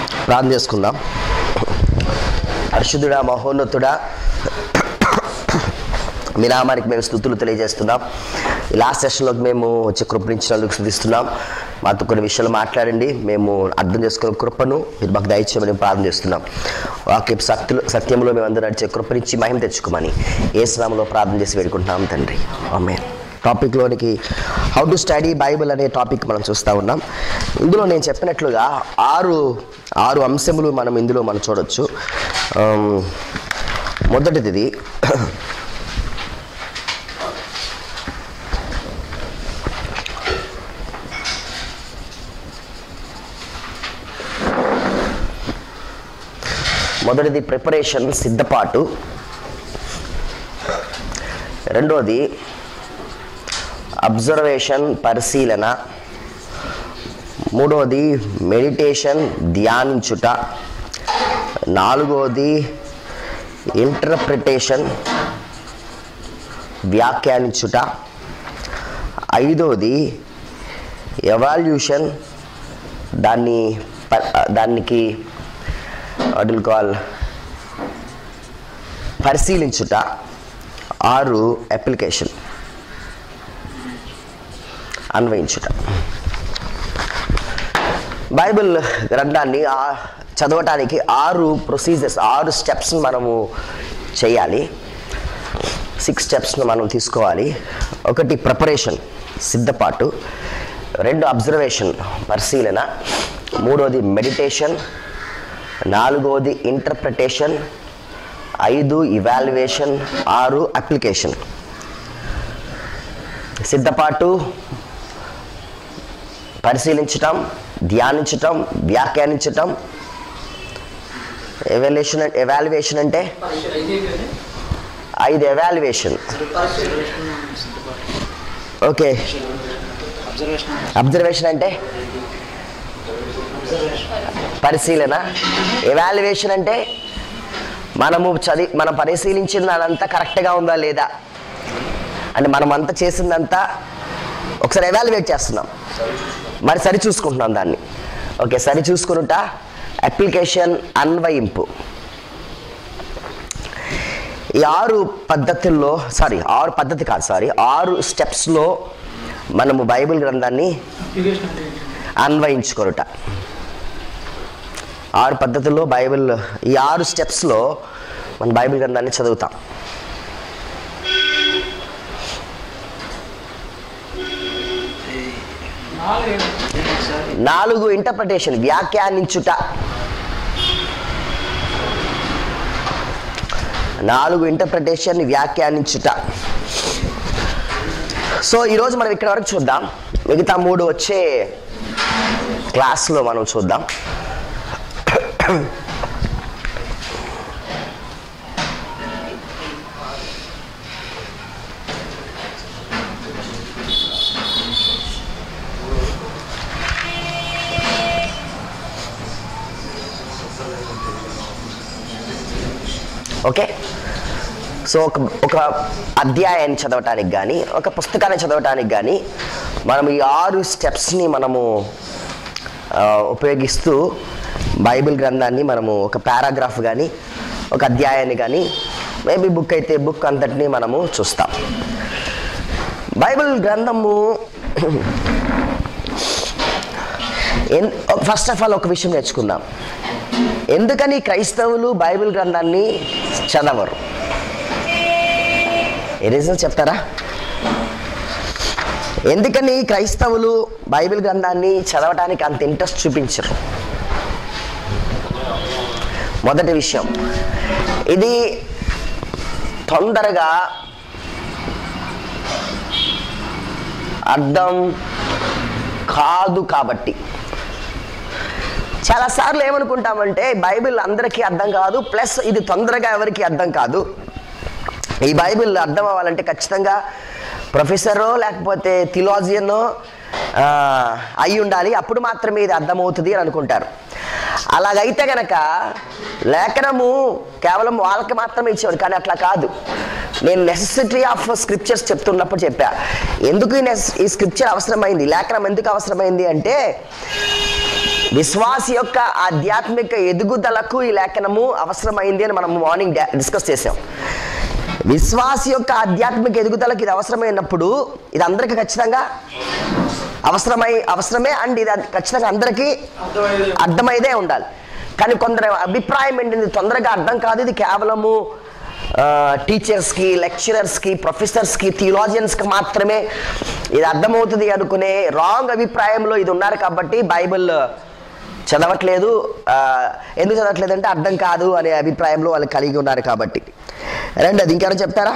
ప్రార్థన చేసుకుందాం పరిశుద్ధుడా మహోన్నతుడా మీ నామానికి మేము స్థుతులు తెలియజేస్తున్నాం ఈ లాస్ట్ సెషన్లోకి మేము వచ్చి కృపణించినందుకు స్థుతిస్తున్నాం మాతో కొన్ని విషయాలు మాట్లాడండి మేము అర్థం చేసుకున్న కృపను మీరు మాకు దయచేయమని ప్రార్థన చేస్తున్నాం వాక్య సత్యులు సత్యంలో మేము అందరూ నడిచే కృపనిచ్చి మహిమ తెచ్చుకోమని ఏ స్నామంలో ప్రార్థన చేసి వేడుకుంటున్నాం తండ్రి ఆమె టాపిక్లోనికి హౌ టు స్టడీ బైబిల్ అనే టాపిక్ మనం చూస్తూ ఉన్నాం ఇందులో నేను చెప్పినట్లుగా ఆరు ఆరు అంశములు మనం ఇందులో మనం చూడొచ్చు ఆమ్, మొదటిది మొదటిది ప్రిపరేషన్ సిద్ధపాటు రెండోది అబ్జర్వేషన్ పరిశీలన మూడోది మెడిటేషన్ ధ్యానించుట నాలుగోది ఇంటర్ప్రిటేషన్ వ్యాఖ్యానించుట ఐదోది ఎవాల్యూషన్ దాన్ని ప- దానికి వాటిల్ కాల్ పరిశీలించుట ఆరు అప్లికేషన్ అన్వయించుట బైబిల్ గ్రంథాన్ని ఆ- చదవటానికి ఆరు ప్రొసీజర్స్ ఆరు స్టెప్స్ మనము చేయాలి సిక్స్ స్టెప్స్ను మనం తీసుకోవాలి ఒకటి ప్రిపరేషన్ సిద్ధపాటు రెండు అబ్జర్వేషన్ పరిశీలన మూడోది మెడిటేషన్ నాలుగోది ఇంటర్ప్రిటేషన్ ఐదు ఇవాల్యుయేషన్ ఆరు అప్లికేషన్ సిద్ధపాటు పరిశీలించటం ధ్యానించటం వ్యాఖ్యానించటం ఎవాల్యుయేషన్ ఎవాల్యుయేషన్ అంటే ఐదు ఎవాల్యుయేషన్ ఓకే అబ్జర్వేషన్ అంటే పరిశీలన ఎవాల్యుయేషన్ అంటే మనము చదివి మనం పరిశీలించిన అదంతా కరెక్ట్గా ఉందా లేదా అంటే మనం అంతా చేసిందంతా ఒకసారి ఎవాల్యుయేట్ చేస్తున్నాం మరి సరి చూసుకుంటున్నాం దాన్ని ఓకే సరి చూసుకునుట అప్లికేషన్ అన్వయింపు ఈ ఆరు పద్ధతుల్లో సారీ ఆరు పద్ధతి కాదు సారీ ఆరు స్టెప్స్లో మనము బైబిల్ గ్రంథాన్ని అన్వయించుకొనుట ఆరు పద్ధతుల్లో బైబిల్ ఈ ఆరు స్టెప్స్లో మన బైబిల్ గ్రంథాన్ని చదువుతాం నాలుగు ఇంటర్ప్రిటేషన్ వ్యాఖ్యానించుట నాలుగు ఇంటర్ప్రిటేషన్ వ్యాఖ్యానించుట సో ఈరోజు మనం ఇక్కడ వరకు చూద్దాం మిగతా మూడు వచ్చే క్లాస్లో మనం చూద్దాం ఓకే సో ఒక ఒక అధ్యాయాన్ని చదవటానికి కానీ ఒక పుస్తకాన్ని చదవటానికి కానీ మనం ఈ ఆరు స్టెప్స్ని మనము ఆ, ఉపయోగిస్తూ బైబిల్ గ్రంథాన్ని మనము ఒక పారాగ్రాఫ్ కానీ ఒక అధ్యాయాన్ని కానీ మేబీ బుక్ అయితే బుక్ అంతటిని మనము చూస్తాం బైబిల్ గ్రంథము ఫస్ట్ ఆఫ్ ఆల్ ఒక విషయం నేర్చుకుందాం ఎందుకని క్రైస్తవులు బైబిల్ గ్రంథాన్ని చదవరు ఏ రీజన్ చెప్తారా ఎందుకని క్రైస్తవులు బైబిల్ గ్రంథాన్ని చదవటానికి అంత ఇంట్రెస్ట్ చూపించరు మొదటి విషయం ఇది తొందరగా అర్థం కాదు కాబట్టి చాలాసార్లు ఏమనుకుంటామంటే బైబిల్ అందరికీ అర్థం కాదు ప్లస్ ఇది తొందరగా ఎవరికి అర్థం కాదు ఈ బైబిల్ అర్థం అవ్వాలంటే ఖచ్చితంగా ప్రొఫెసరో లేకపోతే థిలాజియనో అయి ఉండాలి అప్పుడు మాత్రమే ఇది అర్థమవుతుంది అని అనుకుంటారు అలాగైతే గనక లేఖనము కేవలం వాళ్ళకి మాత్రమే ఇచ్చేవాడు కానీ అట్లా కాదు నేను నెసెసిటీ ఆఫ్ స్క్రిప్చర్స్ చెప్తున్నప్పుడు చెప్పా ఎందుకు ఈ నెస్ ఈ స్క్రిప్చర్ అవసరమైంది లేఖనం ఎందుకు అవసరమైంది అంటే విశ్వాసి యొక్క ఆధ్యాత్మిక ఎదుగుదలకు ఈ లేఖనము అవసరమైంది అని మనం మార్నింగ్ డా- డిస్కస్ చేసాం విశ్వాసి యొక్క ఆధ్యాత్మిక ఎదుగుదలకు ఇది అవసరమైనప్పుడు ఇది అందరికీ ఖచ్చితంగా అవసరమై అవసరమే అండ్ ఇది ఖచ్చితంగా అందరికీ అర్థమైంది అర్థమైదే ఉండాలి కానీ కొందరు అభిప్రాయం ఏంటిది తొందరగా అర్థం కాదు ఇది కేవలము టీచర్స్కి లెక్చరర్స్కి ప్రొఫెసర్స్కి థియోలాజియన్స్కి మాత్రమే ఇది అర్థమవుతుంది అనుకునే రాంగ్ అభిప్రాయంలో ఇది ఉన్నారు కాబట్టి బైబిల్ చదవట్లేదు ఆ, ఎందుకు చదవట్లేదు అంటే అర్థం కాదు అనే అభిప్రాయంలో వాళ్ళు కలిగి ఉన్నారు కాబట్టి రెండోది ఇంకెవరు చెప్తారా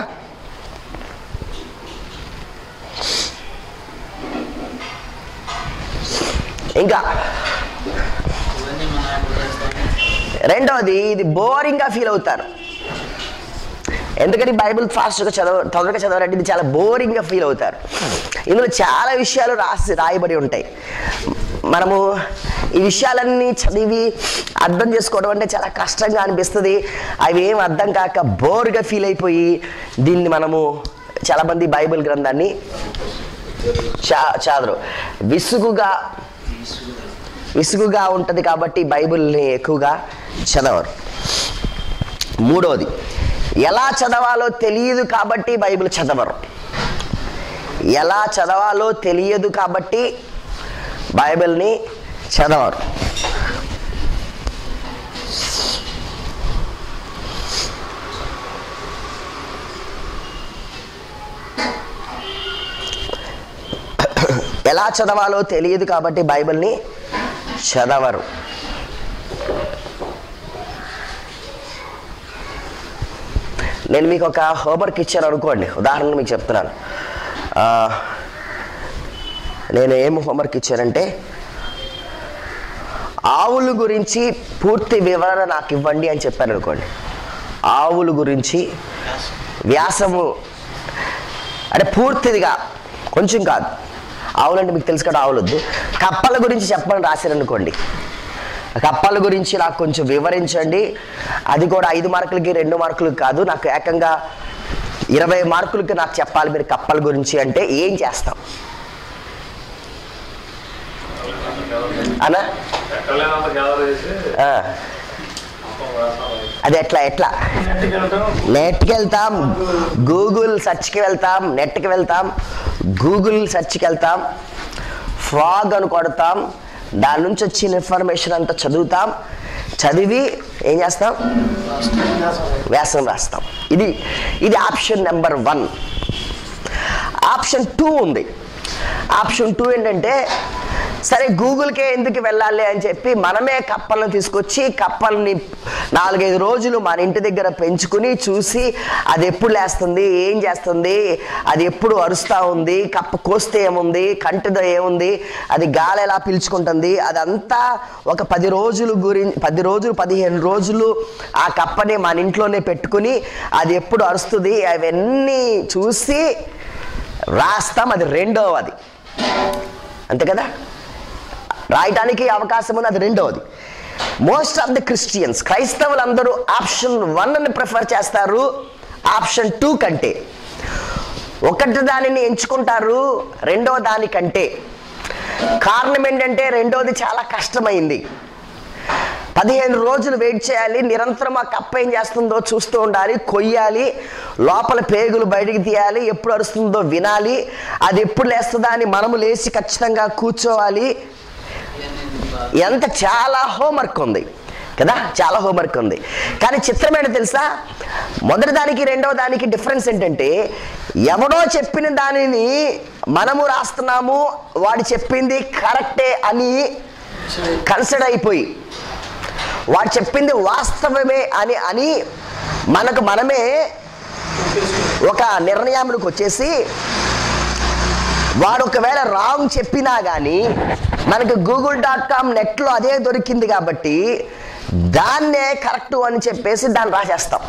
ఇంకా ఇవన్నీ మన చేస్తాం రెండవది ఇది బోరింగ్గా ఫీల్ అవుతారు ఎందుకంటే బైబిల్ ఫాస్ట్గా చదవ తొందరగా చదవాలంటే ఇది చాలా బోరింగ్గా ఫీల్ అవుతారు ఇందులో చాలా విషయాలు రాసి రాయబడి ఉంటాయి మనము ఈ విషయాలన్నీ చదివి అర్థం చేసుకోవడం అంటే చాలా కష్టంగా అనిపిస్తుంది అవి ఏం అర్థం కాక బోర్గా ఫీల్ అయిపోయి దీన్ని మనము చాలామంది బైబిల్ గ్రంథాన్ని చా చాదరు విసుగుగా విసుగుగా ఉంటుంది కాబట్టి బైబిల్ని ఎక్కువగా చదవరు మూడోది ఎలా చదవాలో తెలియదు కాబట్టి బైబిల్ చదవరు ఎలా చదవాలో తెలియదు కాబట్టి బైబిల్ని చదవరు ఎలా చదవాలో తెలియదు కాబట్టి బైబిల్ని చదవరు నేను మీకు ఒక హోంవర్క్ ఇచ్చాను అనుకోండి ఉదాహరణకు మీకు చెప్తున్నాను ఆ, నేను ఏం హోంవర్క్ ఇచ్చానంటే ఆవుల గురించి పూర్తి వివరణ నాకు ఇవ్వండి అని చెప్పాను అనుకోండి ఆవుల గురించి వ్యాసము అంటే పూర్తిదిగా కొంచెం కాదు ఆవులంటే మీకు తెలుసు కదా ఆవులొద్దు కప్పల గురించి చెప్పమని రాశారు అనుకోండి కప్పల గురించి నాకు కొంచెం వివరించండి అది కూడా ఐదు మార్కులకి రెండు మార్కులకి కాదు నాకు ఏకంగా ఇరవై మార్కులకి నాకు చెప్పాలి మీరు కప్పల గురించి అంటే ఏం చేస్తాం అనా ఎక్కడలేనంత గ్యాదర్ చేసి ఆ, మొత్తం వేస్తాం అది ఎట్లా ఎట్లా నెట్కి వెళ్ళటం నెట్కి వెళ్తాం గూగుల్ సెర్చ్కి వెళ్తాం నెట్కి వెళ్తాం గూగుల్ సెర్చ్కి వెళ్తాం ఫ్రాగ్ అని కొడతాం దాని నుంచి వచ్చిన ఇన్ఫర్మేషన్ అంతా చదువుతాం చదివి ఏం చేస్తాం వ్యాసం రాస్తాం ఇది ఇది option number one option two ఉంది ఆప్షన్ టూ ఏంటంటే సరే గూగుల్కే ఎందుకు వెళ్ళాలి అని చెప్పి మనమే కప్పలను తీసుకొచ్చి కప్పల్ని నాలుగైదు రోజులు మన ఇంటి దగ్గర పెంచుకుని చూసి అది ఎప్పుడు లేస్తుంది ఏం చేస్తుంది అది ఎప్పుడు అరుస్తూ ఉంది కప్ప కోస్తే ఏముంది కంటిదో ఏముంది అది గాలి ఎలా పీల్చుకుంటుంది అదంతా ఒక పది రోజులు గురించి పది రోజులు పదిహేను రోజులు ఆ కప్పని మన ఇంట్లోనే పెట్టుకుని అది ఎప్పుడు అరుస్తుంది అవన్నీ చూసి రాస్తాం అది రెండవది అంతే కదా రాయటానికి అవకాశం ఉంది అది రెండవది మోస్ట్ ఆఫ్ ద క్రిస్టియన్స్ క్రైస్తవులందరూ ఆప్షన్ వన్ అని ప్రిఫర్ చేస్తారు ఆప్షన్ టూ కంటే ఒకటి దానిని ఎంచుకుంటారు రెండవ దానికంటే కారణం ఏంటంటే రెండోది చాలా కష్టమైంది పదిహేను రోజులు వెయిట్ చేయాలి నిరంతరం ఆ కప్ప ఏం చేస్తుందో చూస్తూ ఉండాలి కొయ్యాలి లోపల పేగులు బయటికి తీయాలి ఎప్పుడు అరుస్తుందో వినాలి అది ఎప్పుడు లేస్తుందా అని మనము లేచి ఖచ్చితంగా కూర్చోవాలి ఎంత చాలా హోంవర్క్ ఉంది కదా చాలా హోంవర్క్ ఉంది కానీ చిత్రం ఏంటో తెలుసా మొదటి దానికి రెండవ దానికి డిఫరెన్స్ ఏంటంటే ఎవడో చెప్పిన దానిని మనము రాస్తున్నాము వాడు చెప్పింది కరెక్టే అని కన్సిడర్ అయిపోయి వాడు చెప్పింది వాస్తవమే అని అని మనకు మనమే ఒక నిర్ణయంలోకి వచ్చేసి వాడు ఒకవేళ రాంగ్ చెప్పినా కానీ మనకు గూగుల్ డాట్ కామ్ నెట్లో అదే దొరికింది కాబట్టి దాన్నే కరెక్ట్ అని చెప్పేసి దాన్ని రాసేస్తాం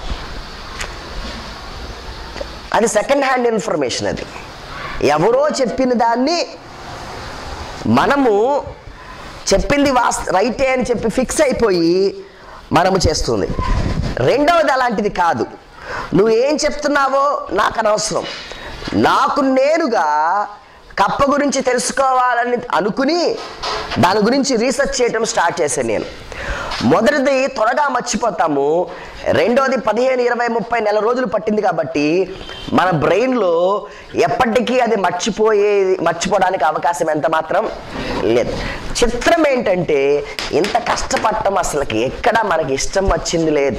అది సెకండ్ హ్యాండ్ ఇన్ఫర్మేషన్ అది ఎవరో చెప్పిన దాన్ని మనము చెప్పింది వాస్ రైటే అని చెప్పి ఫిక్స్ అయిపోయి మనము చేస్తుంది రెండవది అలాంటిది కాదు నువ్వు ఏం చెప్తున్నావో నాకు అనవసరం నాకు నేనుగా కప్ప గురించి తెలుసుకోవాలని అనుకుని దాని గురించి రీసెర్చ్ చేయటం స్టార్ట్ చేశాను నేను మొదటిది త్వరగా మర్చిపోతాము రెండోది పదిహేను ఇరవై ముప్పై నెల రోజులు పట్టింది కాబట్టి మన బ్రెయిన్లో ఎప్పటికీ అది మర్చిపోయేది మర్చిపోవడానికి అవకాశం ఎంత మాత్రం లేదు చిత్రం ఏంటంటే ఇంత కష్టపడటం అసలుకి ఎక్కడ మనకి ఇష్టం వచ్చింది లేదు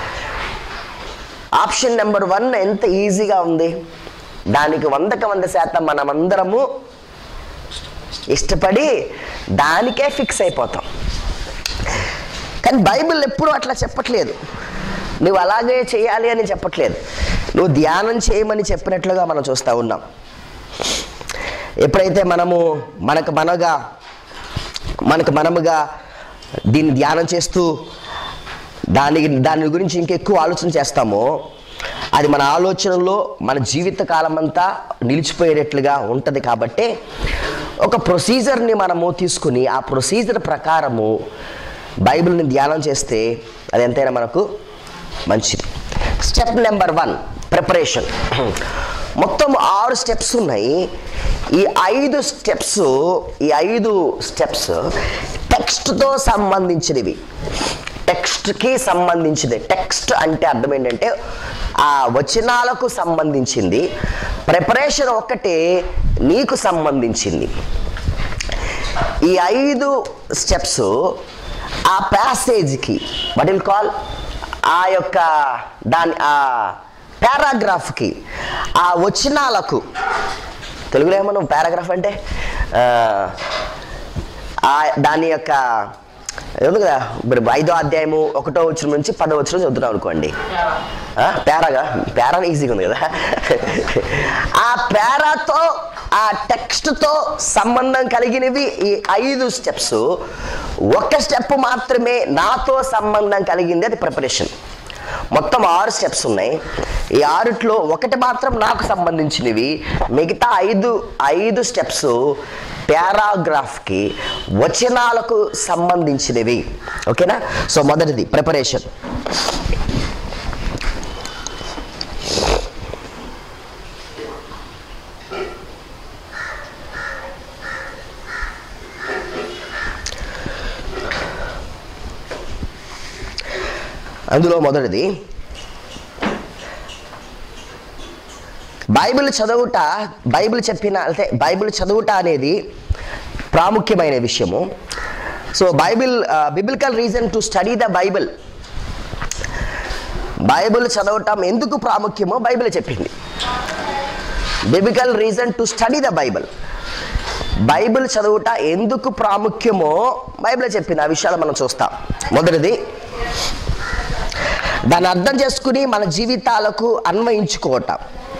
ఆప్షన్ నెంబర్ వన్ ఎంత ఈజీగా ఉంది దానికి వందకు వంద శాతం మనమందరము ఇష్టపడి దానికే ఫిక్స్ అయిపోతాం కానీ బైబిల్ ఎప్పుడూ అట్లా చెప్పట్లేదు నువ్వు అలాగే చేయాలి అని చెప్పట్లేదు నువ్వు ధ్యానం చేయమని చెప్పినట్లుగా మనం చూస్తూ ఉన్నాం ఎప్పుడైతే మనము మనకు మనగా మనకు మనముగా దీన్ని ధ్యానం చేస్తూ దాని దాని గురించి ఇంకెక్కువ ఆలోచన చేస్తామో అది మన ఆలోచనలో మన జీవిత కాలం అంతా నిలిచిపోయేటట్లుగా ఉంటుంది కాబట్టి ఒక ప్రొసీజర్ని మనము తీసుకుని ఆ ప్రొసీజర్ ప్రకారము బైబిల్ని ధ్యానం చేస్తే అది ఎంతైనా మనకు మంచిది స్టెప్ నెంబర్ వన్ ప్రిపరేషన్ మొత్తం ఆరు స్టెప్స్ ఉన్నాయి ఈ ఐదు స్టెప్స్ ఈ ఐదు స్టెప్స్ టెక్స్ట్తో సంబంధించినవి టెక్స్ట్కి సంబంధించింది టెక్స్ట్ అంటే అర్థం ఏంటంటే ఆ వచనాలకు సంబంధించింది ప్రిపరేషన్ ఒక్కటే నీకు సంబంధించింది ఈ ఐదు స్టెప్స్ ఆ ప్యాసేజ్కి వట్ విల్ కాల్ ఆ యొక్క దాని ఆ పారాగ్రాఫ్కి ఆ వచనాలకు తెలుగులో ఏమన్నా పారాగ్రాఫ్ అంటే ఆ, ఆ దాని యొక్క ఉంది కదా ఇప్పుడు ఐదో అధ్యాయము ఒకటో వచ్చిన నుంచి పదో వచ్చిన చదువుతున్నాం అనుకోండి ఆ, పేరాగా పేరా ఈజీగా ఉంది కదా ఆ పేరాతో ఆ టెక్స్ట్తో సంబంధం కలిగినవి ఈ ఐదు స్టెప్స్ ఒక స్టెప్ మాత్రమే నాతో సంబంధం కలిగింది అది ప్రిపరేషన్ మొత్తం ఆరు స్టెప్స్ ఉన్నాయి ఈ ఆరుట్లో ఒకటి మాత్రం నాకు సంబంధించినవి మిగతా ఐదు ఐదు స్టెప్స్ పారాగ్రాఫ్కి వచనాలకు సంబంధించినవి ఓకేనా సో మొదటిది ప్రిపరేషన్ అందులో మొదటిది బైబిల్ చదువుట బైబిల్ చెప్పిన అంటే బైబిల్ చదువుట అనేది ప్రాముఖ్యమైన విషయము so Bible biblical reason to study the Bible Bible చదవటం ఎందుకు ప్రాముఖ్యమో బైబిల్ చెప్పింది biblical reason to study the Bible Bible చదువుట ఎందుకు ప్రాముఖ్యమో బైబిల్ చెప్పింది ఆ విషయాలు మనం చూస్తాం మొదటిది దాన్ని అర్థం చేసుకుని మన జీవితాలకు అన్వయించుకోవటం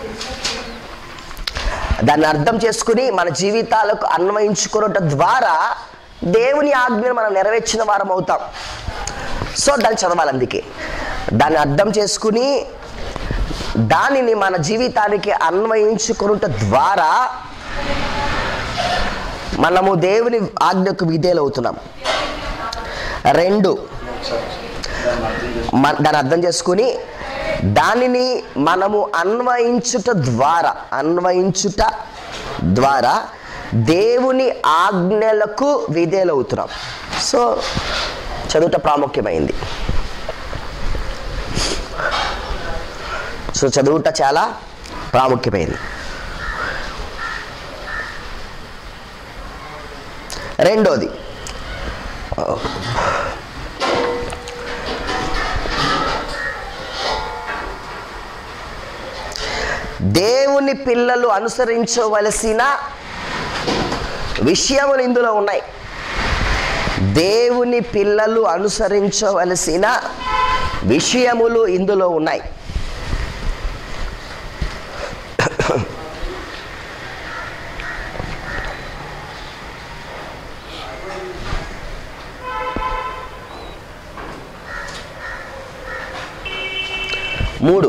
దాన్ని అర్థం చేసుకుని మన జీవితాలకు అన్వయించుకోవటం ద్వారా దేవుని ఆజ్ఞను మనం నెరవేర్చిన వారం అవుతాం సో దాన్ని చదవాలి అందుకే దాన్ని అర్థం చేసుకుని దానిని మన జీవితానికి అన్వయించుకునుట ద్వారా మనము దేవుని ఆజ్ఞకు విధేయులు అవుతున్నాం రెండు మ- దాన్ని అర్థం చేసుకుని దానిని మనము అన్వయించుట ద్వారా అన్వయించుట ద్వారా దేవుని ఆజ్ఞలకు విధేయులు అవుతున్నాం సో చదువుట ప్రాముఖ్యమైంది సో చదువుట చాలా ప్రాముఖ్యమైంది రెండోది దేవుని పిల్లలు అనుసరించవలసిన విషయములు ఇందులో ఉన్నాయి దేవుని పిల్లలు అనుసరించవలసిన విషయములు ఇందులో ఉన్నాయి మూడు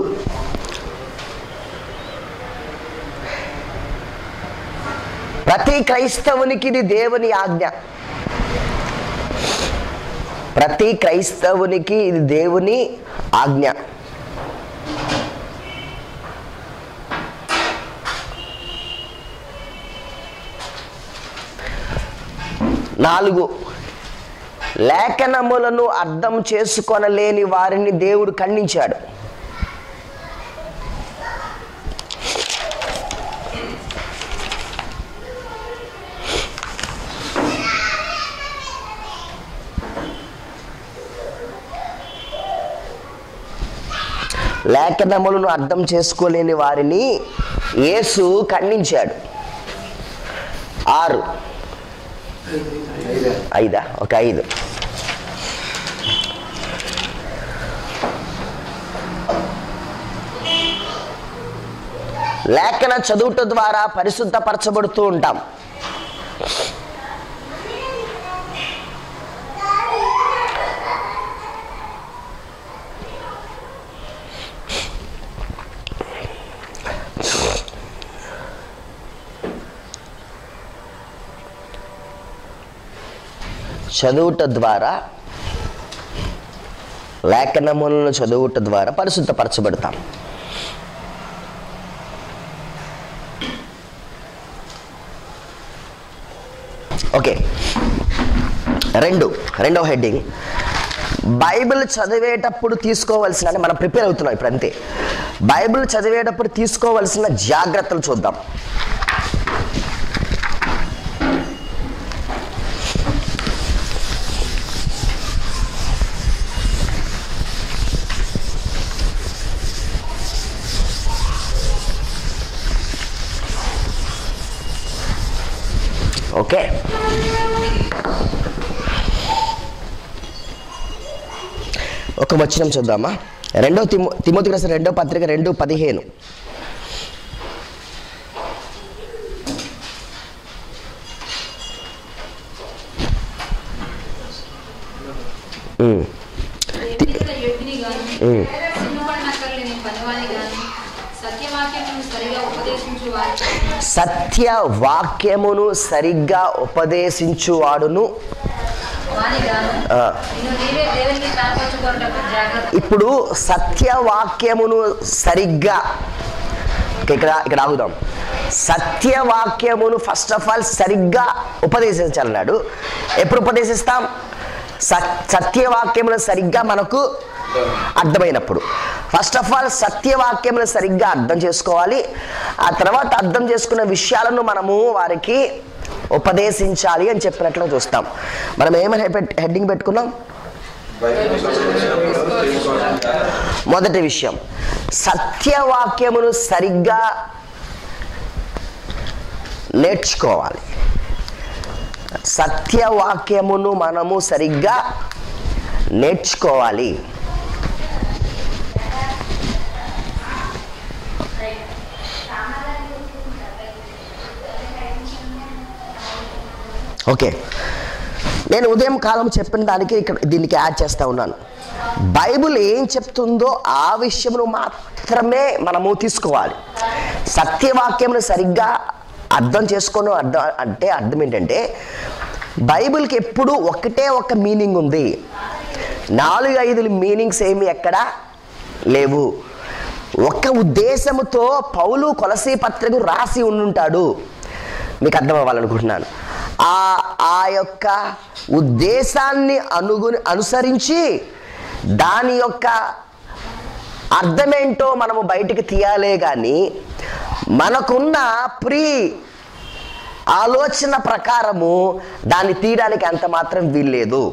ప్రతి క్రైస్తవునికి ఇది దేవుని ఆజ్ఞ ప్రతి క్రైస్తవునికి ఇది దేవుని ఆజ్ఞ నాలుగు లేఖనములను అర్థం చేసుకొనలేని వారిని దేవుడు ఖండించాడు లేఖనములను అర్థం చేసుకోలేని వారిని యేసు ఖండించాడు ఆరు ఐదా ఒక ఐదు లేఖన చదువుట ద్వారా పరిశుద్ధపరచబడుతూ ఉంటాం చదువుట ద్వారా లేఖనములను చదువుట ద్వారా పరిశుద్ధపరచబడతాం ఓకే రెండు రెండవ హెడ్డింగ్ బైబిల్ చదివేటప్పుడు తీసుకోవాల్సిన అంటే మనం ప్రిపేర్ అవుతున్నాం ఇప్పుడు అంతే బైబిల్ చదివేటప్పుడు తీసుకోవాల్సిన జాగ్రత్తలు చూద్దాం ఓకే ఒక వచనం చూద్దామా రెండో తిమో తిమోతికి రాసిన రెండో పత్రిక రెండు పదిహేను ఉమ్, వ్యక్తిగత యోగిని గాను ఉమ్. సిగ్గుపడనక్కర్లేని పనివాని గాను సత్యవాక్యమును సరిగా ఉపదేశించు వారికి సత్య వాక్యమును సరిగ్గా ఉపదేశించువాడును వాని గాను ఆ, నిన్ను నీవే దేవునికి కనపరచుకోవటకు జాగ్రత్త ఇప్పుడు సత్యవాక్యమును సరిగ్గా ఓకే, ఇక్కడ ఇక్కడ ఆగుదాం సత్యవాక్యమును ఫస్ట్ ఆఫ్ ఆల్ సరిగ్గా ఉపదేశించాలన్నాడు ఎప్పుడు ఉపదేశిస్తాం సత్ సత్యవాక్యమును సరిగ్గా మనకు అర్థమైనప్పుడు ఫస్ట్ ఆఫ్ ఆల్ సత్యవాక్యమును సరిగ్గా అర్థం చేసుకోవాలి ఆ తర్వాత అర్థం చేసుకున్న విషయాలను మనము వారికి ఉపదేశించాలి అని చెప్పినట్లు చూస్తాం మనం ఏమైనా హెడ్డింగ్ పెట్టుకున్నాం మొదటి విషయం సత్యవాక్యమును సరిగ్గా నేర్చుకోవాలి సత్యవాక్యమును మనము సరిగ్గా నేర్చుకోవాలి ఓకే నేను ఉదయం కాలం చెప్పిన దానికి ఇక్కడ దీనికి యాడ్ చేస్తా ఉన్నాను బైబిల్ ఏం చెప్తుందో ఆ విషయమును మాత్రమే మనము తీసుకోవాలి సత్యవాక్యమును సరిగ్గా అర్థం చేసుకొని అర్థం అంటే అర్థం ఏంటంటే బైబిల్కి ఎప్పుడు ఒకటే ఒక మీనింగ్ ఉంది నాలుగు ఐదు మీనింగ్స్ ఏమి ఎక్కడ లేవు ఒక ఉద్దేశముతో పౌలు కొలసీ పత్రిక రాసి ఉండుంటాడు మీకు అర్థం అవ్వాలనుకుంటున్నాను ఆ ఆ యొక్క ఉద్దేశాన్ని అనుగుని అనుసరించి దాని యొక్క అర్థమేంటో మనము బయటికి తీయాలే కానీ మనకున్న ప్రీ ఆలోచన ప్రకారము దాన్ని తీయడానికి అంత మాత్రం వీల్లేదు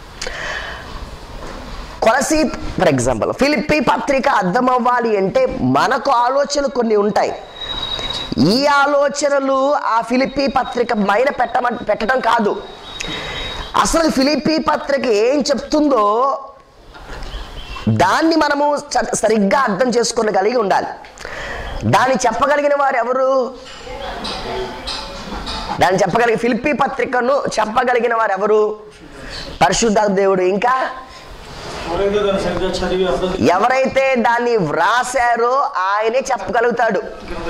కొలసి ఫర్ ఎగ్జాంపుల్ ఫిలిప్పి పత్రిక అర్థం అవ్వాలి అంటే మనకు ఆలోచనలు కొన్ని ఉంటాయి ఈ ఆలోచనలు ఆ ఫిలిప్పి పత్రిక మైన పెట్టమ పెట్టడం కాదు అసలు ఫిలిప్పి పత్రిక ఏం చెప్తుందో దాన్ని మనము స- సరిగ్గా అర్థం చేసుకోగలిగి ఉండాలి దాన్ని చెప్పగలిగిన వారు ఎవరు దాన్ని చెప్పగలిగిన ఫిలిప్పి పత్రికను చెప్పగలిగిన వారు ఎవరు పరిశుద్ధ దేవుడు ఇంకా ఎవరైతే దాన్ని సరిగ్గా చదివి అర్థం ఎవరైతే దాన్ని వ్రాసారో ఆయనే చెప్పగలుగుతాడు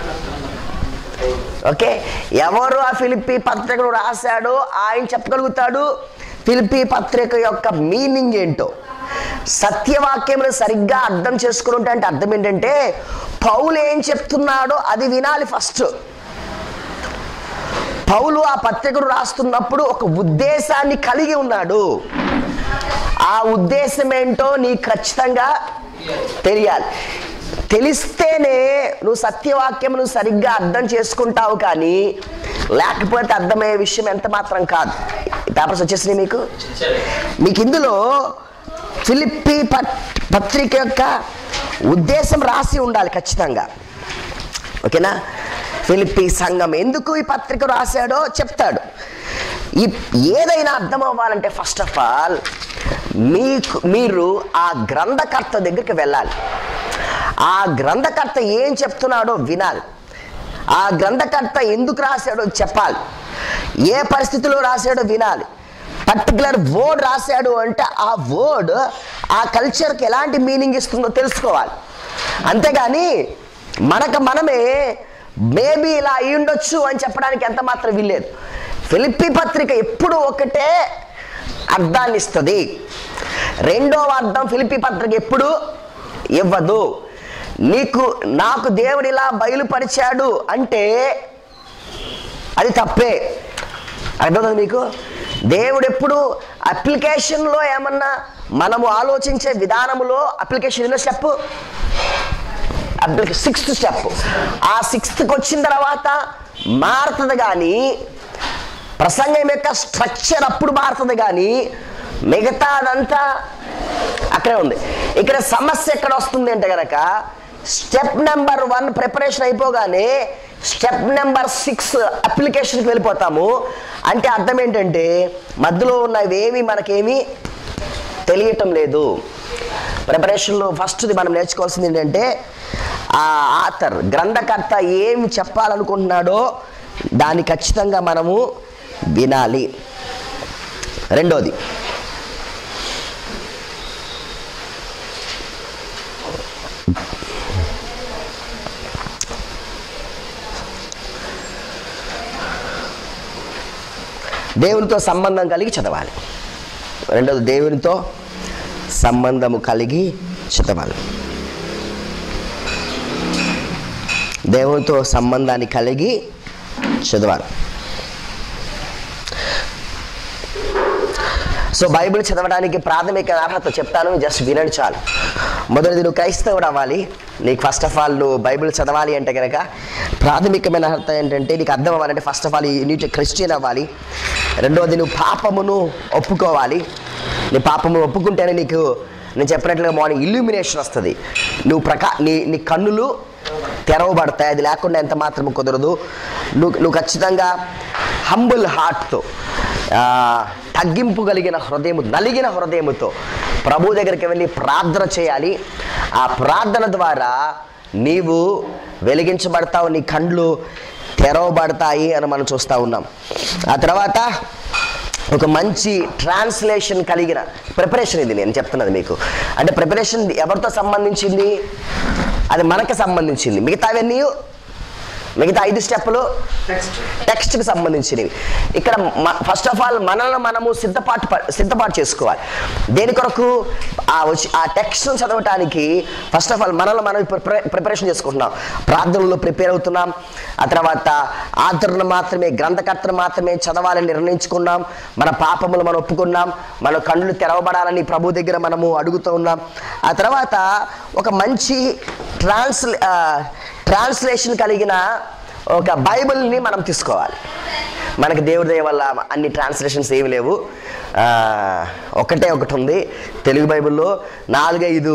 ఓకే ఎవరు ఆ ఫిలిప్పి పత్రికను రాశాడో ఆయన చెప్పగలుగుతాడు ఫిలిప్పి పత్రిక యొక్క మీనింగ్ ఏంటో సత్యవాక్యమును సరిగ్గా అర్థం చేసుకుని అంటే అర్థం ఏంటంటే పౌలు ఏం చెప్తున్నాడో అది వినాలి ఫస్ట్ పౌలు ఆ పత్రికను రాస్తున్నప్పుడు ఒక ఉద్దేశాన్ని కలిగి ఉన్నాడు ఆ ఉద్దేశం ఏంటో నీకు ఖచ్చితంగా తెలియాలి తెలిస్తేనే నువ్వు సత్యవాక్యం నువ్వు సరిగ్గా అర్థం చేసుకుంటావు కానీ లేకపోతే అర్థమయ్యే విషయం ఎంత మాత్రం కాదు పేపర్స్ వచ్చేసినాయి మీకు మీకు ఇందులో ఫిలిప్పి పట్- పత్రిక యొక్క ఉద్దేశం రాసి ఉండాలి ఖచ్చితంగా ఓకేనా ఫిలిప్పి సంఘం ఎందుకు ఈ పత్రిక రాశాడో చెప్తాడు ఈ ఏదైనా అర్థం అవ్వాలంటే ఫస్ట్ ఆఫ్ ఆల్ మీకు మీరు ఆ గ్రంథకర్త దగ్గరికి వెళ్ళాలి ఆ గ్రంథకర్త ఏం చెప్తున్నాడో వినాలి ఆ గ్రంథకర్త ఎందుకు రాశాడో చెప్పాలి ఏ పరిస్థితిలో రాశాడో వినాలి పర్టికులర్ వర్డ్ రాశాడు అంటే ఆ వర్డ్ ఆ కల్చర్కి ఎలాంటి మీనింగ్ ఇస్తుందో తెలుసుకోవాలి అంతేగాని మనకు మనమే మేబీ ఇలా అయి ఉండొచ్చు అని చెప్పడానికి ఎంత మాత్రం వీల్లేదు ఫిలిప్పి పత్రిక ఎప్పుడు ఒకటే అర్థాన్ని ఇస్తుంది రెండవ అర్థం ఫిలిప్పి పత్రిక ఎప్పుడు ఇవ్వదు నీకు నాకు దేవుడు ఇలా బయలుపరిచాడు అంటే అది తప్పే అర్థమవుతుంది మీకు దేవుడు ఎప్పుడు అప్లికేషన్లో ఏమన్నా మనము ఆలోచించే విధానములో అప్లికేషన్ ఎన్నో స్టెప్ అప్లికే సిక్స్త్ స్టెప్ ఆ సిక్స్త్కి వచ్చిన తర్వాత మారుతుంది కానీ ప్రసంగం యొక్క స్ట్రక్చర్ అప్పుడు మారుతుంది కానీ మిగతాదంతా అక్కడే ఉంది ఇక్కడ సమస్య ఎక్కడ వస్తుంది అంటే కనుక స్టెప్ నెంబర్ వన్ ప్రిపరేషన్ అయిపోగానే స్టెప్ నెంబర్ సిక్స్ అప్లికేషన్కి వెళ్ళిపోతాము అంటే అర్థం ఏంటంటే మధ్యలో ఉన్నవేమి మనకేమి తెలియటం లేదు ప్రిపరేషన్లో ఫస్ట్ది మనం నేర్చుకోవాల్సింది ఏంటంటే ఆ ఆథర్ గ్రంథకర్త ఏమి చెప్పాలనుకుంటున్నాడో దాన్ని ఖచ్చితంగా మనము వినాలి రెండోది దేవునితో సంబంధం కలిగి చదవాలి రెండోది దేవునితో సంబంధము కలిగి చదవాలి దేవునితో సంబంధాన్ని కలిగి చదవాలి సో బైబిల్ చదవడానికి ప్రాథమిక అర్హత చెప్తాను జస్ట్ వినండి చాలు మొదటిది నువ్వు క్రైస్తవుడు అవ్వాలి నీకు ఫస్ట్ ఆఫ్ ఆల్ నువ్వు బైబిల్ చదవాలి అంటే కనుక ప్రాథమికమైన అర్హత ఏంటంటే నీకు అర్థం అవ్వాలంటే ఫస్ట్ ఆఫ్ ఆల్ నీటి క్రిస్టియన్ అవ్వాలి రెండవది నువ్వు పాపమును ఒప్పుకోవాలి నీ పాపము ఒప్పుకుంటేనే నీకు నేను చెప్పినట్లుగా మార్నింగ్ ఇల్యూమినేషన్ వస్తుంది నువ్వు ప్రకా నీ నీ కన్నులు తెరవబడతాయి అది లేకుండా ఎంత మాత్రం కుదరదు నువ్వు నువ్వు ఖచ్చితంగా హంబుల్ హార్ట్తో తగ్గింపు కలిగిన హృదయము నలిగిన హృదయముతో ప్రభు దగ్గరికి వెళ్ళి ప్రార్థన చేయాలి ఆ ప్రార్థన ద్వారా నీవు వెలిగించబడతావు నీ కండ్లు తెరవబడతాయి అని మనం చూస్తూ ఉన్నాం ఆ తర్వాత ఒక మంచి ట్రాన్స్లేషన్ కలిగిన ప్రిపరేషన్ ఇది నేను చెప్తున్నది మీకు అంటే ప్రిపరేషన్ ఎవరితో సంబంధించింది అది మనకు సంబంధించింది మిగతావన్నీ మిగతా ఐదు స్టెప్పులు టెక్స్ట్కి సంబంధించినవి ఇక్కడ ఫస్ట్ ఆఫ్ ఆల్ మనల్ని మనము సిద్ధపాటు ప- సిద్ధపాటు చేసుకోవాలి దేని కొరకు ఆ వచ్చి ఆ టెక్స్ట్ను చదవటానికి ఫస్ట్ ఆఫ్ ఆల్ మనల్ని మనం ప్రిపరే ప్రిపరేషన్ చేసుకుంటున్నాం ప్రార్థనలో ప్రిపేర్ అవుతున్నాం ఆ తర్వాత ఆదరణ మాత్రమే గ్రంథకర్తను మాత్రమే చదవాలని నిర్ణయించుకున్నాం మన పాపములు మనం ఒప్పుకున్నాం మన కళ్ళు తెరవబడాలని ప్రభు దగ్గర మనము అడుగుతూ ఉన్నాం ఆ తర్వాత ఒక మంచి ట్రాన్స్లే ట్రాన్స్లేషన్ కలిగిన ఒక బైబిల్ని మనం తీసుకోవాలి మనకి దేవుడి దయ వల్ల అన్ని ట్రాన్స్లేషన్స్ ఏమి లేవు ఆ, ఒకటే ఒకటి ఉంది తెలుగు బైబిల్లో నాలుగైదు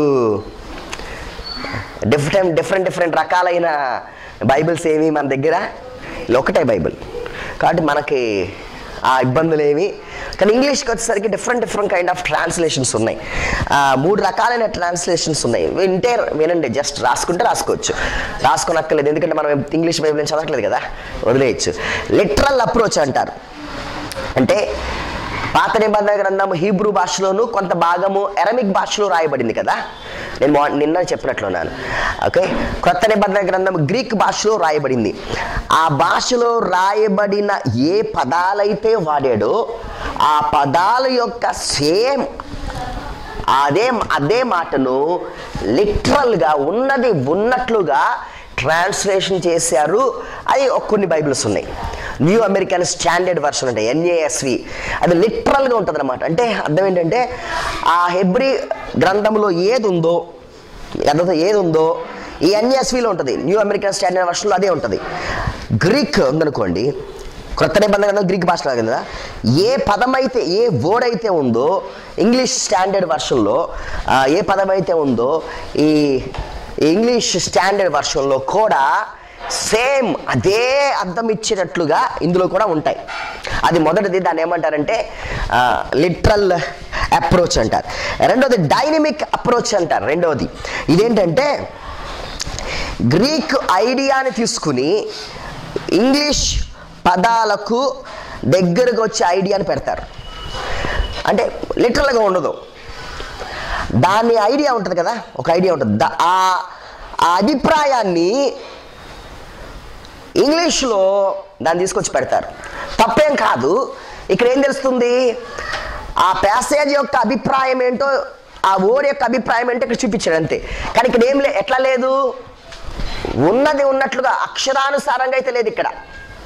డిఫరెంట్ డిఫరెంట్ డిఫరెంట్ రకాలైన బైబిల్స్ ఏమి మన దగ్గర ఇది ఒకటే బైబిల్ కాబట్టి మనకి ఆ ఇబ్బందులు ఏమి కానీ ఇంగ్లీష్కి వచ్చేసరికి different different kind of translations ఉన్నాయి ఆ, మూడు రకాలైన ట్రాన్స్లేషన్స్ ఉన్నాయి వింటే వినండి జస్ట్ రాసుకుంటే రాసుకోవచ్చు రాసుకోనక్కర్లేదు ఎందుకంటే మనం ఇంగ్లీష్ బైబిల్ ఏం చదవట్లేదు కదా వదిలేయచ్చు లిటరల్ అప్రోచ్ అంటారు అంటే పాత నిబంధన గ్రంథం హీబ్రూ భాషలోను కొంత భాగము ఎరమిక్ భాషలో రాయబడింది కదా నేను మా- నిన్న చెప్పినట్లున్నాను ఓకే కొత్త నిబంధన గ్రంథం గ్రీక్ భాషలో రాయబడింది ఆ భాషలో రాయబడిన ఏ పదాలైతే వాడాడో ఆ పదాల యొక్క సేమ్ అదే అదే మాటను లిటరల్గా ఉన్నది ఉన్నట్లుగా ట్రాన్స్లేషన్ చేశారు అది ఒక కొన్ని బైబిల్స్ ఉన్నాయి న్యూ అమెరికన్ స్టాండర్డ్ వర్షన్ అంటే ఎన్ఏఎస్వి అది లిటరల్గా ఉంటుంది అనమాట అంటే అర్థం ఏంటంటే ఆ హెబ్రి గ్రంథంలో ఏది ఉందో అర్థం ఏది ఉందో ఈ ఎన్ఎస్విలో ఉంటుంది న్యూ అమెరికన్ స్టాండర్డ్ వర్షన్లో అదే ఉంటుంది గ్రీక్ ఉందనుకోండి క్రొత్త నిబంధన గ్రంథం గ్రీక్ భాషలో కదా ఏ పదం అయితే ఏ వర్డ్ అయితే ఉందో ఇంగ్లీష్ స్టాండర్డ్ వర్షన్లో ఆ, ఏ పదం అయితే ఉందో ఈ ఇంగ్లీష్ స్టాండర్డ్ వర్షన్లో కూడా సేమ్ అదే అర్థం ఇచ్చేటట్లుగా ఇందులో కూడా ఉంటాయి అది మొదటిది దాన్ని ఏమంటారంటే లిటరల్ అప్రోచ్ అంటారు రెండోది డైనమిక్ అప్రోచ్ అంటారు రెండవది ఇదేంటంటే గ్రీక్ ఐడియాని తీసుకుని ఇంగ్లీష్ పదాలకు దగ్గరకు వచ్చే ఐడియాని పెడతారు అంటే లిటరల్గా ఉండదు దాని ఐడియా ఉంటుంది కదా ఒక ఐడియా ఉంటుంది దా- ఆ ఆ అభిప్రాయాన్ని ఇంగ్లీష్లో దాన్ని తీసుకొచ్చి పెడతారు తప్పేం కాదు ఇక్కడ ఏం తెలుస్తుంది ఆ ప్యాసేజ్ యొక్క అభిప్రాయం ఏంటో ఆ ఓడి యొక్క అభిప్రాయం ఏంటో ఇక్కడ చూపించాడు అంతే కానీ ఇక్కడ ఏం లే ఎట్లా లేదు ఉన్నది ఉన్నట్లుగా అక్షరానుసారంగా అయితే లేదు ఇక్కడ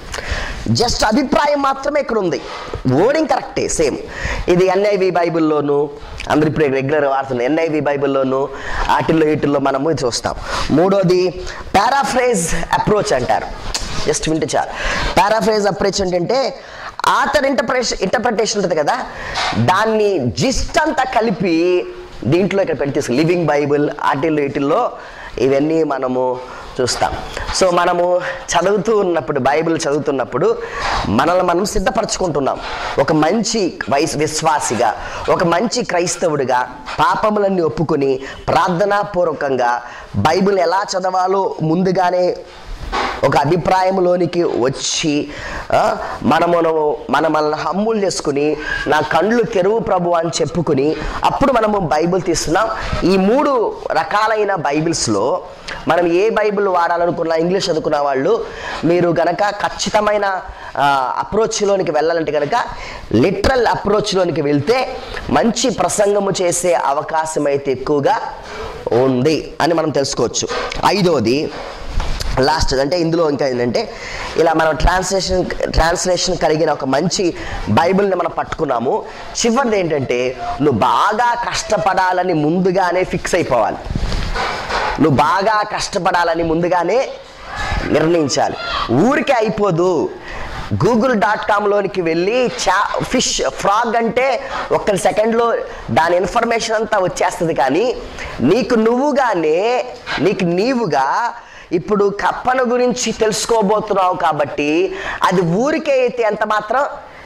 జస్ట్ అభిప్రాయం మాత్రమే ఇక్కడ ఉంది ఓడింగ్ కరెక్టే సేమ్ ఇది ఎన్ఐవి బైబిల్లోను అందరూ ఇప్పుడు రెగ్యులర్ వాడుతున్న ఎన్ఐవి బైబిల్లోను వాటిల్లో వీటిల్లో మనము ఇది చూస్తాం మూడోది పారాఫ్రేజ్ అప్రోచ్ అంటారు జస్ట్ వింటే చాలు పారాఫ్రేజ్ అప్రోచ్ ఏంటంటే ఆథర్ ఇంటర్ప్రిటేషన్ ఇంటర్ప్రిటేషన్ ఉంటుంది కదా దాన్ని జిస్ట్ అంతా కలిపి దీంట్లో ఇక్కడ పెట్టి తీసుకు లివింగ్ బైబిల్ ఆటిల్లో వీటిల్లో ఇవన్నీ మనము చూస్తాం సో మనము చదువుతూ ఉన్నప్పుడు బైబిల్ చదువుతున్నప్పుడు మనల్ని మనం సిద్ధపరచుకుంటున్నాం ఒక మంచి వైస్ విశ్వాసిగా ఒక మంచి క్రైస్తవుడిగా పాపములన్నీ ఒప్పుకొని ప్రార్థనాపూర్వకంగా బైబిల్ ఎలా చదవాలో ముందుగానే ఒక అభిప్రాయంలోనికి వచ్చి ఆ, మనము మన మనల్ని హమ్ములు చేసుకుని నా కండ్లు తెరువు ప్రభు అని చెప్పుకుని అప్పుడు మనము బైబిల్ తీస్తున్నాం ఈ మూడు రకాలైన బైబిల్స్లో మనం ఏ బైబిల్ వాడాలనుకున్నా ఇంగ్లీష్ చదువుకున్న వాళ్ళు మీరు గనక ఖచ్చితమైన అప్రోచ్లోనికి వెళ్ళాలంటే కనుక లిటరల్ అప్రోచ్లోనికి వెళ్తే మంచి ప్రసంగము చేసే అవకాశం అయితే ఎక్కువగా ఉంది అని మనం తెలుసుకోవచ్చు ఐదోది లాస్ట్ అంటే ఇందులో ఇంకా ఏంటంటే ఇలా మనం ట్రాన్స్లేషన్ ట్రాన్స్లేషన్ కలిగిన ఒక మంచి బైబిల్ని మనం పట్టుకున్నాము చివరిది ఏంటంటే నువ్వు బాగా కష్టపడాలని ముందుగానే ఫిక్స్ అయిపోవాలి నువ్వు బాగా కష్టపడాలని ముందుగానే నిర్ణయించాలి ఊరికే అయిపోదు గూగుల్ డాట్ కామ్లోనికి వెళ్ళి చా ఫిష్ ఫ్రాగ్ అంటే ఒక్క సెకండ్లో దాని ఇన్ఫర్మేషన్ అంతా వచ్చేస్తుంది కానీ నీకు నువ్వుగానే నీకు నీవుగా ఇప్పుడు కప్పను గురించి తెలుసుకోబోతున్నావు కాబట్టి అది ఊరికే అయితే ఎంత మాత్రం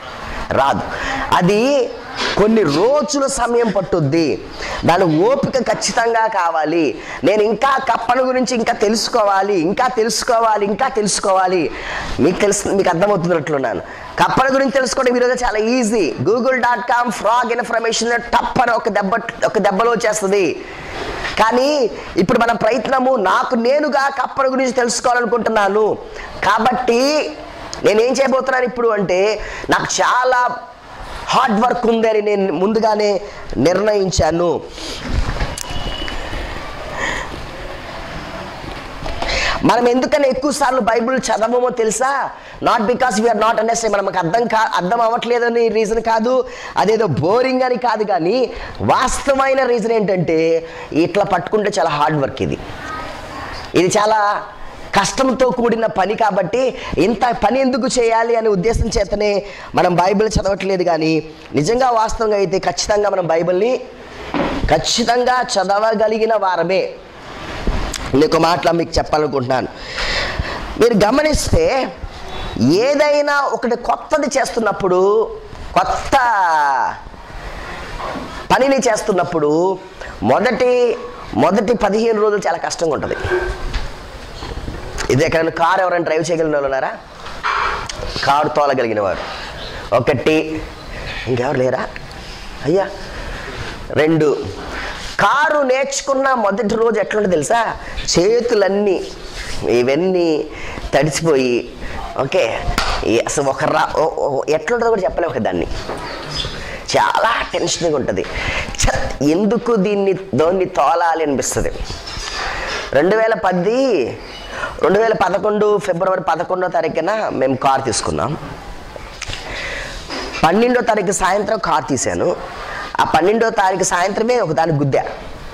రాదు అది కొన్ని రోజుల సమయం పట్టుద్ది దాని ఓపిక ఖచ్చితంగా కావాలి నేను ఇంకా కప్పను గురించి ఇంకా తెలుసుకోవాలి ఇంకా తెలుసుకోవాలి ఇంకా తెలుసుకోవాలి మీకు తెలుసు మీకు అర్థమవుతున్నట్లున్నాను కప్పల గురించి తెలుసుకోవడం ఈరోజు చాలా ఈజీ గూగుల్ డాట్ కామ్ ఫ్రాగ్ ఇన్ఫర్మేషన్ టప్ అని ఒక దెబ్బ ఒక దెబ్బలో వచ్చేస్తుంది కానీ ఇప్పుడు మన ప్రయత్నము నాకు నేనుగా కప్పల గురించి తెలుసుకోవాలనుకుంటున్నాను కాబట్టి నేనేం చేయబోతున్నాను ఇప్పుడు అంటే నాకు చాలా హార్డ్ వర్క్ ఉందని నేను ముందుగానే నిర్ణయించాను మనం ఎందుకని ఎక్కువ సార్లు బైబిల్ చదవమో తెలుసా not because we are not understand మనకు అర్థం కా అర్థం అవ్వట్లేదని రీజన్ కాదు అదేదో బోరింగ్ అని కాదు కానీ వాస్తవమైన రీజన్ ఏంటంటే ఇట్లా పట్టుకుంటే చాలా హార్డ్ వర్క్ ఇది ఇది చాలా కష్టంతో కూడిన పని కాబట్టి ఇంత పని ఎందుకు చేయాలి అనే ఉద్దేశం చేతనే మనం బైబిల్ చదవట్లేదు కానీ నిజంగా వాస్తవంగా అయితే ఖచ్చితంగా మనం బైబిల్ని ఖచ్చితంగా చదవగలిగిన వారమే నీకు మాటలు మీకు చెప్పాలనుకుంటున్నాను మీరు గమనిస్తే ఏదైనా ఒకటి కొత్తది చేస్తున్నప్పుడు కొత్త పనిని చేస్తున్నప్పుడు మొదటి మొదటి పదిహేను రోజులు చాలా కష్టంగా ఉంటుంది ఇది ఎక్కడైనా కారు ఎవరైనా డ్రైవ్ చేయగలిగిన వాళ్ళు ఉన్నారా కారు తోలగలిగిన వారు ఒకటి ఇంకెవరు లేరా అయ్యా రెండు కారు నేర్చుకున్న మొదటి రోజు ఎట్లుంటుంది తెలుసా చేతులన్నీ ఇవన్నీ తడిసిపోయి ఓకే ఈ అసలు ఒక రా ఓ- ఓ- ఎట్లుంటుందో కూడా చెప్పలేము ఒక దాన్ని చాలా టెన్షన్గా ఉంటుంది ఛ, ఎందుకు దీన్ని దోన్ని తోలాలి అనిపిస్తుంది రెండు వేల పది రెండు వేల పదకొండు ఫిబ్రవరి పదకొండో తారీఖున మేము కార్ తీసుకున్నాం పన్నెండో తారీఖు సాయంత్రం కార్ తీశాను ఆ పన్నెండో తారీఖు సాయంత్రమే ఒక దానికి గుద్దా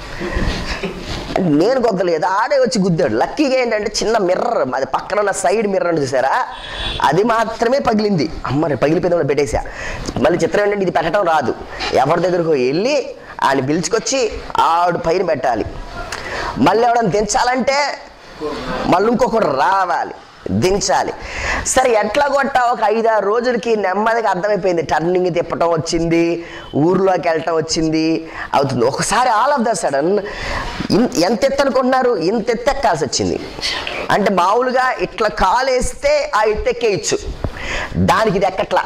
నేను గొద్దలేదు ఆడే వచ్చి గుద్దాడు లక్కీగా ఏంటంటే చిన్న మిర్రర్ అది పక్కన ఉన్న సైడ్ మిర్రర్ అని చూసారా అది మాత్రమే పగిలింది అమ్మ పగిలిపోయింది కూడా పెట్టేశా మళ్ళీ చిత్రం ఏంటంటే ఇది పెట్టడం రాదు ఎవరి దగ్గరకు వెళ్ళి ఆయన పిలుచుకొచ్చి ఆవిడ పైన పెట్టాలి మళ్ళీ ఎవడన్నా దించాలంటే మళ్ళీ ఇంకొకటి రావాలి దించాలి సరే ఎట్లా కొట్టా ఒక ఐదారు రోజులకి నెమ్మదిగా అర్థమైపోయింది టర్నింగ్ తిప్పటం వచ్చింది ఊర్లోకి వెళ్ళటం వచ్చింది అవుతుంది ఒకసారి ఆల్ ఆఫ్ ద సడన్ ఎంత ఎత్తు అనుకుంటున్నారు ఇంత ఎత్తు ఎక్కాల్సి వచ్చింది అంటే మామూలుగా ఇట్లా కాలేస్తే ఆ ఎత్తు ఎక్కేయచ్చు దానికి ఇది ఎక్కట్లా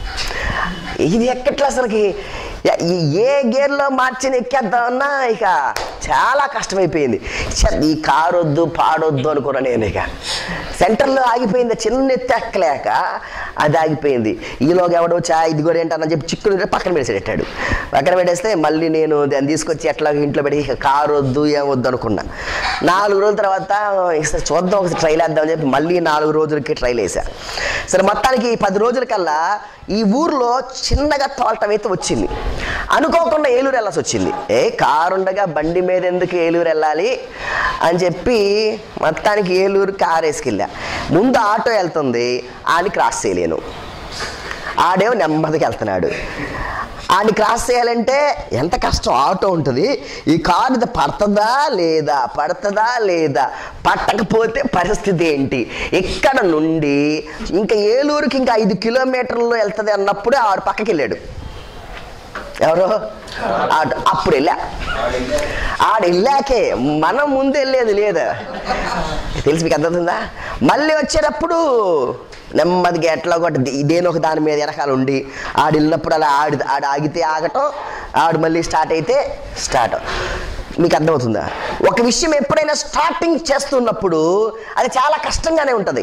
ఇది ఎక్కట్లా అసలుకి ఎ- ఈ ఏ గేర్లో మార్చిన ఎక్కేద్దామన్నా ఇక చాలా కష్టమైపోయింది ఛ, ఈ కారు వద్దు పాడొద్దు అనుకున్నా నేను ఇక సెంటర్లో ఆగిపోయింది చిన్న ఎత్తు ఎక్కలేక అది ఆగిపోయింది ఈలోగా ఎవడో చా ఇది కూడా ఏంటని చెప్పి చిక్కుడు పక్కన పెట్టేసాడు పక్కన పెట్టేస్తే మళ్ళీ నేను దాన్ని తీసుకొచ్చి ఎట్లా ఇంట్లో పెట్టి ఇక కారు వద్దు ఏం వద్దు అనుకున్నా నాలుగు రోజుల తర్వాత ఇక సరే చూద్దాం ఒకసారి ట్రైల్ వేద్దామని చెప్పి మళ్ళీ నాలుగు రోజులకి ట్రైల్ వేసా సరే మొత్తానికి ఈ పది రోజుల కల్లా ఈ ఊర్లో చిన్నగా తోలటం అయితే వచ్చింది అనుకోకుండా ఏలూరు వెళ్ళాల్సి వచ్చింది ఏ కారు ఉండగా బండి మీద ఎందుకు ఏలూరు వెళ్ళాలి అని చెప్పి మొత్తానికి ఏలూరు కారు వేసుకెళ్ళా ముందు ఆటో వెళ్తుంది ఆని క్రాస్ చేయలేను ఆడేమో నెమ్మదిగా వెళ్తున్నాడు ఆడిని క్రాస్ చేయాలంటే ఎంత కష్టం ఆటో ఉంటుంది ఈ కారు ఇది పడుతుందా లేదా పడుతుందా లేదా పట్టకపోతే పరిస్థితి ఏంటి ఇక్కడ నుండి ఇంకా ఏలూరుకి ఇంకా ఐదు కిలోమీటర్లు వెళ్తుంది అన్నప్పుడే ఆడు పక్కకి వెళ్ళాడు ఎవరు ఆడు అప్పుడు వెళ్ళా ఆడు వెళ్ళాకే మనం ముందు వెళ్ళేది లేదా తెలిసి మీకు అర్థమవుతుందా మళ్ళీ వచ్చేటప్పుడు నెమ్మదిగా ఎట్లా ఒకటి ది- ఇదేనో ఒక దాని మీద వెనకాల ఉండి ఆడు వెళ్ళినప్పుడు అలా ఆడి ఆడు ఆగితే ఆగటం ఆడు మళ్ళీ స్టార్ట్ అయితే స్టార్ట్ మీకు అర్థమవుతుందా ఒక విషయం ఎప్పుడైనా స్టార్టింగ్ చేస్తున్నప్పుడు అది చాలా కష్టంగానే ఉంటుంది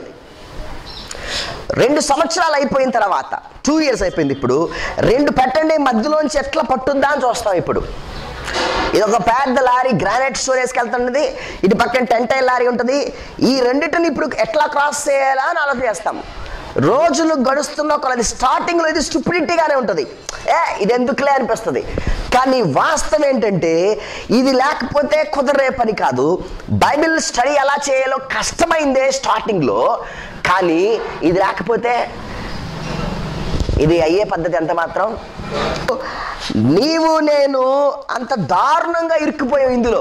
రెండు సంవత్సరాలు అయిపోయిన తర్వాత టూ ఇయర్స్ అయిపోయింది ఇప్పుడు రెండు పెట్టండి మధ్యలోంచి ఎట్లా పట్టుద్దా అని చూస్తాం ఇప్పుడు ఇది ఒక పెద్ద లారీ గ్రానైట్ స్టోరేజ్కి వెళ్తున్నది ఇటు పక్కన టెంటైల్ లారీ ఉంటుంది ఈ రెండింటిని ఇప్పుడు ఎట్లా క్రాస్ చేయాలా అని ఆలోచన చేస్తాం రోజులు గడుస్తున్న కొలది స్టార్టింగ్లో ఇది స్టూపిడిటీగానే ఉంటుంది ఏ ఇది ఎందుకులే అనిపిస్తుంది కానీ వాస్తవం ఏంటంటే ఇది లేకపోతే కుదరే పని కాదు బైబిల్ స్టడీ ఎలా చేయాలో కష్టమైందే స్టార్టింగ్లో కానీ ఇది లేకపోతే ఇది అయ్యే పద్ధతి ఎంత మాత్రం నీవు నేను అంత దారుణంగా ఇరుక్కుపోయాం ఇందులో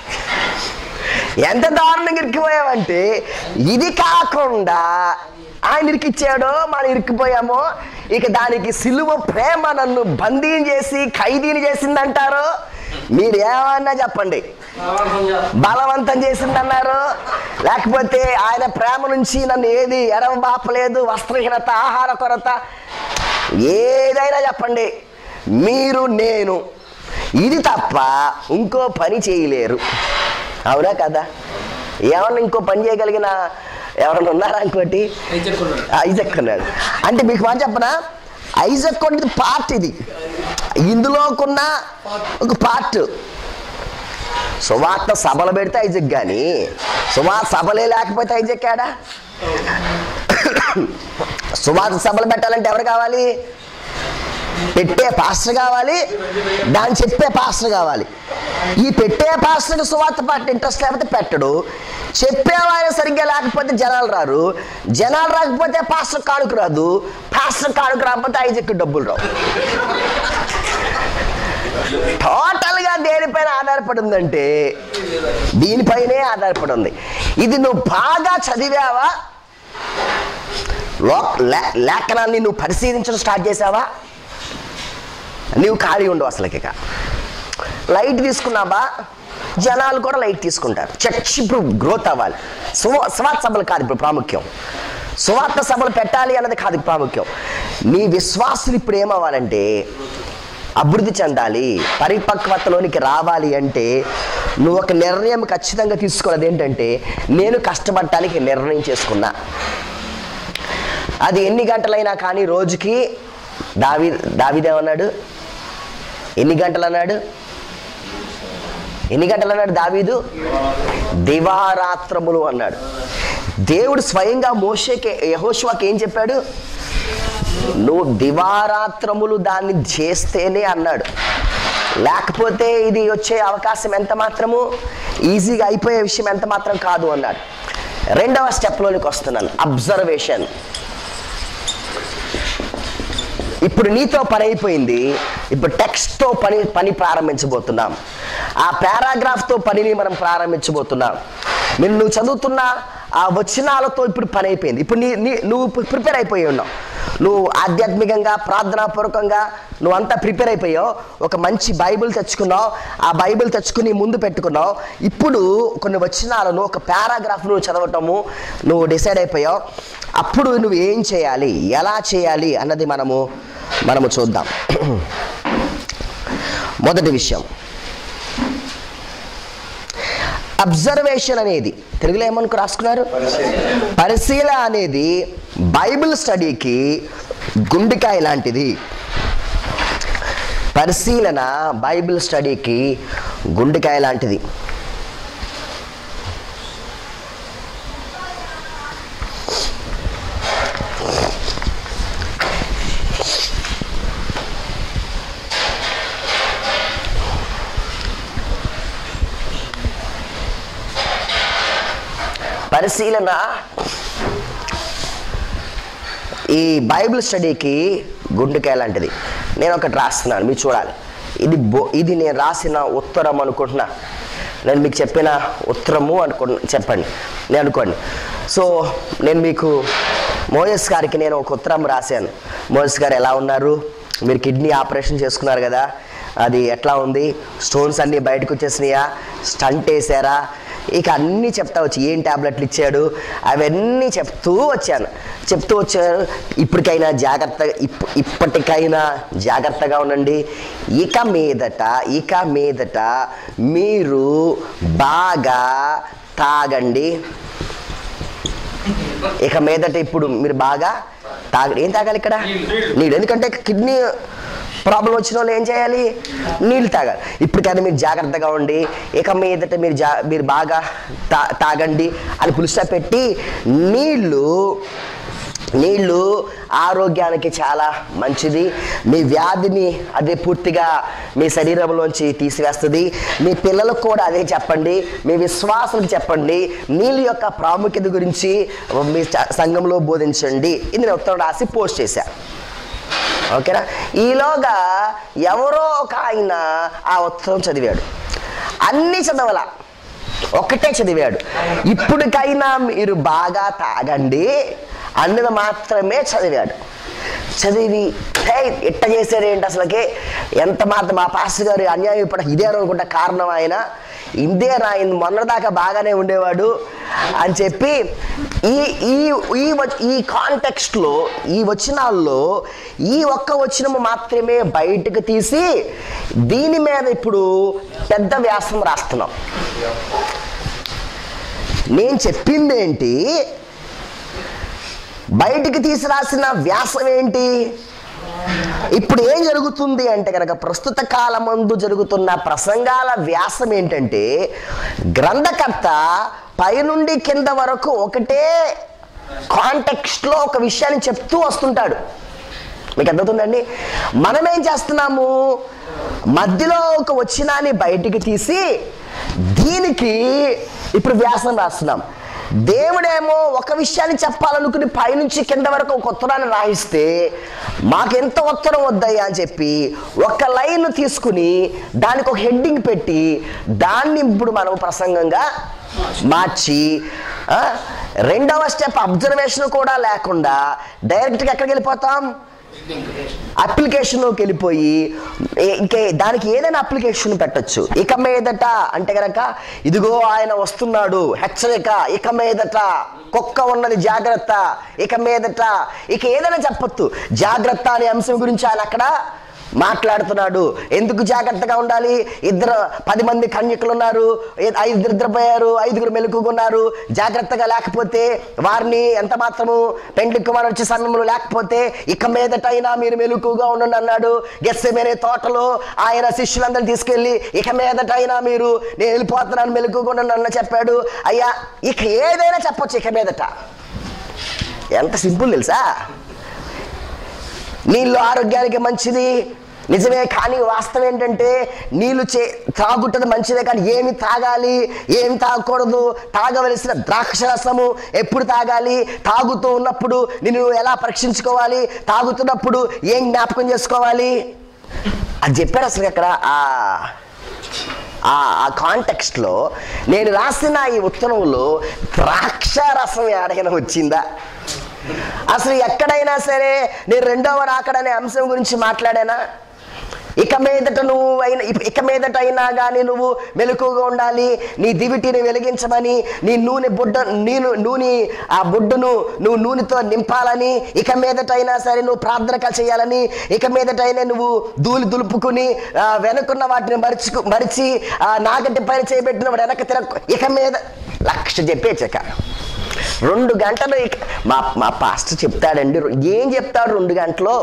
ఎంత దారుణంగా ఇరుక్కుపోయామంటే ఇది కాకుండా ఆయన ఇరికిచ్చాడో మనం ఇరుక్కుపోయామో ఇక దానికి సిలువ ప్రేమ నన్ను బందీని చేసి ఖైదీని చేసిందంటారో మీరు ఏమన్నా చెప్పండి బలవంతం చేసిందన్నారు లేకపోతే ఆయన ప్రేమ నుంచి నన్ను ఏది ఎరవబాపలేదు వస్త్రహీనత ఆహార కొరత ఏదైనా చెప్పండి మీరు నేను ఇది తప్ప ఇంకో పని చేయలేరు అవునా కదా ఏమన్నా ఇంకో పని చేయగలిగిన ఎవరన్నా ఉన్నారా ఇంకోటి ఐజక్ ఉన్నాడు అంటే మీకు మాట చెప్పనా ఐజక్ అనేది పార్ట్ ఇది ఇందులోకున్న ఒక పార్ట్ సువార్త సభలు పెడితే ఐజక్ కానీ సువార్త సభలే లేకపోతే ఐజక్ ఆడా సువార్త సభలు పెట్టాలంటే ఎవరు కావాలి పెట్టే పాస్టర్ కావాలి దాన్ని చెప్పే పాస్టర్ కావాలి ఈ పెట్టే పాస్టర్కి సువార్త పాట ఇంట్రెస్ట్ లేకపోతే పెట్టడు చెప్పేవారు సరిగ్గా లేకపోతే జనాలు రారు జనాలు రాకపోతే పాస్టర్ కాడుకు రాదు పాస్టర్ కాడుకు రాకపోతే ఐజక్కి డబ్బులు రావు టోటల్ గా దేనిపైన ఆధారపడి ఉందంటే దీనిపైనే ఆధారపడి ఉంది ఇది నువ్వు బాగా చదివావా లో లే- లేఖనాన్ని నువ్వు పరిశీలించడం స్టార్ట్ చేసావా నువ్వు ఖాళీ ఉండవు అసలుకి ఇక లైట్ తీసుకున్నావా జనాలు కూడా లైట్ తీసుకుంటారు చర్చ్ ఇప్పుడు గ్రోత్ అవ్వాలి సువా స్వార్థ సభలు కాదు ఇప్పుడు ప్రాముఖ్యం సువార్త సభలు పెట్టాలి అన్నది కాదు ప్రాముఖ్యం నీ విశ్వాసులు ఇప్పుడు ఏమవ్వాలంటే అభివృద్ధి చెందాలి పరిపక్వతలోనికి రావాలి అంటే నువ్వు ఒక నిర్ణయం ఖచ్చితంగా తీసుకోవాలి ఏంటంటే నేను కష్టపడటానికి నిర్ణయం చేసుకున్నా అది ఎన్ని గంటలైనా కానీ రోజుకి దావి దావిదేమన్నాడు ఎన్ని గంటలు అన్నాడు ఎన్ని గంటలు అన్నాడు దావీదు దివారాత్రములు అన్నాడు దేవుడు స్వయంగా మోషేకి యహోష్వాకి ఏం చెప్పాడు నువ్వు దివారాత్రములు దాన్ని చేస్తేనే అన్నాడు లేకపోతే ఇది వచ్చే అవకాశం ఎంత మాత్రము ఈజీగా అయిపోయే విషయం ఎంత మాత్రం కాదు అన్నాడు రెండవ స్టెప్లోనికి వస్తున్నాను అబ్జర్వేషన్ ఇప్పుడు నీతో పని అయిపోయింది ఇప్పుడు టెక్స్ట్తో పని పని ప్రారంభించబోతున్నాం ఆ పారాగ్రాఫ్తో పనిని మనం ప్రారంభించబోతున్నాం మీరు నువ్వు చదువుతున్న ఆ వచనాలతో ఇప్పుడు పని అయిపోయింది ఇప్పుడు నీ నీ నువ్వు ప్రిపేర్ అయిపోయి ఉన్నావు నువ్వు ఆధ్యాత్మికంగా ప్రార్థనాపూర్వకంగా నువ్వు అంతా ప్రిపేర్ అయిపోయావు ఒక మంచి బైబిల్ తెచ్చుకున్నావు ఆ బైబిల్ తెచ్చుకుని ముందు పెట్టుకున్నావు ఇప్పుడు కొన్ని వచనాలను ఒక పారాగ్రాఫ్ నువ్వు చదవటము నువ్వు డిసైడ్ అయిపోయావు అప్పుడు నువ్వు ఏం చేయాలి ఎలా చేయాలి అన్నది మనము మనము చూద్దాం మొదటి విషయం అబ్జర్వేషన్ అనేది తెలుగులో ఏమనుకు రాసుకున్నారు పరిశీల అనేది బైబిల్ స్టడీకి గుండెకాయ లాంటిది పరిశీలన బైబిల్ స్టడీకి గుండెకాయ లాంటిది పరిశీలన ఈ బైబిల్ స్టడీకి గుండెకాయ లాంటిది నేను ఒకటి రాస్తున్నాను మీరు చూడాలి ఇది బో ఇది నేను రాసిన ఉత్తరం అనుకుంటున్నా నేను మీకు చెప్పిన ఉత్తరము అనుకు చెప్పండి నేను అనుకోండి సో నేను మీకు మోయస్ గారికి నేను ఒక ఉత్తరం రాశాను మోయస్ గారు ఎలా ఉన్నారు మీరు కిడ్నీ ఆపరేషన్ చేసుకున్నారు కదా అది ఎట్లా ఉంది స్టోన్స్ అన్నీ బయటకు వచ్చేసినాయా స్టంట్ వేసారా ఇక అన్నీ చెప్తా వచ్చి ఏం ట్యాబ్లెట్లు ఇచ్చాడు అవన్నీ చెప్తూ వచ్చాను చెప్తూ వచ్చాను ఇప్పటికైనా జాగ్రత్త ఇప్ ఇప్పటికైనా జాగ్రత్తగా ఉండండి ఇక మీదట ఇక మీదట మీరు బాగా తాగండి ఇక మీదట ఇప్పుడు మీరు బాగా తాగ ఏం తాగాలి ఇక్కడ నీళ్ళు ఎందుకంటే కిడ్నీ ప్రాబ్లం వచ్చిన వాళ్ళు ఏం చేయాలి నీళ్ళు తాగాలి ఇప్పటికైనా మీరు జాగ్రత్తగా ఉండి ఇక మీదట మీరు జా మీరు బాగా తా తాగండి అని పులుస్తా పెట్టి నీళ్ళు నీళ్ళు ఆరోగ్యానికి చాలా మంచిది మీ వ్యాధిని అదే పూర్తిగా మీ శరీరంలోంచి తీసివేస్తుంది మీ పిల్లలకు కూడా అదే చెప్పండి మీ విశ్వాసాలకు చెప్పండి నీళ్ళ యొక్క ప్రాముఖ్యత గురించి మీ చ- సంఘంలో బోధించండి ఇది నేను ఉత్తరం రాసి పోస్ట్ చేశా ఓకేనా ఈలోగా ఎవరో ఒక ఆయన ఆ ఉత్తరం చదివాడు అన్ని చదవల ఒక్కటే చదివాడు ఇప్పటికైనా మీరు బాగా తాగండి అన్నది మాత్రమే చదివాడు చదివి హే ఇట్ట చేశారేంటి అసలుకి ఎంత మాత్రం మా పాస్టర్ గారు అన్యాయం ఇప్పుడు ఇదే అనుకుంటా కారణం ఆయన ఇందే ఆయన మొన్నదాకా బాగానే ఉండేవాడు అని చెప్పి ఈ ఈ ఈ వ- ఈ కాంటెక్స్ట్లో ఈ వచనాల్లో ఈ ఒక్క వచనము మాత్రమే బయటకు తీసి దీని మీద ఇప్పుడు పెద్ద వ్యాసం రాస్తున్నాం నేను చెప్పింది ఏంటి బయటికి తీసి రాసిన వ్యాసం ఏంటి ఇప్పుడు ఏం జరుగుతుంది అంటే కనుక ప్రస్తుత కాలమందు జరుగుతున్న ప్రసంగాల వ్యాసం ఏంటంటే గ్రంథకర్త పైనుండి కింద వరకు ఒకటే కాంటెక్స్ట్లో ఒక విషయాన్ని చెప్తూ వస్తుంటాడు మీకు అర్థవుతుందండి మనం ఏం చేస్తున్నాము మధ్యలో ఒక వచ్చినాన్ని బయటికి తీసి దీనికి ఇప్పుడు వ్యాసం రాస్తున్నాం దేవుడేమో ఒక విషయాన్ని చెప్పాలనుకుని పైనుంచి కింద వరకు ఒక ఉత్తరాన్ని రాయిస్తే మాకెంత ఉత్తరం వద్దయ్యా అని చెప్పి ఒక లైన్ తీసుకుని దానికి ఒక హెడ్డింగ్ పెట్టి దాన్ని ఇప్పుడు మనం ప్రసంగంగా మార్చి ఆ, రెండవ స్టెప్ అబ్జర్వేషన్ కూడా లేకుండా డైరెక్ట్గా ఎక్కడికి వెళ్ళిపోతాం అప్లికేషన్లోకి వెళ్ళిపోయి ఏ- ఇంకే దానికి ఏదైనా అప్లికేషన్ పెట్టొచ్చు ఇక మీదట అంటే కనుక ఇదిగో ఆయన వస్తున్నాడు హెచ్చరిక ఇక మీదట కుక్క ఉన్నది జాగ్రత్త ఇక మీదట ఇక ఏదైనా చెప్పొచ్చు జాగ్రత్త అనే అంశం గురించి ఆయన అక్కడ మాట్లాడుతున్నాడు ఎందుకు జాగ్రత్తగా ఉండాలి ఇద్దరు పది మంది కన్యకులు ఉన్నారు ఏ- ఐదుగురు నిద్రపోయారు ఐదుగురు మెలుకున్నారు జాగ్రత్తగా లేకపోతే వారిని ఎంత మాత్రము పెండ్లి కుమార్ వచ్చే సమయంలో లేకపోతే ఇక మీదటైనా మీరు మెలుకుగా ఉండండి అన్నాడు గెస్సెమేనే తోటలో ఆయన శిష్యులందరినీ తీసుకెళ్ళి ఇక మీదటైనా మీరు నేను వెళ్ళిపోతున్నాను మెలుకుగా ఉండండి అన్న చెప్పాడు అయ్యా ఇక ఏదైనా చెప్పొచ్చు ఇక మీదట ఎంత సింపుల్ తెలుసా నీళ్ళు ఆరోగ్యానికి మంచిది నిజమే కానీ వాస్తవం ఏంటంటే నీళ్ళు చే తాగుంటది మంచిదే కానీ ఏమి తాగాలి ఏమి తాగకూడదు తాగవలసిన ద్రాక్ష రసము ఎప్పుడు తాగాలి తాగుతూ ఉన్నప్పుడు నిన్ను నువ్వు ఎలా పరీక్షించుకోవాలి తాగుతున్నప్పుడు ఏం జ్ఞాపకం చేసుకోవాలి అది చెప్పాడు అసలు అక్కడ ఆ ఆ ఆ కాంటెక్స్ట్లో నేను రాసిన ఈ ఉత్తరంలో ద్రాక్ష రసం ఎడగన వచ్చిందా అసలు ఎక్కడైనా సరే నేను రెండవ రాకడనే అంశం గురించి మాట్లాడానా ఇక మీదట నువ్వు అయిన ఇక మీదట అయినా కానీ నువ్వు మెలకుగా ఉండాలి నీ దివిటిని వెలిగించమని నీ నూనె బుడ్డ నేను నూనె ఆ బుడ్డును నువ్వు నూనెతో నింపాలని ఇక మీదట అయినా సరే నువ్వు ప్రార్థన చేయాలని ఇక మీదట అయినా నువ్వు ధూళి దులుపుకుని ఆ, వెనకున్న వాటిని మరిచి మరిచి ఆ, నాగంటి పైన చేయబెట్టిన వాడు వెనక తిరగ ఇక మీద లక్ష చెప్పేచక రెండు గంటలు ఇక- మా మా పాస్టర్ చెప్తాడండి ఏం చెప్తాడు రెండు గంటలో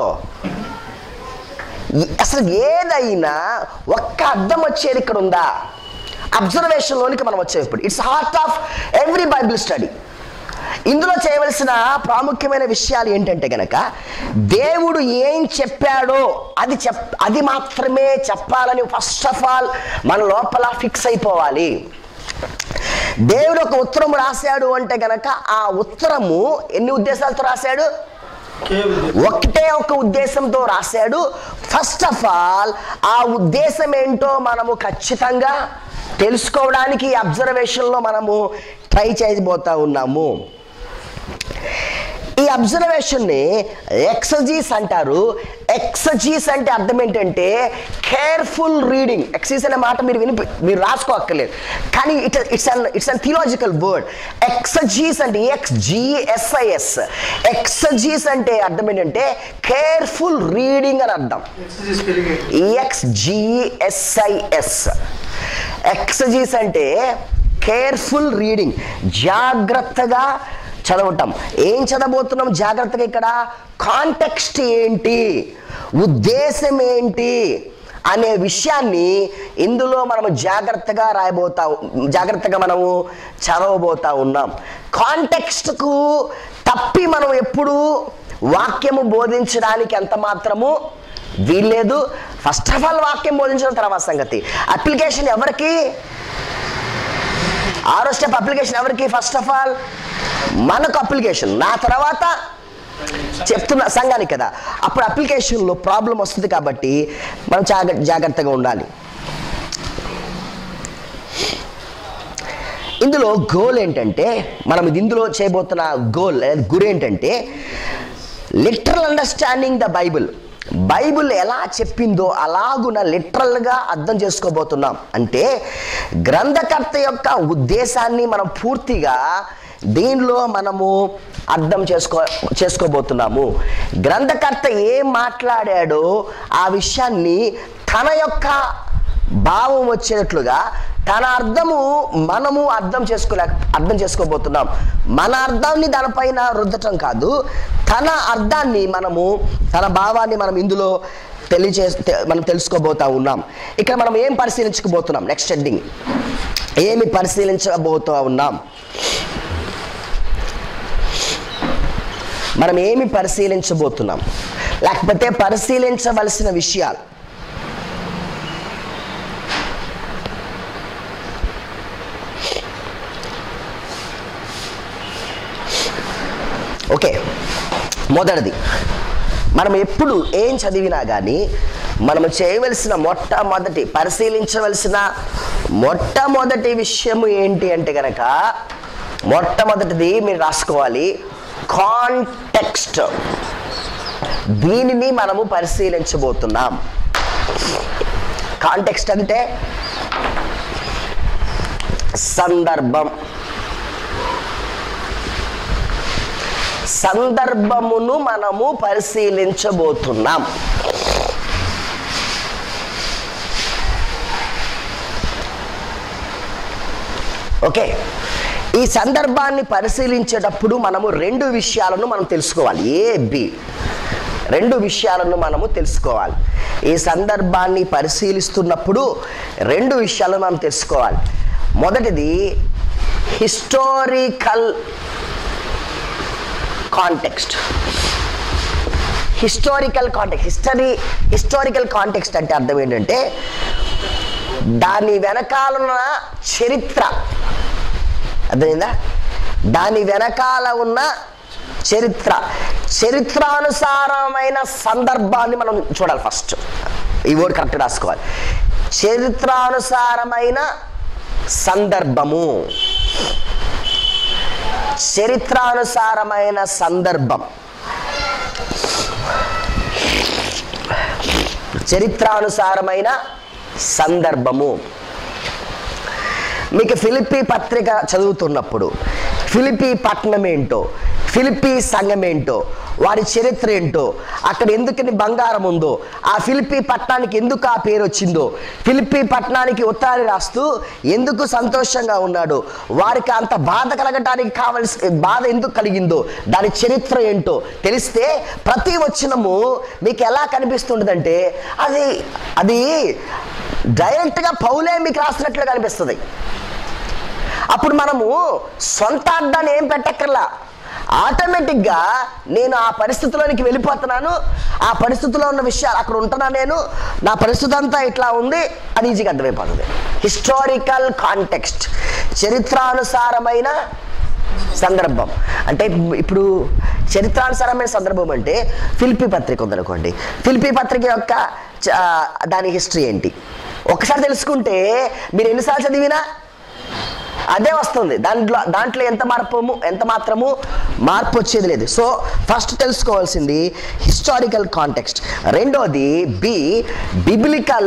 ఈ- అసలు ఏదైనా ఒక్క అర్థం వచ్చేది ఇక్కడ ఉందా అబ్జర్వేషన్లోనికి మనం వచ్చాం ఇప్పుడు it's heart of every Bible study ఇందులో చేయవలసిన ప్రాముఖ్యమైన విషయాలు ఏంటంటే గనక దేవుడు ఏం చెప్పాడో అది చెప్ అది మాత్రమే చెప్పాలని ఫస్ట్ ఆఫ్ ఆల్ మన లోపల ఫిక్స్ అయిపోవాలి దేవుడు ఒక ఉత్తరం రాశాడు అంటే గనక ఆ ఉత్తరము ఎన్ని ఉద్దేశాలతో రాశాడు కేవలం ఒకటే ఒక ఉద్దేశంతో రాశాడు ఫస్ట్ ఆఫ్ ఆల్ ఆ ఉద్దేశం ఏంటో మనము ఖచ్చితంగా తెలుసుకోవడానికి ఈ అబ్జర్వేషన్లో మనము ట్రై చేయబోతా ఉన్నాము ఈ అబ్జర్వేషన్ని ఎక్సజీస్ అంటారు ఎక్సజీస్ అంటే అర్థం ఏంటంటే కేర్ఫుల్ రీడింగ్ ఎక్సీస్ అనే మాట మీరు విని మీరు రాసుకోక్కర్లేదు కానీ it it's an it's an theological word exegesis అంటే ఎక్స్ జిఎస్ఐఎస్ ఎక్సజీస్ అంటే అర్థం ఏంటంటే కేర్ఫుల్ రీడింగ్ అని అర్థం ఎక్స్జిఎస్ఐఎస్ ఎక్సజీస్ అంటే కేర్ఫుల్ రీడింగ్ జాగ్రత్తగా చదవటం ఏం చదవబోతున్నాం జాగ్రత్తగా ఇక్కడ కాంటెక్స్ట్ ఏంటి ఉద్దేశం ఏంటి అనే విషయాన్ని ఇందులో మనము జాగ్రత్తగా రాయబోతా జాగ్రత్తగా మనము చదవబోతా ఉన్నాం కాంటెక్స్ట్కు తప్పి మనం ఎప్పుడు వాక్యము బోధించడానికి ఎంత మాత్రము వీల్లేదు ఫస్ట్ ఆఫ్ ఆల్ వాక్యం బోధించడం తర్వాత సంగతి అప్లికేషన్ ఎవరికి ఆరో స్టెప్ అప్లికేషన్ ఎవరికి ఫస్ట్ ఆఫ్ ఆల్ మనకు అప్లికేషన్ నా తర్వాత చెప్తున్న సంఘానికి కదా అప్పుడు అప్లికేషన్లో ప్రాబ్లం వస్తుంది కాబట్టి మనం జాగ్ర జాగ్రత్తగా ఉండాలి ఇందులో గోల్ ఏంటంటే మనం ఇది ఇందులో చేయబోతున్న గోల్ లేదా గురి ఏంటంటే literal understanding the Bible Bible ఎలా చెప్పిందో అలాగున లిటరల్గా అర్థం చేసుకోబోతున్నాం అంటే గ్రంథకర్త యొక్క ఉద్దేశాన్ని మనం పూర్తిగా దీనిలో మనము అర్థం చేసుకో చేసుకోబోతున్నాము గ్రంథకర్త ఏం మాట్లాడాడో ఆ విషయాన్ని తన యొక్క భావం వచ్చేటట్లుగా తన అర్థము మనము అర్థం చేసుకోలే అర్థం చేసుకోబోతున్నాం మన అర్థాన్ని దానిపైన రుద్దటం కాదు తన అర్థాన్ని మనము తన భావాన్ని మనం ఇందులో తెలియచే తె- మనం తెలుసుకోబోతా ఉన్నాం ఇక్కడ మనం ఏం పరిశీలించుకోబోతున్నాం నెక్స్ట్ హెడ్డింగ్ ఏమి పరిశీలించబోతా ఉన్నాం మనం ఏమి పరిశీలించబోతున్నాం లేకపోతే పరిశీలించవలసిన విషయాలు ఓకే మొదటిది మనం ఎప్పుడు ఏం చదివినా కానీ మనము చేయవలసిన మొట్టమొదటి పరిశీలించవలసిన మొట్టమొదటి విషయము ఏంటి అంటే కనుక మొట్టమొదటిది మీరు రాసుకోవాలి కాంటెక్స్ట్ దీనిని మనము పరిశీలించబోతున్నాం కాంటెక్స్ట్ అంటే సందర్భం సందర్భమును మనము పరిశీలించబోతున్నాం ఓకే ఈ సందర్భాన్ని పరిశీలించేటప్పుడు మనము రెండు విషయాలను మనం తెలుసుకోవాలి ఏ బి రెండు విషయాలను మనము తెలుసుకోవాలి ఈ సందర్భాన్ని పరిశీలిస్తున్నప్పుడు రెండు విషయాలను మనం తెలుసుకోవాలి మొదటిది historical context historical context history historical context అంటే అర్థం ఏంటంటే దాని వెనకాలన్న చరిత్ర అర్థమైందా దాని వెనకాల ఉన్న చరిత్ర చరిత్రానుసారమైన సందర్భాన్ని మనం చూడాలి ఫస్ట్ ఈ వర్డ్ కరెక్ట్ రాసుకోవాలి చరిత్రానుసారమైన సందర్భము చరిత్రానుసారమైన సందర్భం చరిత్రానుసారమైన సందర్భము మీకు ఫిలిప్పీ పత్రిక చదువుతున్నప్పుడు ఫిలిప్పీ పట్టణం ఏంటో ఫిలిప్పీ సంఘం ఏంటో వారి చరిత్ర ఏంటో అక్కడ ఎందుకని బంగారం ఉందో ఆ ఫిలిప్పీ పట్టణానికి ఎందుకు ఆ పేరు వచ్చిందో ఫిలిప్పీ పట్టణానికి ఉత్తరాన్ని రాస్తూ ఎందుకు సంతోషంగా ఉన్నాడు వారికి అంత బాధ కలగటానికి కావలసి బాధ ఎందుకు కలిగిందో దాని చరిత్ర ఏంటో తెలిస్తే ప్రతి వచనము మీకు ఎలా కనిపిస్తుంటుందంటే అది అది డైరెక్ట్గా పౌలే మీకు రాసినట్లు కనిపిస్తుంది అప్పుడు మనము సొంత అడ్డాన్ని ఏం పెట్టక్కర్లా ఆటోమేటిక్గా నేను ఆ పరిస్థితిలోనికి వెళ్ళిపోతున్నాను ఆ పరిస్థితిలో ఉన్న విషయాలు అక్కడ ఉంటున్నా నేను నా పరిస్థితి అంతా ఇట్లా ఉంది అది ఈజీగా అర్థమైపోతుంది హిస్టారికల్ కాంటెక్స్ట్ చరిత్రానుసారమైన సందర్భం అంటే ఇప్పుడు చరిత్రానుసారమైన సందర్భం అంటే ఫిలిపి పత్రిక ఉందనుకోండి ఫిలిపి పత్రిక యొక్క చ- దాని హిస్టరీ ఏంటి ఒకసారి తెలుసుకుంటే మీరు ఎన్నిసార్లు చదివినా అదే వస్తుంది దాంట్లో దాంట్లో ఎంత మార్పు ఎంత మాత్రము మార్పు వచ్చేది లేదు సో ఫస్ట్ తెలుసుకోవాల్సింది హిస్టారికల్ కాంటెక్స్ట్ రెండోది బి బిబిలికల్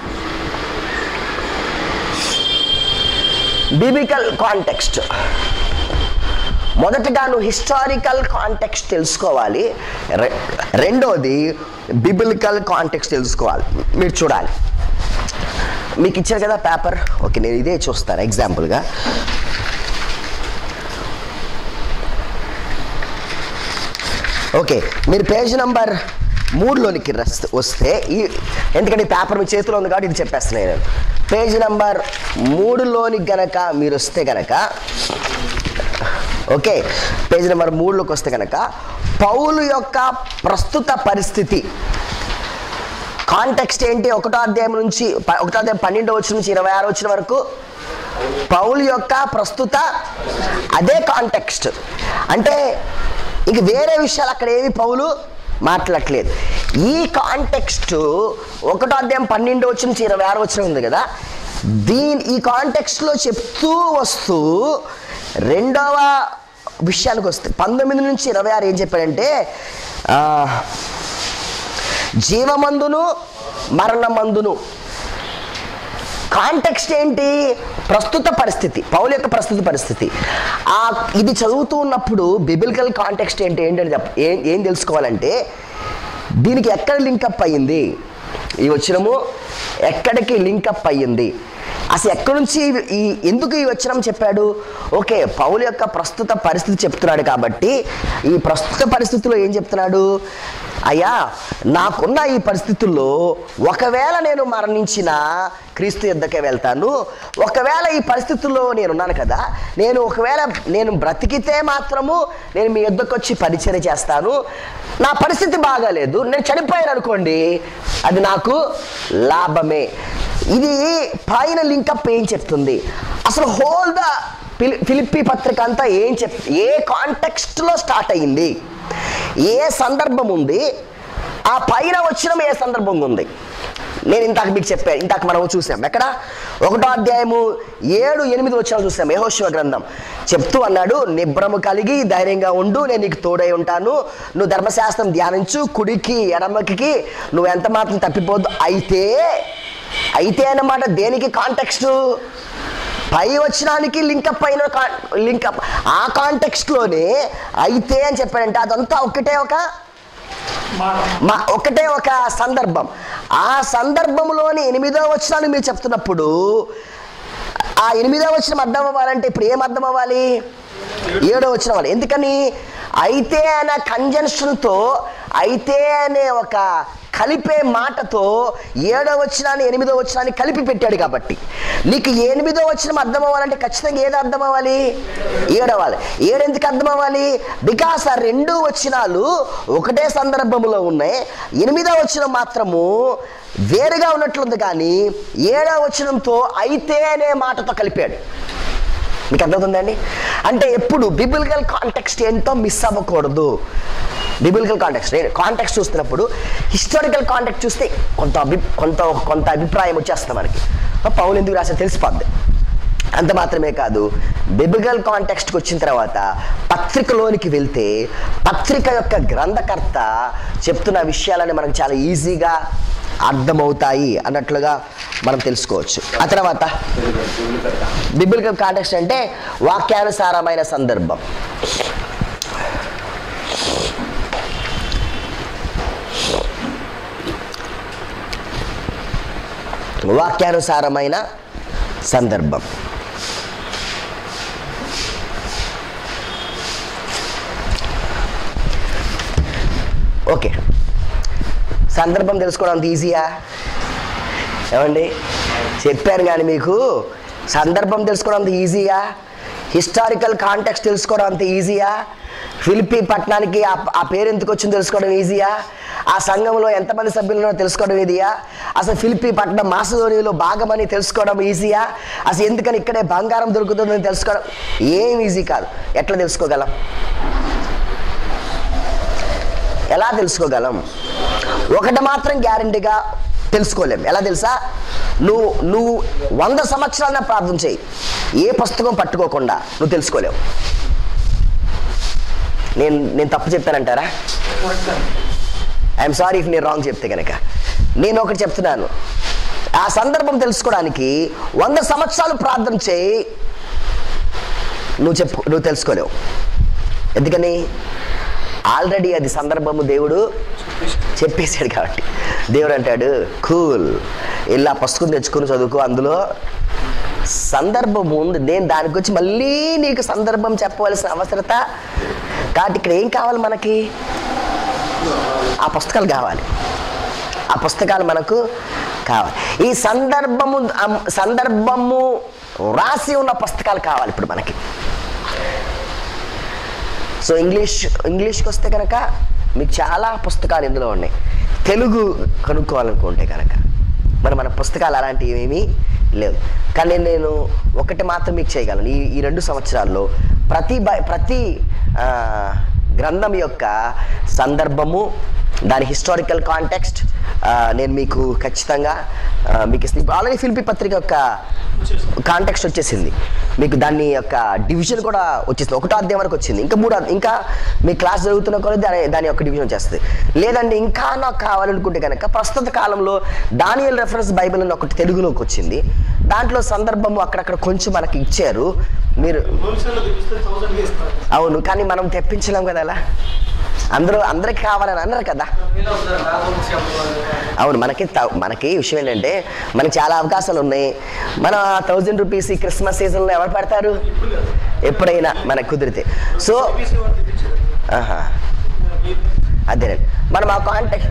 బిబికల్ కాంటెక్స్ట్ మొదటగా నువ్వు హిస్టారికల్ కాంటెక్స్ట్ తెలుసుకోవాలి రె- రెండోది బిబిలికల్ కాంటెక్స్ట్ తెలుసుకోవాలి మీరు చూడాలి మీకు ఇచ్చారు కదా పేపర్ ఓకే నేను ఇదే చూస్తాను ఎగ్జాంపుల్గా ఓకే మీరు పేజ్ నంబర్ మూడులోనికి రస్- వస్తే ఈ ఎందుకంటే ఈ పేపర్ మీ చేతిలో ఉంది కాబట్టి ఇది చెప్పేస్తున్నాను నేను పేజ్ నంబర్ మూడులోనికి గనక మీరు వస్తే గనక ఓకే పేజ్ నెంబర్ మూడులోకి వస్తే కనుక పౌలు యొక్క ప్రస్తుత పరిస్థితి కాంటెక్స్ట్ ఏంటి ఒకటో అధ్యాయం నుంచి ప- ఒకటో అధ్యాయం పన్నెండో వచ్చిన నుంచి ఇరవై ఆరు వచ్చిన వరకు పౌలు యొక్క ప్రస్తుత అదే కాంటెక్స్ట్ అంటే ఇంక వేరే విషయాలు అక్కడ ఏవి పౌలు మాట్లాడట్లేదు ఈ కాంటెక్స్ట్ ఒకటో అధ్యాయం పన్నెండు వచ్చి నుంచి ఇరవై ఆరు వచ్చిన ఉంది కదా దీని ఈ కాంటెక్స్ట్లో చెప్తూ వస్తూ రెండవ విషయానికి వస్తే పంతొమ్మిది నుంచి ఇరవై ఆరు ఏం చెప్పాడంటే ఆ, జీవమందును మరణమందును కాంటెక్స్ట్ ఏంటి ప్రస్తుత పరిస్థితి పౌలు యొక్క ప్రస్తుత పరిస్థితి ఆ ఇది చదువుతూ ఉన్నప్పుడు బిబిలికల్ కాంటెక్స్ట్ ఏంటి ఏంటని చెప్ప ఏం ఏం తెలుసుకోవాలంటే దీనికి ఎక్కడ లింకప్ అయ్యింది ఈ వచనము ఎక్కడికి లింకప్ అయ్యింది అసలు ఎక్కడి నుంచి ఈ- ఈ ఎందుకు ఈ వచనం చెప్పాడు ఓకే పౌలు యొక్క ప్రస్తుత పరిస్థితి చెప్తున్నాడు కాబట్టి ఈ ప్రస్తుత పరిస్థితిలో ఏం చెప్తున్నాడు అయ్యా నాకున్న ఈ పరిస్థితుల్లో ఒకవేళ నేను మరణించిన క్రీస్తు యుద్ధకే వెళ్తాను ఒకవేళ ఈ పరిస్థితుల్లో నేనున్నాను కదా నేను ఒకవేళ నేను బ్రతికితే మాత్రము నేను మీ యుద్ధకు వచ్చి పరిచయం చేస్తాను నా పరిస్థితి బాగాలేదు నేను చనిపోయాను అనుకోండి అది నాకు లాభమే ఇది పైన లింకప్ ఏం చెప్తుంది అసలు హోల్ ద ఫిలి ఫిలిప్పి పత్రిక అంతా ఏం చెప్ ఏ కాంటెక్స్ట్లో స్టార్ట్ అయ్యింది ఏ సందర్భం ఉంది ఆ పైన వచ్చిన ఏ సందర్భం ఉంది నేను ఇంతాక మీకు చెప్పాను ఇంతాక మనం చూసాం ఎక్కడ ఒకటో అధ్యాయము ఏడు ఎనిమిది వచ్చిన చూసాం యహోశివ గ్రంథం చెప్తూ అన్నాడు నిబ్రము కలిగి ధైర్యంగా ఉండు నేను నీకు తోడై ఉంటాను నువ్వు ధర్మశాస్త్రం ధ్యానించు కుడికి ఎడమకి నువ్వు ఎంత మాత్రం తప్పిపోద్దు అయితే అయితే అన్నమాట దేనికి కాంటెక్స్ట్ పై వచ్చినానికి లింకప్ అయిన లింకప్ ఆ కాంటెక్స్ట్లోనే అయితే అని చెప్పాడంటే అదంతా ఒకటే ఒక మాట మా ఒకటే ఒక సందర్భం ఆ సందర్భంలోని ఎనిమిదో వచనాన్ని మీరు చెప్తున్నప్పుడు ఆ ఎనిమిదో వచ్చిన అర్థం అవ్వాలంటే ఇప్పుడు ఏం అర్థం అవ్వాలి ఏడో వచ్చిన వాళ్ళు ఎందుకని అయితే అనే కంజంక్షన్తో అయితే అనే ఒక కలిపే మాటతో ఏడో వచ్చినాన్ని ఎనిమిదో వచ్చినాన్ని కలిపి పెట్టాడు కాబట్టి నీకు ఎనిమిదో వచ్చిన అర్థం అవ్వాలంటే ఖచ్చితంగా ఏది అర్థం అవ్వాలి ఏడవాలి ఏడు ఎందుకు అర్థం అవ్వాలి బికాస్ ఆ రెండు వచ్చినాలు ఒకటే సందర్భంలో ఉన్నాయి ఎనిమిదో వచ్చిన మాత్రము వేరుగా ఉన్నట్లుంది కానీ ఏడో వచనంతో అయితే అనే మాటతో కలిపాడు మీకు అర్థమవుతుందండి అంటే ఎప్పుడు బిబిలికల్ కాంటెక్స్ట్ ఏంటో మిస్ అవ్వకూడదు బిబిలికల్ కాంటెక్స్ట్ కాంటెక్స్ట్ చూస్తున్నప్పుడు హిస్టారికల్ కాంటెక్స్ట్ చూస్తే కొంత అభి కొంత కొంత అభిప్రాయం వచ్చేస్తుంది మనకి ఆ పౌలు ఎందుకు రాసా తెలిసిపోద్ది అంత మాత్రమే కాదు బిబికల్ కాంటెక్స్ట్కి వచ్చిన తర్వాత పత్రికలోనికి వెళ్తే పత్రిక యొక్క గ్రంథకర్త చెప్తున్న విషయాలని మనకు చాలా ఈజీగా అర్థమవుతాయి అన్నట్లుగా మనం తెలుసుకోవచ్చు ఆ తర్వాత బిబిలికల్ కాంటెక్స్ట్ అంటే వాక్యానుసారమైన సందర్భం వాక్యానుసారమైన సందర్భం ఓకే సందర్భం తెలుసుకోవడం అంత ఈజీయా ఏమండి చెప్పాను కానీ మీకు సందర్భం తెలుసుకోవడం అంత ఈజీయా హిస్టారికల్ కాంటెక్స్ట్ తెలుసుకోవడం అంత ఈజీయా ఫిలిపి పట్టణానికి ఆ ఆ పేరు ఎందుకు వచ్చిందో తెలుసుకోవడం ఈజీయా ఆ సంఘంలో ఎంతమంది సభ్యులు ఉన్నారో తెలుసుకోవడం ఈజీయా అసలు ఫిలిపి పట్టణం మాసధోనిలో భాగమని తెలుసుకోవడం ఈజీయా అసలు ఎందుకని ఇక్కడే బంగారం దొరుకుతుందని తెలుసుకోవడం ఏం ఈజీ కాదు ఎట్లా తెలుసుకోగలం ఎలా తెలుసుకోగలం ఒకటి మాత్రం గ్యారంటీగా తెలుసుకోలేం ఎలా తెలుసా నువ్వు నువ్వు వంద సంవత్సరాలన ప్రార్థన చేయి ఏ పుస్తకం పట్టుకోకుండా నువ్వు తెలుసుకోలేవు నేను నేను తప్పు చెప్పానంటారా ఐఎమ్ సారీ ఇఫ్ నేను రాంగ్ చెప్తే కనుక నేను ఒకటి చెప్తున్నాను ఆ సందర్భం తెలుసుకోవడానికి వంద సంవత్సరాలు ప్రార్థన చేయి నువ్వు చెప్పు నువ్వు తెలుసుకోలేవు ఎందుకని ఆల్రెడీ అది సందర్భము దేవుడు చెప్పేశాడు కాబట్టి దేవుడు అంటాడు కూల్ ఇలా పుస్తకం తెచ్చుకుని చదువుకో అందులో సందర్భం ఉంది నేను దానికి వచ్చి మళ్ళీ నీకు సందర్భం చెప్పవలసిన అవసరత కాబట్టి ఇక్కడ ఏం కావాలి మనకి ఆ పుస్తకాలు కావాలి ఆ పుస్తకాలు మనకు కావాలి ఈ సందర్భము అమ్- సందర్భము రాసి ఉన్న పుస్తకాలు కావాలి ఇప్పుడు మనకి సో ఇంగ్లీష్ ఇంగ్లీష్కి వస్తే కనుక మీకు చాలా పుస్తకాలు ఇందులో ఉన్నాయి తెలుగు కనుక్కోవాలనుకుంటే కనుక మరి మన పుస్తకాలు అలాంటివి ఏమీ లేవు కానీ నేను ఒకటి మాత్రం మీకు చేయగలను ఈ ఈ రెండు సంవత్సరాల్లో ప్రతి బై ప్రతి ఆ, గ్రంథం యొక్క సందర్భము దాని హిస్టారికల్ కాంటెక్స్ట్ నేను మీకు ఖచ్చితంగా ఆ, మీకు ఇస్తాను ఆల్రెడీ ఫిలిపి పత్రిక యొక్క కాంటెక్స్ట్ వచ్చేసింది మీకు దాని యొక్క డివిజన్ కూడా వచ్చేసింది ఒకటో అధ్యాయం వరకు వచ్చింది ఇంకా మూడో ఇంకా మీ క్లాస్ జరుగుతున్న కూడా దాని దాని యొక్క డివిజన్ వచ్చేస్తుంది లేదండి ఇంకా నాకు కావాలనుకుంటే కనుక ప్రస్తుత కాలంలో దానియల్ రెఫరెన్స్ బైబిల్ అని ఒకటి తెలుగులోకి వచ్చింది దాంట్లో సందర్భము అక్కడక్కడ కొంచెం మనకి ఇచ్చారు మీరు హోల్సేల్లో తెప్పిస్తే థౌసండ్కి ఇస్తారు అవును కానీ మనం తెప్పించలేం కదా అలా అందరూ అందరికి కావాలని అన్నారు కదా మీలో ఒకసారి లాభం చెప్పాలి అవును మనకి త- మనకి విషయం ఏంటంటే మనకి చాలా అవకాశాలు ఉన్నాయి మనం థౌజండ్ రూపీస్ ఈ క్రిస్మస్ సీజన్లో ఎవరు పెడతారు ఇప్పుడు కాదు ఎప్పుడైనా మనకు కుదిరితే సో ఏపీసీ వాళ్ళు తెప్పించారు ఆహా, అదేనండి మనం ఆ కాంటాక్ట్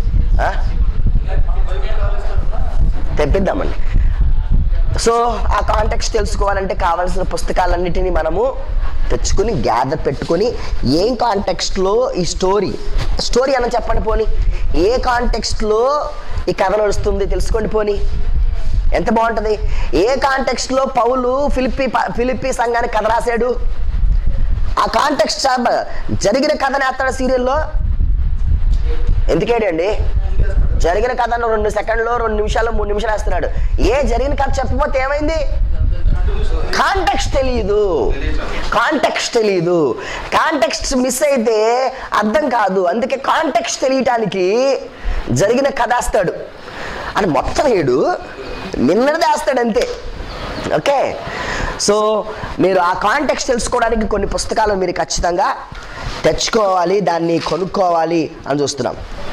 తెప్పిద్దామండి సో ఆ కాంటాక్ట్స్ తెలుసుకోవాలంటే కావాల్సిన పుస్తకాలన్నిటినీ మనము తెచ్చుకుని గ్యాదర్ పెట్టుకొని ఏం కాంటెక్స్ట్లో ఈ స్టోరీ స్టోరీ అని చెప్పండి పోని ఏ కాంటెక్స్ట్లో ఈ కథ నడుస్తుంది తెలుసుకోండి పోని ఎంత బాగుంటుంది ఏ కాంటెక్స్ట్లో పౌలు ఫిలిప్పి ఫిలిప్పి సంఘానికి కథ రాశాడు ఆ కాంటెక్స్ట్ జరిగిన కథని వేస్తాడు సీరియల్లో ఎందుకేడండి జరిగిన కథను రెండు సెకండ్లో రెండు నిమిషాలు మూడు నిమిషాలు వేస్తున్నాడు ఏ జరిగిన కథ చెప్పకపోతే ఏమైంది కాంటెక్స్ట్ తెలియదు కాంటెక్స్ట్ తెలియదు కాంటెక్స్ట్ మిస్ అయితే అర్థం కాదు అందుకే కాంటెక్స్ట్ తెలియటానికి జరిగిన కథ వేస్తాడు అని మొత్తం ఏడు నిన్నది వేస్తాడు అంతే ఓకే సో మీరు ఆ కాంటెక్స్ట్ తెలుసుకోవడానికి కొన్ని పుస్తకాలు మీరు ఖచ్చితంగా తెచ్చుకోవాలి దాన్ని కొనుక్కోవాలి అని చూస్తున్నాం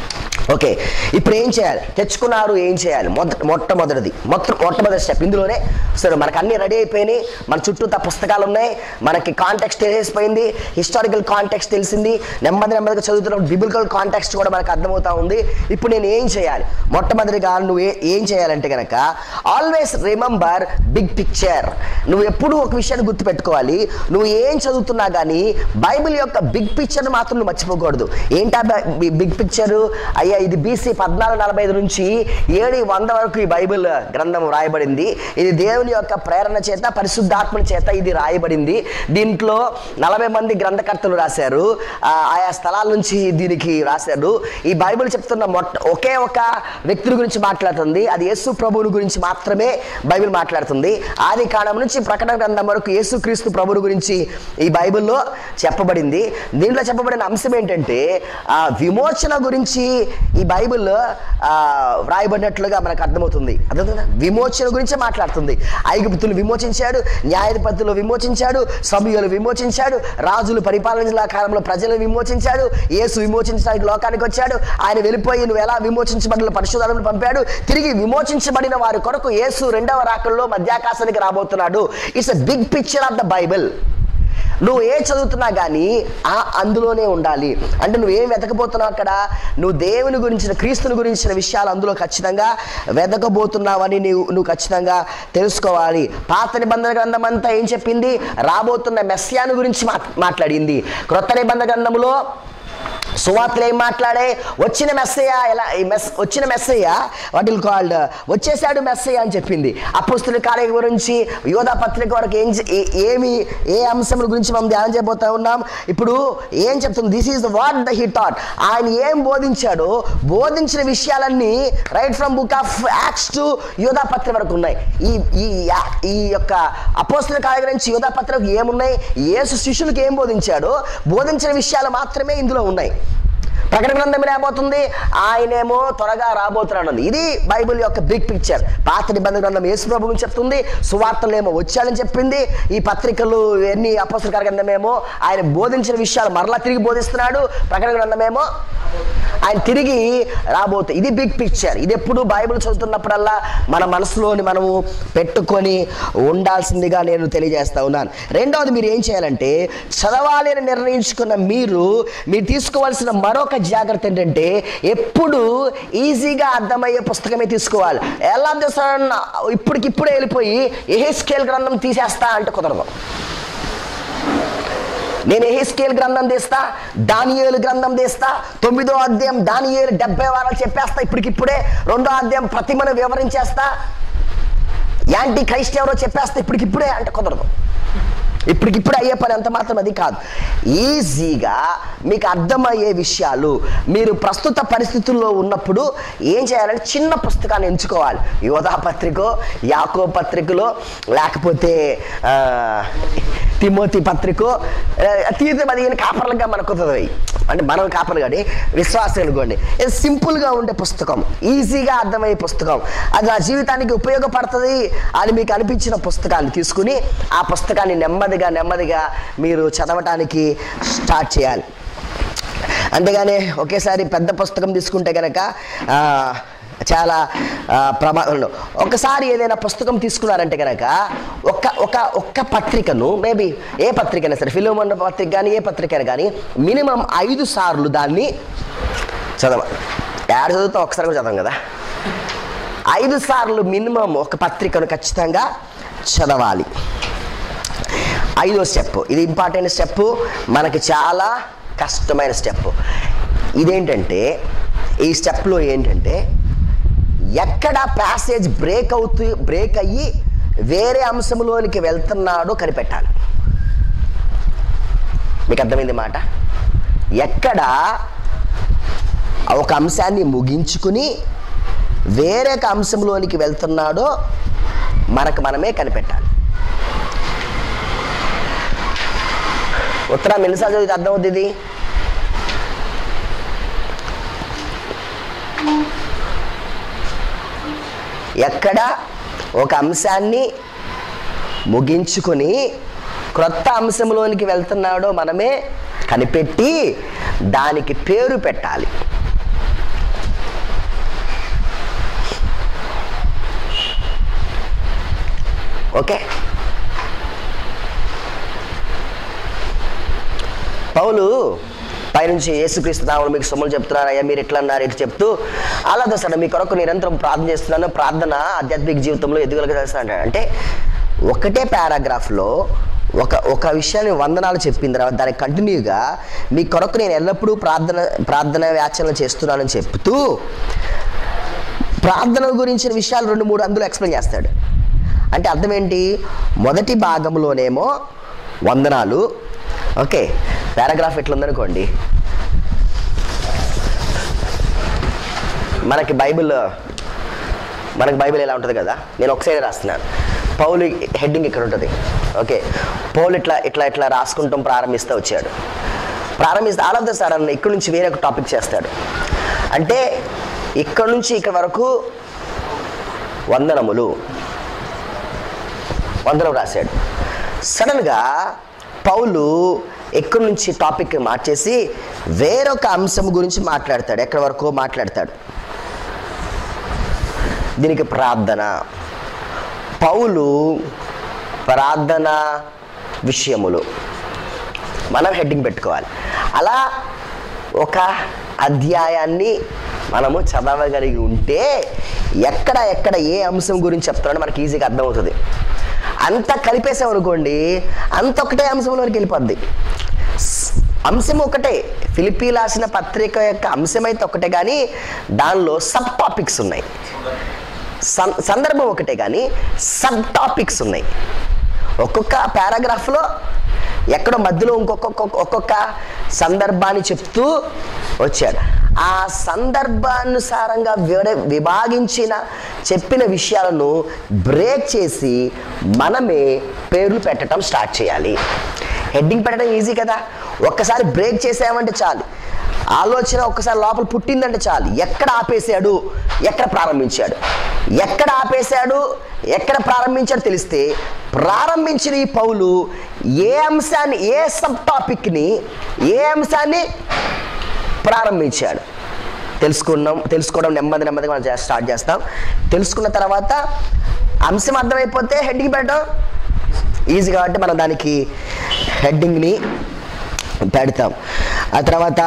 ఓకే ఇప్పుడు ఏం చేయాలి తెచ్చుకున్నారు ఏం చేయాలి మొదట మొట్టమొదటిది మొత్తం మొట్టమొదటి స్టెప్ ఇందులోనే సరే మనకు అన్ని రెడీ అయిపోయినాయి మన చుట్టూతా పుస్తకాలు ఉన్నాయి మనకి కాంటెక్స్ట్ తెలిసిపోయింది హిస్టారికల్ కాంటెక్స్ట్ తెలిసింది నెమ్మది నెమ్మదిగా చదువుతున్నప్పుడు బిబిలికల్ కాంటెక్స్ట్ కూడా మనకు అర్థమవుతా ఉంది ఇప్పుడు నేను ఏం చేయాలి మొట్టమొదటిగా నువ్వు ఏ- ఏం చేయాలంటే కనుక ఆల్వేస్ రిమెంబర్ బిగ్ పిక్చర్ నువ్వు ఎప్పుడూ ఒక విషయాన్ని గుర్తుపెట్టుకోవాలి నువ్వు ఏం చదువుతున్నా కానీ బైబిల్ యొక్క బిగ్ పిక్చర్ మాత్రం నువ్వు మర్చిపోకూడదు ఏంటా బిగ్ పిక్చర్ అయ్యా ఇది బీసీ పద్నాలుగు నలభై ఐదు నుంచి ఏడు వంద వరకు ఈ బైబిల్ గ్రంథం రాయబడింది ఇది దేవుని యొక్క ప్రేరణ చేత పరిశుద్ధాత్మల చేత ఇది రాయబడింది దీంట్లో నలభై మంది గ్రంథకర్తలు రాశారు ఆ, ఆయా స్థలాల నుంచి దీనికి రాశారు ఈ బైబిల్ చెప్తున్న మొట్ట ఒకే ఒక వ్యక్తుల గురించి మాట్లాడుతుంది అది యేసు ప్రభువుని గురించి మాత్రమే బైబిల్ మాట్లాడుతుంది ఆది కాండం నుంచి ప్రకటన గ్రంథం వరకు యేసుక్రీస్తు ప్రభువుని గురించి ఈ బైబిల్లో చెప్పబడింది దీంట్లో చెప్పబడిన అంశం ఏంటంటే ఆ విమోచన గురించి ఈ బైబిల్ ఆ, వ్రాయబడినట్లుగా మనకు అర్థమవుతుంది అర్థమవుతుందా విమోచన గురించే మాట్లాడుతుంది ఐగుప్తులు విమోచించాడు న్యాయాధిపతులు విమోచించాడు సమయులు విమోచించాడు రాజులు పరిపాలన కాలంలో ప్రజలను విమోచించాడు యేసు విమోచించడానికి లోకానికి వచ్చాడు ఆయన వెళ్ళిపోయి నువ్వు ఎలా విమోచించబడిన పరిశోధనలు పంపాడు తిరిగి విమోచించబడిన వారి కొరకు యేసు రెండవ రాకల్లో మధ్యాకాశానికి రాబోతున్నాడు it's a big picture of the Bible నువ్వు ఏ చదువుతున్నా కానీ ఆ అందులోనే ఉండాలి అంటే నువ్వు ఏం వెతకబోతున్నావు అక్కడ నువ్వు దేవుని గురించిన క్రీస్తుని గురించిన విషయాలు అందులో ఖచ్చితంగా వెతకబోతున్నావని నువ్వు నువ్వు ఖచ్చితంగా తెలుసుకోవాలి పాత నిబంధన గ్రంథం అంతా ఏం చెప్పింది రాబోతున్న మెస్యాను గురించి మాట్- మాట్లాడింది క్రొత్త నిబంధన గ్రంథములో సువార్తలు ఏం మాట్లాడే వచ్చిన మెస్సయ్య ఎలా ఈ మెస్ వచ్చిన మెస్సయ్య వాట్ విల్ కాల్డ్ వచ్చేసాడు మెస్సయ్య అని చెప్పింది అపుస్తుల కార్య గురించి యోధా పత్రిక వరకు ఏం చే- ఏ- ఏమి ఏ అంశముల గురించి మనం ధ్యానం చేయబోతా ఉన్నాం ఇప్పుడు ఏం చెప్తుంది this is what the he thought ఆయన ఏం బోధించాడో బోధించిన విషయాలన్నీ right from book of Acts to యోధా పత్రిక వరకు ఉన్నాయి ఈ ఈ యా- ఈ యొక్క అపోస్తుల కార్య గురించి యోధా పత్రికకు ఏమున్నాయి యేసు శిష్యులకు ఏం బోధించాడో బోధించిన విషయాలు మాత్రమే ఇందులో ఉన్నాయి ప్రకటన గ్రంథం రాబోతుంది ఆయనేమో త్వరగా రాబోతున్నాడు అంది. ఇది బైబిల్ యొక్క బిగ్ పిక్చర్ పాత నిబంధన గ్రంథం యేసు ప్రభు గురించి చెప్తుంది సువార్తలు ఏమో వచ్చాడని చెప్పింది ఈ పత్రికలు ఎన్ని అపస్తుల గ్రంథమేమో ఆయన బోధించిన విషయాలు మరలా తిరిగి బోధిస్తున్నాడు ప్రకటన గ్రంథమేమో ఆయన తిరిగి రాబోతు ఇది బిగ్ పిక్చర్ ఇది ఎప్పుడు బైబిల్ చదువుతున్నప్పుడల్లా మన మనసులోని మనము పెట్టుకొని ఉండాల్సిందిగా నేను తెలియజేస్తా ఉన్నాను రెండవది మీరు ఏం చేయాలంటే చదవాలి అని నిర్ణయించుకున్న మీరు మీరు తీసుకోవాల్సిన మరొక జాగ్రత్త ఏంటంటే ఎప్పుడు ఈజీగా అర్థమయ్యే పుస్తకమే తీసుకోవాలి ఎలా చేస్తానన్న ఇప్పటికిప్పుడే వెళ్ళిపోయి ఏ స్కేల్ గ్రంథం తీసేస్తా అంటే కుదరదు నేను ఏ స్కేల్ గ్రంథం తీస్తా దానియేలు గ్రంథం తీస్తా తొమ్మిదో అధ్యాయం దానియేలు డెబ్బై వారాలు చెప్పేస్తా ఇప్పటికిప్పుడే రెండో అధ్యాయం ప్రతిమను వివరించేస్తా యాంటీ క్రైస్ట్ ఎవరో చెప్పేస్తా ఇప్పటికిప్పుడే అంటే కుదరదు ఇప్పటికిప్పుడు అయ్యే పని అంత మాత్రం అది కాదు ఈజీగా మీకు అర్థమయ్యే విషయాలు మీరు ప్రస్తుత పరిస్థితుల్లో ఉన్నప్పుడు ఏం చేయాలంటే చిన్న పుస్తకాన్ని ఎంచుకోవాలి యోధా పత్రికో యాకో పత్రికలో లేకపోతే ఆ, తిమోతి పత్రికో తీర్థం అది కాపర్లుగా మనకు కుదరదు అంటే మనం కాపర్లు కానీ విశ్వాసం అనుకోండి ఇది సింపుల్గా ఉండే పుస్తకం ఈజీగా అర్థమయ్యే పుస్తకం అది నా జీవితానికి ఉపయోగపడుతుంది అని మీకు అనిపించిన పుస్తకాన్ని తీసుకుని ఆ పుస్తకాన్ని నెమ్మదిగా నెమ్మదిగా మీరు చదవటానికి స్టార్ట్ చేయాలి అంతేగాని ఒకేసారి పెద్ద పుస్తకం తీసుకుంటే కనుక ఆ, చాలా ఆ, ప్రమాదం ఒకసారి ఏదైనా పుస్తకం తీసుకున్నారంటే కనుక ఒక్క ఒక ఒక్క పత్రికను మేబీ ఏ పత్రిక అయినా సరే ఫిలోమన్ పత్రిక కానీ ఏ పత్రిక అయినా కానీ మినిమం ఐదు సార్లు దాన్ని చదవాలి యాడ్ చదువుతాం ఒకసారి కూడా చదవం కదా ఐదు సార్లు మినిమం ఒక పత్రికను ఖచ్చితంగా చదవాలి ఐదో స్టెప్ ఇది ఇంపార్టెంట్ స్టెప్ మనకి చాలా కష్టమైన స్టెప్ ఇదేంటంటే ఈ స్టెప్లో ఏంటంటే ఎక్కడ ప్యాసేజ్ బ్రేక్ అవుతూ బ్రేక్ అయ్యి వేరే అంశంలోనికి వెళ్తున్నాడో కనిపెట్టాలి మీకు అర్థమైంది మాట ఎక్కడ ఒక అంశాన్ని ముగించుకుని వేరే ఒక అంశంలోనికి వెళ్తున్నాడో మనకు మనమే కనిపెట్టాలి ఉత్తరం ఎన్నిసార్లు చదివితే అర్థమవుతుంది ఇది ఎక్కడ ఒక అంశాన్ని ముగించుకొని క్రొత్త అంశంలోనికి వెళ్తున్నాడో మనమే కనిపెట్టి దానికి పేరు పెట్టాలి ఓకే పౌలు పైనుంచి యేసుక్రీస్తు నామములో మీకు సొమ్ములు చెప్తున్నాను అయ్యా మీరు ఎట్లా అన్నారు ఇటు చెప్తూ అలా దోస్తాడు మీ కొరకు నిరంతరం ప్రార్థన చేస్తున్నాను ప్రార్థన ఆధ్యాత్మిక జీవితంలో ఎదుగులుగా చేస్తాడు అంటే ఒకటే పారాగ్రాఫ్లో ఒక ఒక విషయాన్ని వందనాలు చెప్పిన తర్వాత దానికి కంటిన్యూగా మీ కొరకు నేను ఎల్లప్పుడూ ప్రార్థన ప్రార్థన వ్యాఖ్యలు చేస్తున్నానని చెప్తూ ప్రార్థన గురించిన విషయాలు రెండు మూడు అందులో ఎక్స్ప్లెయిన్ చేస్తాడు అంటే అర్థం ఏంటి మొదటి భాగంలోనేమో వందనాలు ఓకే పారాగ్రాఫ్ ఎట్లా ఉందనుకోండి మనకి బైబిల్ మనకి బైబిల్ ఎలా ఉంటుంది కదా నేను ఒక సైడ్ రాస్తున్నాను పౌలు హెడ్డింగ్ ఇక్కడ ఉంటుంది ఓకే పౌలు ఇట్లా ఇట్లా ఇట్లా రాసుకుంటాం ప్రారంభిస్తూ వచ్చాడు ప్రారంభిస్తే ఆల్ ఆఫ్ ద సడన్ ఇక్కడ నుంచి వేరే ఒక టాపిక్ చేస్తాడు అంటే ఇక్కడ నుంచి ఇక్కడ వరకు వందనములు వందనం రాశాడు సడన్గా పౌలు ఎక్కడి నుంచి టాపిక్ మార్చేసి వేరొక అంశం గురించి మాట్లాడతాడు ఎక్కడి వరకు మాట్లాడతాడు దీనికి ప్రార్థన పౌలు ప్రార్థన విషయములు మనం హెడ్డింగ్ పెట్టుకోవాలి అలా ఒక అధ్యాయాన్ని మనము చదవగలిగి ఉంటే ఎక్కడ ఎక్కడ ఏ అంశం గురించి చెప్తున్నాడో మనకి ఈజీగా అర్థమవుతుంది అంత కలిపేసాం అనుకోండి అంత ఒకటే అంశంలోకి వెళ్ళిపోద్ది స్- అంశం ఒకటే ఫిలిపీ రాసిన పత్రిక యొక్క అంశం అయితే ఒకటే కానీ దానిలో సబ్ టాపిక్స్ ఉన్నాయి సం- సందర్భం ఒకటే కానీ సబ్ టాపిక్స్ ఉన్నాయి ఒక్కొక్క పారాగ్రాఫ్లో ఎక్కడో మధ్యలో ఇంకొక ఒక్కొక్క సందర్భాన్ని చెప్తూ వచ్చాడు ఆ సందర్భానుసారంగా విడ విభాగించిన చెప్పిన విషయాలను బ్రేక్ చేసి మనమే పేర్లు పెట్టడం స్టార్ట్ చేయాలి హెడ్డింగ్ పెట్టడం ఈజీ కదా ఒక్కసారి బ్రేక్ చేసామంటే చాలు ఆలోచన ఒక్కసారి లోపల పుట్టిందంటే చాలు ఎక్కడ ఆపేశాడు ఎక్కడ ప్రారంభించాడు ఎక్కడ ఆపేశాడు ఎక్కడ ప్రారంభించాడు తెలిస్తే ప్రారంభించిన ఈ పౌలు ఏ అంశాన్ని ఏ సబ్ టాపిక్ని ఏ అంశాన్ని ప్రారంభించాడు తెలుసుకున్నాం తెలుసుకోవడం నెమ్మది నెమ్మదిగా మనం చే- స్టార్ట్ చేస్తాం తెలుసుకున్న తర్వాత అంశం అర్థమైపోతే హెడ్డింగ్ పెట్టడం ఈజీ కాబట్టి మనం దానికి హెడ్డింగ్ని పెడతాం ఆ తర్వాత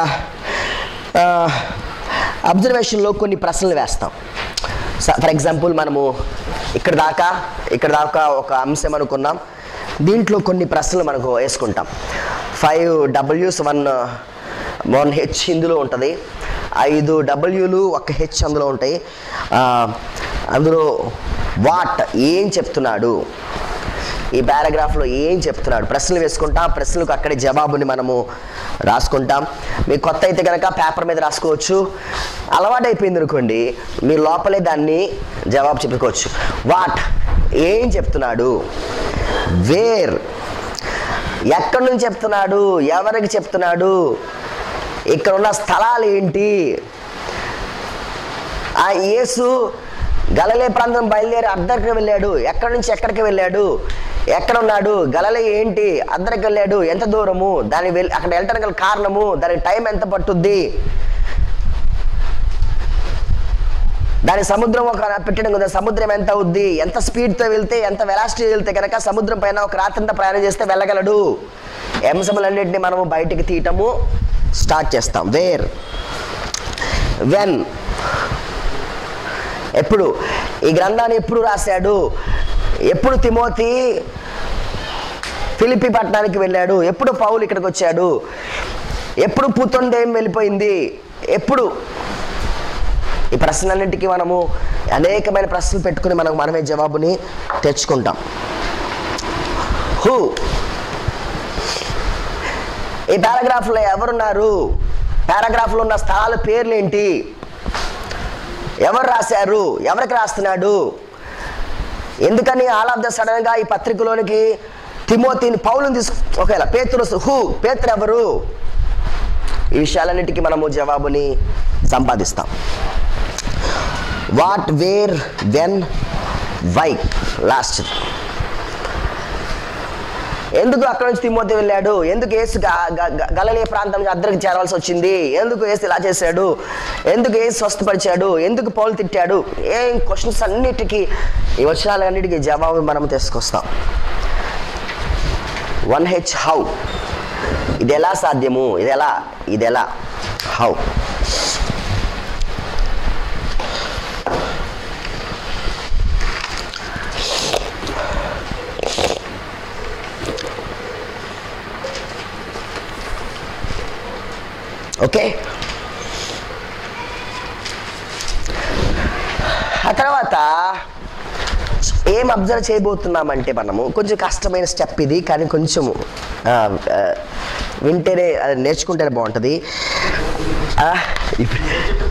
అబ్జర్వేషన్లో కొన్ని ప్రశ్నలు వేస్తాం ఫర్ ఎగ్జాంపుల్ మనము ఇక్కడ దాకా ఇక్కడ దాకా ఒక అంశం అనుకున్నాం దీంట్లో కొన్ని ప్రశ్నలు మనకు వేసుకుంటాం ఫైవ్ డబ్ల్యూస్ వన్ వన్ హెచ్ ఇందులో ఉంటుంది ఐదు డబ్ల్యూలు ఒక హెచ్ అందులో ఉంటాయి ఆ, అందులో వాట్ ఏం చెప్తున్నాడు ఈ పారాగ్రాఫ్లో ఏం చెప్తున్నాడు ప్రశ్నలు వేసుకుంటాం ఆ ప్రశ్నలకు అక్కడే జవాబుని మనము రాసుకుంటాం మీకు కొత్త అయితే కనుక పేపర్ మీద రాసుకోవచ్చు అలవాటు అయిపోయింది అనుకోండి మీ లోపలే దాన్ని జవాబు చెప్పుకోవచ్చు వాట్ ఏం చెప్తున్నాడు వేర్ ఎక్కడి నుంచి చెప్తున్నాడు ఎవరికి చెప్తున్నాడు ఇక్కడ ఉన్న స్థలాలు ఏంటి ఆ యేసు గలలే ప్రాంతం బయలుదేరి అద్దరికి వెళ్ళాడు ఎక్కడి నుంచి ఎక్కడికి వెళ్ళాడు ఎక్కడ ఉన్నాడు గలలే ఏంటి అద్దరికి వెళ్ళాడు ఎంత దూరము దాని వెళ్ళి అక్కడ వెళ్ళటానికి గల కారణము దానికి టైం ఎంత పట్టుద్ది దాని సముద్రం ఒక పెట్టడం కదా సముద్రం ఎంత అవుద్ది ఎంత స్పీడ్తో వెళ్తే ఎంత వెలాసిటీ వెళ్తే కనుక సముద్రం పైన ఒక రాత్రంతా ప్రయాణం చేస్తే వెళ్ళగలడు అంశములన్నింటినీ మనము బయటికి తీయటము స్టార్ట్ చేస్తాం వేర్ వెన్ ఎప్పుడు ఈ గ్రంథాన్ని ఎప్పుడు రాశాడు ఎప్పుడు తిమోతి ఫిలిపి పట్టణానికి వెళ్ళాడు ఎప్పుడు పౌలు ఇక్కడికి వచ్చాడు ఎప్పుడు పుతొందేం వెళ్ళిపోయింది ఎప్పుడు ఈ ప్రశ్నలన్నింటికి మనము అనేకమైన ప్రశ్నలు పెట్టుకుని మనకు మనమే జవాబుని తెచ్చుకుంటాం హూ ఈ పారాగ్రాఫ్లో ఎవరున్నారు పారాగ్రాఫ్లో ఉన్న స్థలాల పేర్లు ఏంటి ఎవరు రాశారు ఎవరికి రాస్తున్నాడు ఎందుకని ఆల్ ఆఫ్ ద సడన్గా ఈ పత్రికలోనికి తిమోతిని పౌలుని తీసుకు ఒకవేళ పేతురు హూ పేతురు ఎవరు ఈ విషయాలన్నిటికీ మనము జవాబుని సంపాదిస్తాం what where when why last ఎందుకు అక్కడ నుంచి తిమ్మోతి వెళ్ళాడు ఎందుకు ఏసు గ- గ- గ- గలలే ప్రాంతం నుంచి అద్దరికి చేరవలసి వచ్చింది ఎందుకు ఏసు ఇలా చేశాడు ఎందుకు ఏసు స్వస్థపరిచాడు ఎందుకు పౌలు తిట్టాడు ఏం క్వశ్చన్స్ అన్నిటికీ ఈ వచనాలన్నిటికీ జవాబు మనం తీసుకొస్తాం వన్ హెచ్ హౌ ఇది ఎలా సాధ్యము ఇది ఎలా ఇది ఎలా హౌ ఓకే ఆ తర్వాత ఏం అబ్జర్వ్ చేయబోతున్నామంటే మనము కొంచెం కష్టమైన స్టెప్ ఇది కానీ కొంచెము ఆ, ఆ, వింటేనే అది నేర్చుకుంటేనే బాగుంటుంది ఆ, ఇప్పుడు-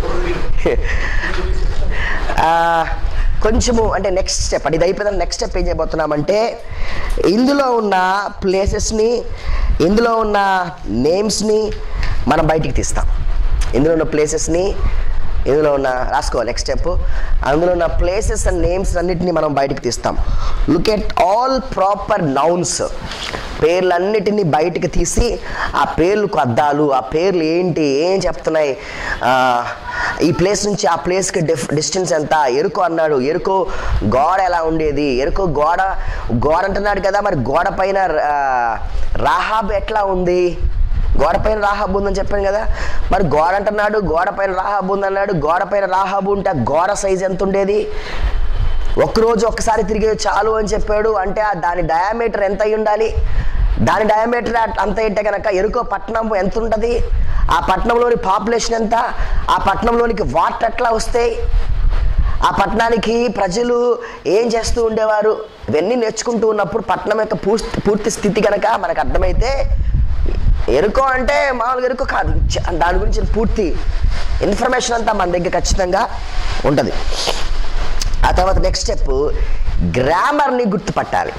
ఆ, కొంచెము అంటే నెక్స్ట్ స్టెప్ అంటే ఇది అయిపోయిన నెక్స్ట్ స్టెప్ ఏం చేయబోతున్నామంటే ఇందులో ఉన్న ప్లేసెస్ని ఇందులో ఉన్న నేమ్స్ని మనం బయటికి తీస్తాం ఇందులో ఉన్న ప్లేసెస్ని ఇందులో ఉన్న రాసుకో నెక్స్ట్ స్టెప్ అందులో ఉన్న ప్లేసెస్ అండ్ నేమ్స్ అన్నిటిని మనం బయటికి తీస్తాం look at all proper nouns పేర్లన్నిటిని బయటికి తీసి ఆ పేర్లకు అద్దాలు ఆ పేర్లు ఏంటి ఏం చెప్తున్నాయి ఆ, ఈ ప్లేస్ నుంచి ఆ ప్లేస్కి డిఫ్ డిస్టెన్స్ ఎంత ఎరుకో అన్నాడు ఎరుకో గోడ ఎలా ఉండేది ఎరుకో గోడ గోడ అంటున్నాడు కదా మరి గోడ పైన ఆ, రాహాబ్ ఎట్లా ఉంది గోడ పైన రాహాబు ఉందని చెప్పాను కదా మరి గోడ అంటున్నాడు గోడ పైన రాహాబు ఉందన్నాడు గోడ పైన రాహాబు ఉంటే ఆ గోడ సైజ్ ఎంత ఉండేది ఒక్కరోజు ఒక్కసారి తిరిగే చాలు అని చెప్పాడు అంటే ఆ దాని డయామీటర్ ఎంత అయి ఉండాలి దాని డయామీటర్ అంత అయితే కనుక ఎరుకో పట్టణం ఎంత ఉంటుంది ఆ పట్టణంలోని పాపులేషన్ ఎంత ఆ పట్టణంలోనికి వాటర్ ఎట్లా వస్తాయి ఆ పట్టణానికి ప్రజలు ఏం చేస్తూ ఉండేవారు ఇవన్నీ నేర్చుకుంటూ ఉన్నప్పుడు పట్టణం యొక్క పూర్తి పూర్తి స్థితి కనుక మనకు అర్థమైతే ఎరుకో అంటే మామూలుగా ఎరుకో కాదు చ- దాని గురించి పూర్తి ఇన్ఫర్మేషన్ అంతా మన దగ్గర ఖచ్చితంగా ఉంటుంది ఆ తర్వాత నెక్స్ట్ స్టెప్ గ్రామర్ని గుర్తుపట్టాలి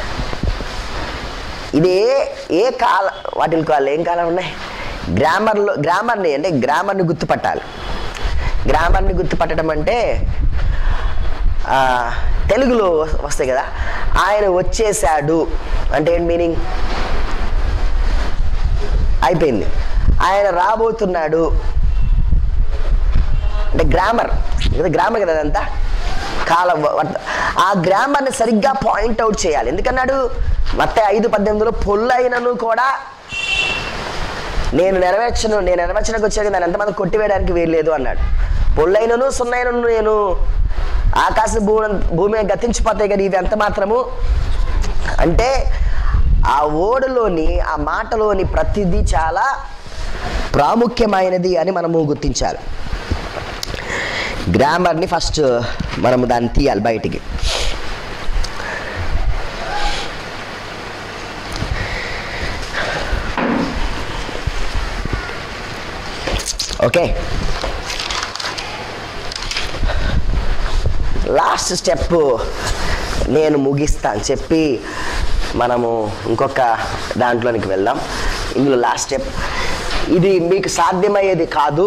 ఇది ఏ ఏ కాల వాటికి కాలం ఏం కాలం ఉన్నాయి గ్రామర్లో గ్రామర్ని అంటే గ్రామర్ని గుర్తుపట్టాలి గ్రామర్ని గుర్తుపట్టడం అంటే ఆ, తెలుగులో వస్తాయి కదా ఆయన వచ్చేసాడు అంటే ఏంటి మీనింగ్ అయిపోయింది ఆయన రాబోతున్నాడు అంటే గ్రామర్ కదా గ్రామర్ కదా అదంతా కాలం వర్త- ఆ గ్రామర్ని సరిగ్గా పాయింట్ అవుట్ చేయాలి ఎందుకన్నాడు మత్త ఐదు పద్దెనిమిదిలో పొల్లైనను కూడా నేను నెరవేర్చను నేను నెరవేర్చడానికి వచ్చాక నేను ఎంతమంది కొట్టివేయడానికి వీల్లేదు అన్నాడు పొల్లైనను సున్నైనను నేను ఆకాశ భూమి భూమి గతించిపోతాయి కానీ ఇవి ఎంత మాత్రము అంటే ఆ ఓడలోని ఆ మాటలోని ప్రతిదీ చాలా ప్రాముఖ్యమైనది అని మనము గుర్తించాలి గ్రామర్ని ఫస్ట్ మనము దాన్ని తీయాలి బయటికి ఓకే లాస్ట్ స్టెప్ నేను ముగిస్తాను చెప్పి మనము ఇంకొక దాంట్లోనికి వెళ్దాం ఇందులో లాస్ట్ స్టెప్ ఇది మీకు సాధ్యమయ్యేది కాదు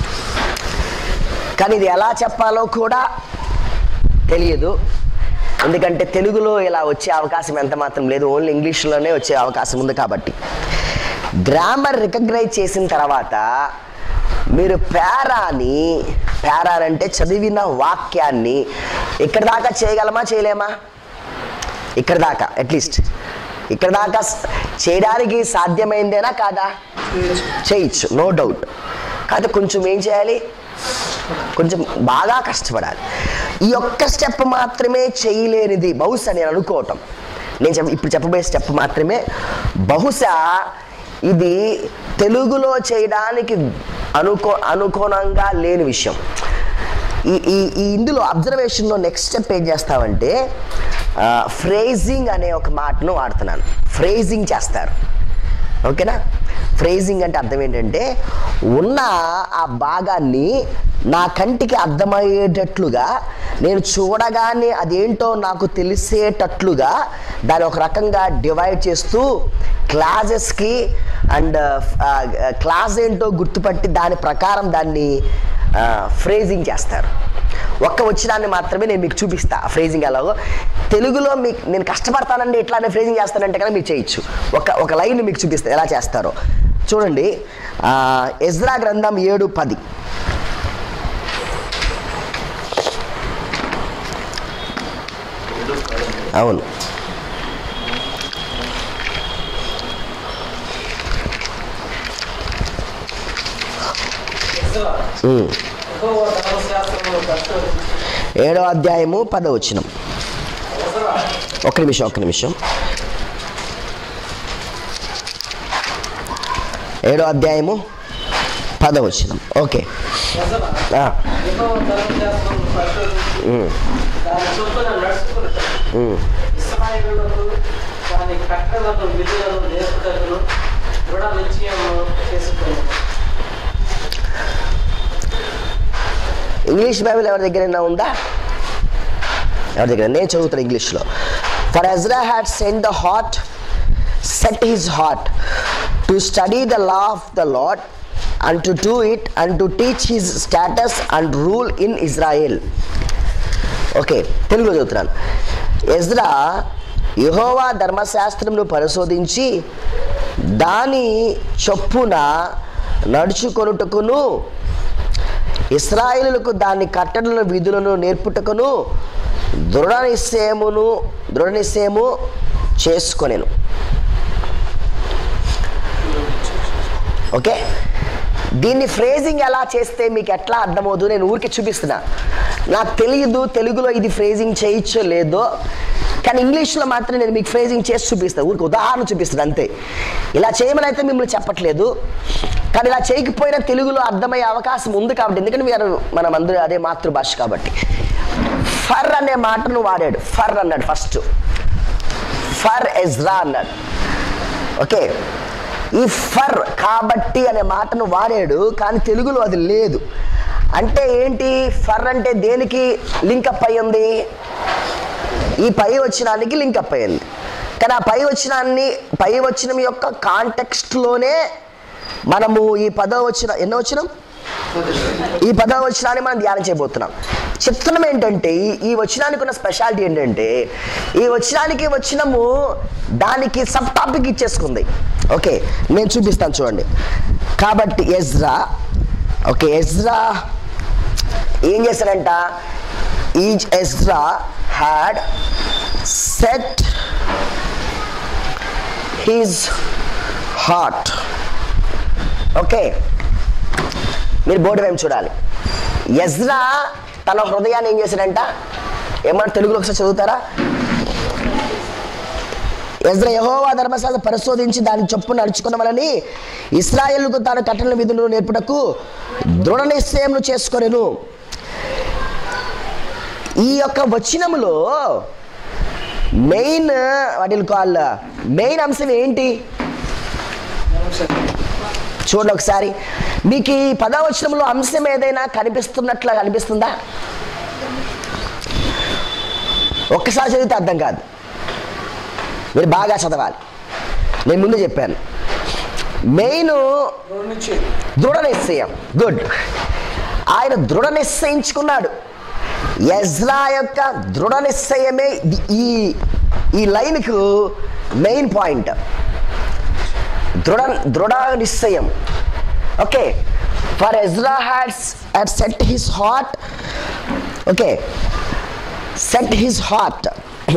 కానీ ఇది ఎలా చెప్పాలో కూడా తెలియదు ఎందుకంటే తెలుగులో ఇలా వచ్చే అవకాశం ఎంత మాత్రం లేదు ఓన్లీ ఇంగ్లీష్లోనే వచ్చే అవకాశం ఉంది కాబట్టి గ్రామర్ రికగ్నైజ్ చేసిన తర్వాత మీరు పేరాని పేరా అంటే చదివిన వాక్యాన్ని ఇక్కడ దాకా చేయగలమా చేయలేమా ఇక్కడ దాకా అట్లీస్ట్ ఇక్కడ దాకా స- చేయడానికి సాధ్యమైందేనా కాదా చేయొచ్చు నో డౌట్ కాకపోతే కొంచెం ఏం చేయాలి కొంచెం బాగా కష్టపడాలి ఈ ఒక్క స్టెప్ మాత్రమే చేయలేనిది బహుశా నేను అనుకోవటం నేను చెప్ప ఇప్పుడు చెప్పబోయే స్టెప్ మాత్రమే బహుశా ఇది తెలుగులో చేయడానికి అనుకో అనుకోనంగా లేని విషయం ఈ ఈ ఈ ఇందులో అబ్జర్వేషన్లో నెక్స్ట్ స్టెప్ ఏం చేస్తామంటే ఫ్రేజింగ్ అనే ఒక మాటను వాడుతున్నాను ఫ్రేజింగ్ చేస్తారు ఓకేనా ఫ్రేజింగ్ అంటే అర్థం ఏంటంటే ఉన్న ఆ భాగాన్ని నా కంటికి అర్థమయ్యేటట్లుగా నేను చూడగానే అదేంటో నాకు తెలిసేటట్లుగా దాన్ని ఒక రకంగా డివైడ్ చేస్తూ క్లాసెస్కి అండ్ క్లాస్ ఏంటో గుర్తుపట్టి దాని ప్రకారం దాన్ని ఫ్రేజింగ్ చేస్తారు ఒక్క వచ్చినాన్ని మాత్రమే నేను మీకు చూపిస్తా ఆ ఫ్రేజింగ్ ఎలాగో తెలుగులో మీకు నేను కష్టపడతానండి ఇట్లానే ఫ్రేజింగ్ చేస్తానంటే కనుక మీరు చేయొచ్చు ఒక ఒక లైన్ మీకు చూపిస్తా ఎలా చేస్తారో చూడండి ఆ, ఎజ్రా గ్రంథం ఏడు పది అవును ఉమ్. యెహోవా ధర్మశాస్త్రమును పరిశోధించి ఏడో అధ్యాయము పదో వచనం ఒక్క నిమిషం ఒక్క నిమిషం ఏడో అధ్యాయము పదో వచనం ఓకే ప్రజల ఆ, యెహోవా ధర్మశాస్త్రమును పరిశోధించి ఉమ్, దాని చొప్పున నడుచుకున్నట్టు ఉమ్. ఇస్రాయేలులకు దాని కట్టలను విధులను నేర్పుటకును దృఢ నిశ్చయము చేసుకుని ఇంగ్లీష్ బైబిల్ ఎవరి దగ్గరైనా ఉందా ఎవరి దగ్గర నేను చదువుతాను ఇంగ్లీష్లో for Ezra had send the heart set his heart to study the law of the Lord and to do it and to teach his statutes and rule in Israel okay తెలుగులో చదువుతున్నాను ఎజ్రా యహోవా ధర్మశాస్త్రంను పరిశోధించి దాని చొప్పున నడుచుకొనుటకును ఇస్రాయేలులకు దాని కట్టడలను విధులను నేర్పుటకును దృఢ నిశ్చయమును దృఢ నిశ్చయము చేసుకొనెను ఓకే దీన్ని ఫ్రేజింగ్ ఎలా చేస్తే మీకు ఎట్లా అర్థమవుతుందో నేను ఊరికి చూపిస్తున్నా నాకు తెలియదు తెలుగులో ఇది ఫ్రేజింగ్ చేయొచ్చో లేదో కానీ ఇంగ్లీష్లో మాత్రం నేను మీకు ఫ్రేజింగ్ చేసి చూపిస్తాను ఊరికి ఉదాహరణ చూపిస్తాను అంతే ఇలా చేయమని అయితే మిమ్మల్ని చెప్పట్లేదు కానీ ఇలా చేయకపోయినా తెలుగులో అర్థమయ్యే అవకాశం ఉంది కాబట్టి ఎందుకంటే మీరు మనం అందరూ అదే మాతృభాష కాబట్టి ఫర్ అనే మాటను వాడాడు ఫర్ అన్నాడు ఫస్ట్ ఫర్ ఎజ్రా అన్నాడు ఓకే ఈ ఫర్ కాబట్టి అనే మాటను వాడాడు కానీ తెలుగులో అది లేదు అంటే ఏంటి ఫర్ అంటే దేనికి లింకప్ అయ్యింది ఈ పై వచ్చినానికి లింకప్ అయ్యింది కానీ ఆ పై వచ్చినాన్ని పై వచ్చినం యొక్క కాంటెక్స్ట్లోనే మనము ఈ పదో వచ్చిన ఎన్నో వచ్చినాం ఈ పదవ వచనాన్ని మనం ధ్యానం చేయబోతున్నాం చిత్రం ఏంటంటే ఈ- ఈ వచనానికి ఉన్న స్పెషాలిటీ ఏంటంటే ఈ వచనానికి వచనము దానికి సబ్ టాపిక్ ఇచ్చేసుకుంది ఓకే నేను చూపిస్తాను చూడండి కాబట్టి ఎజ్రా ఓకే ఎజ్రా ఏం చేశారంట ఈ Ezra had set his heart okay మీరు బోర్డు వైపు చూడాలి యజ్రా తన హృదయాన్ని ఏం చేశాడంట ఏమన్నా తెలుగులో ఒకసారి చదువుతారా యజ్రా యహోవా ధర్మశాస్త్ర పరిశోధించి దాని చొప్పు నడుచుకున్నవలని ఇస్రాయేల్కు తాను కట్టల విధులు నేర్పుటకు దృఢ నిశ్చయములు చేసుకొనెను ఈ యొక్క వచనములో మెయిన్ వాటి కాల్ మెయిన్ అంశం ఏంటి చూడండి ఒకసారి మీకు ఈ పదవచనంలో అంశం ఏదైనా కనిపిస్తున్నట్లా కనిపిస్తుందా ఒక్కసారి చదివితే అర్థం కాదు మీరు బాగా చదవాలి నేను ముందు చెప్పాను మెయిన్ దృఢ నిశ్చయం గుడ్ ఆయన దృఢ నిశ్చయించుకున్నాడు ఎజ్రా యొక్క దృఢ నిశ్చయమే ఇది- ఈ ఈ లైన్కు మెయిన్ పాయింట్ దృఢ దృఢ నిశ్చయం okay for Ezra had had set his heart okay set his heart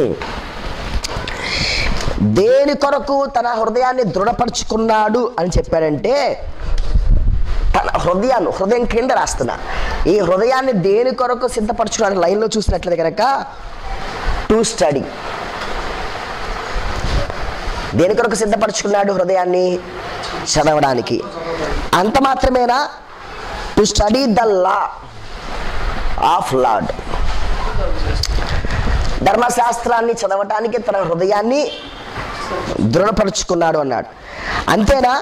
దేని కొరకు తన హృదయాన్ని దృఢపరుచుకున్నాడు అని చెప్పాడంటే తన హృదయాన్ని హృదయం కింద రాస్తున్నా ఈ హృదయాన్ని దేని కొరకు సిద్ధపరచుకున్నాడు లైన్లో చూసినట్లయితే కనుక టు స్టడీ దేని కొరకు సిద్ధపరచుకున్నాడు హృదయాన్ని చదవడానికి అంత మాత్రమేనా to study the law of Lord ధర్మశాస్త్రాన్ని చదవటానికి తన హృదయాన్ని దృఢపరుచుకున్నాడు అన్నాడు అంతేనా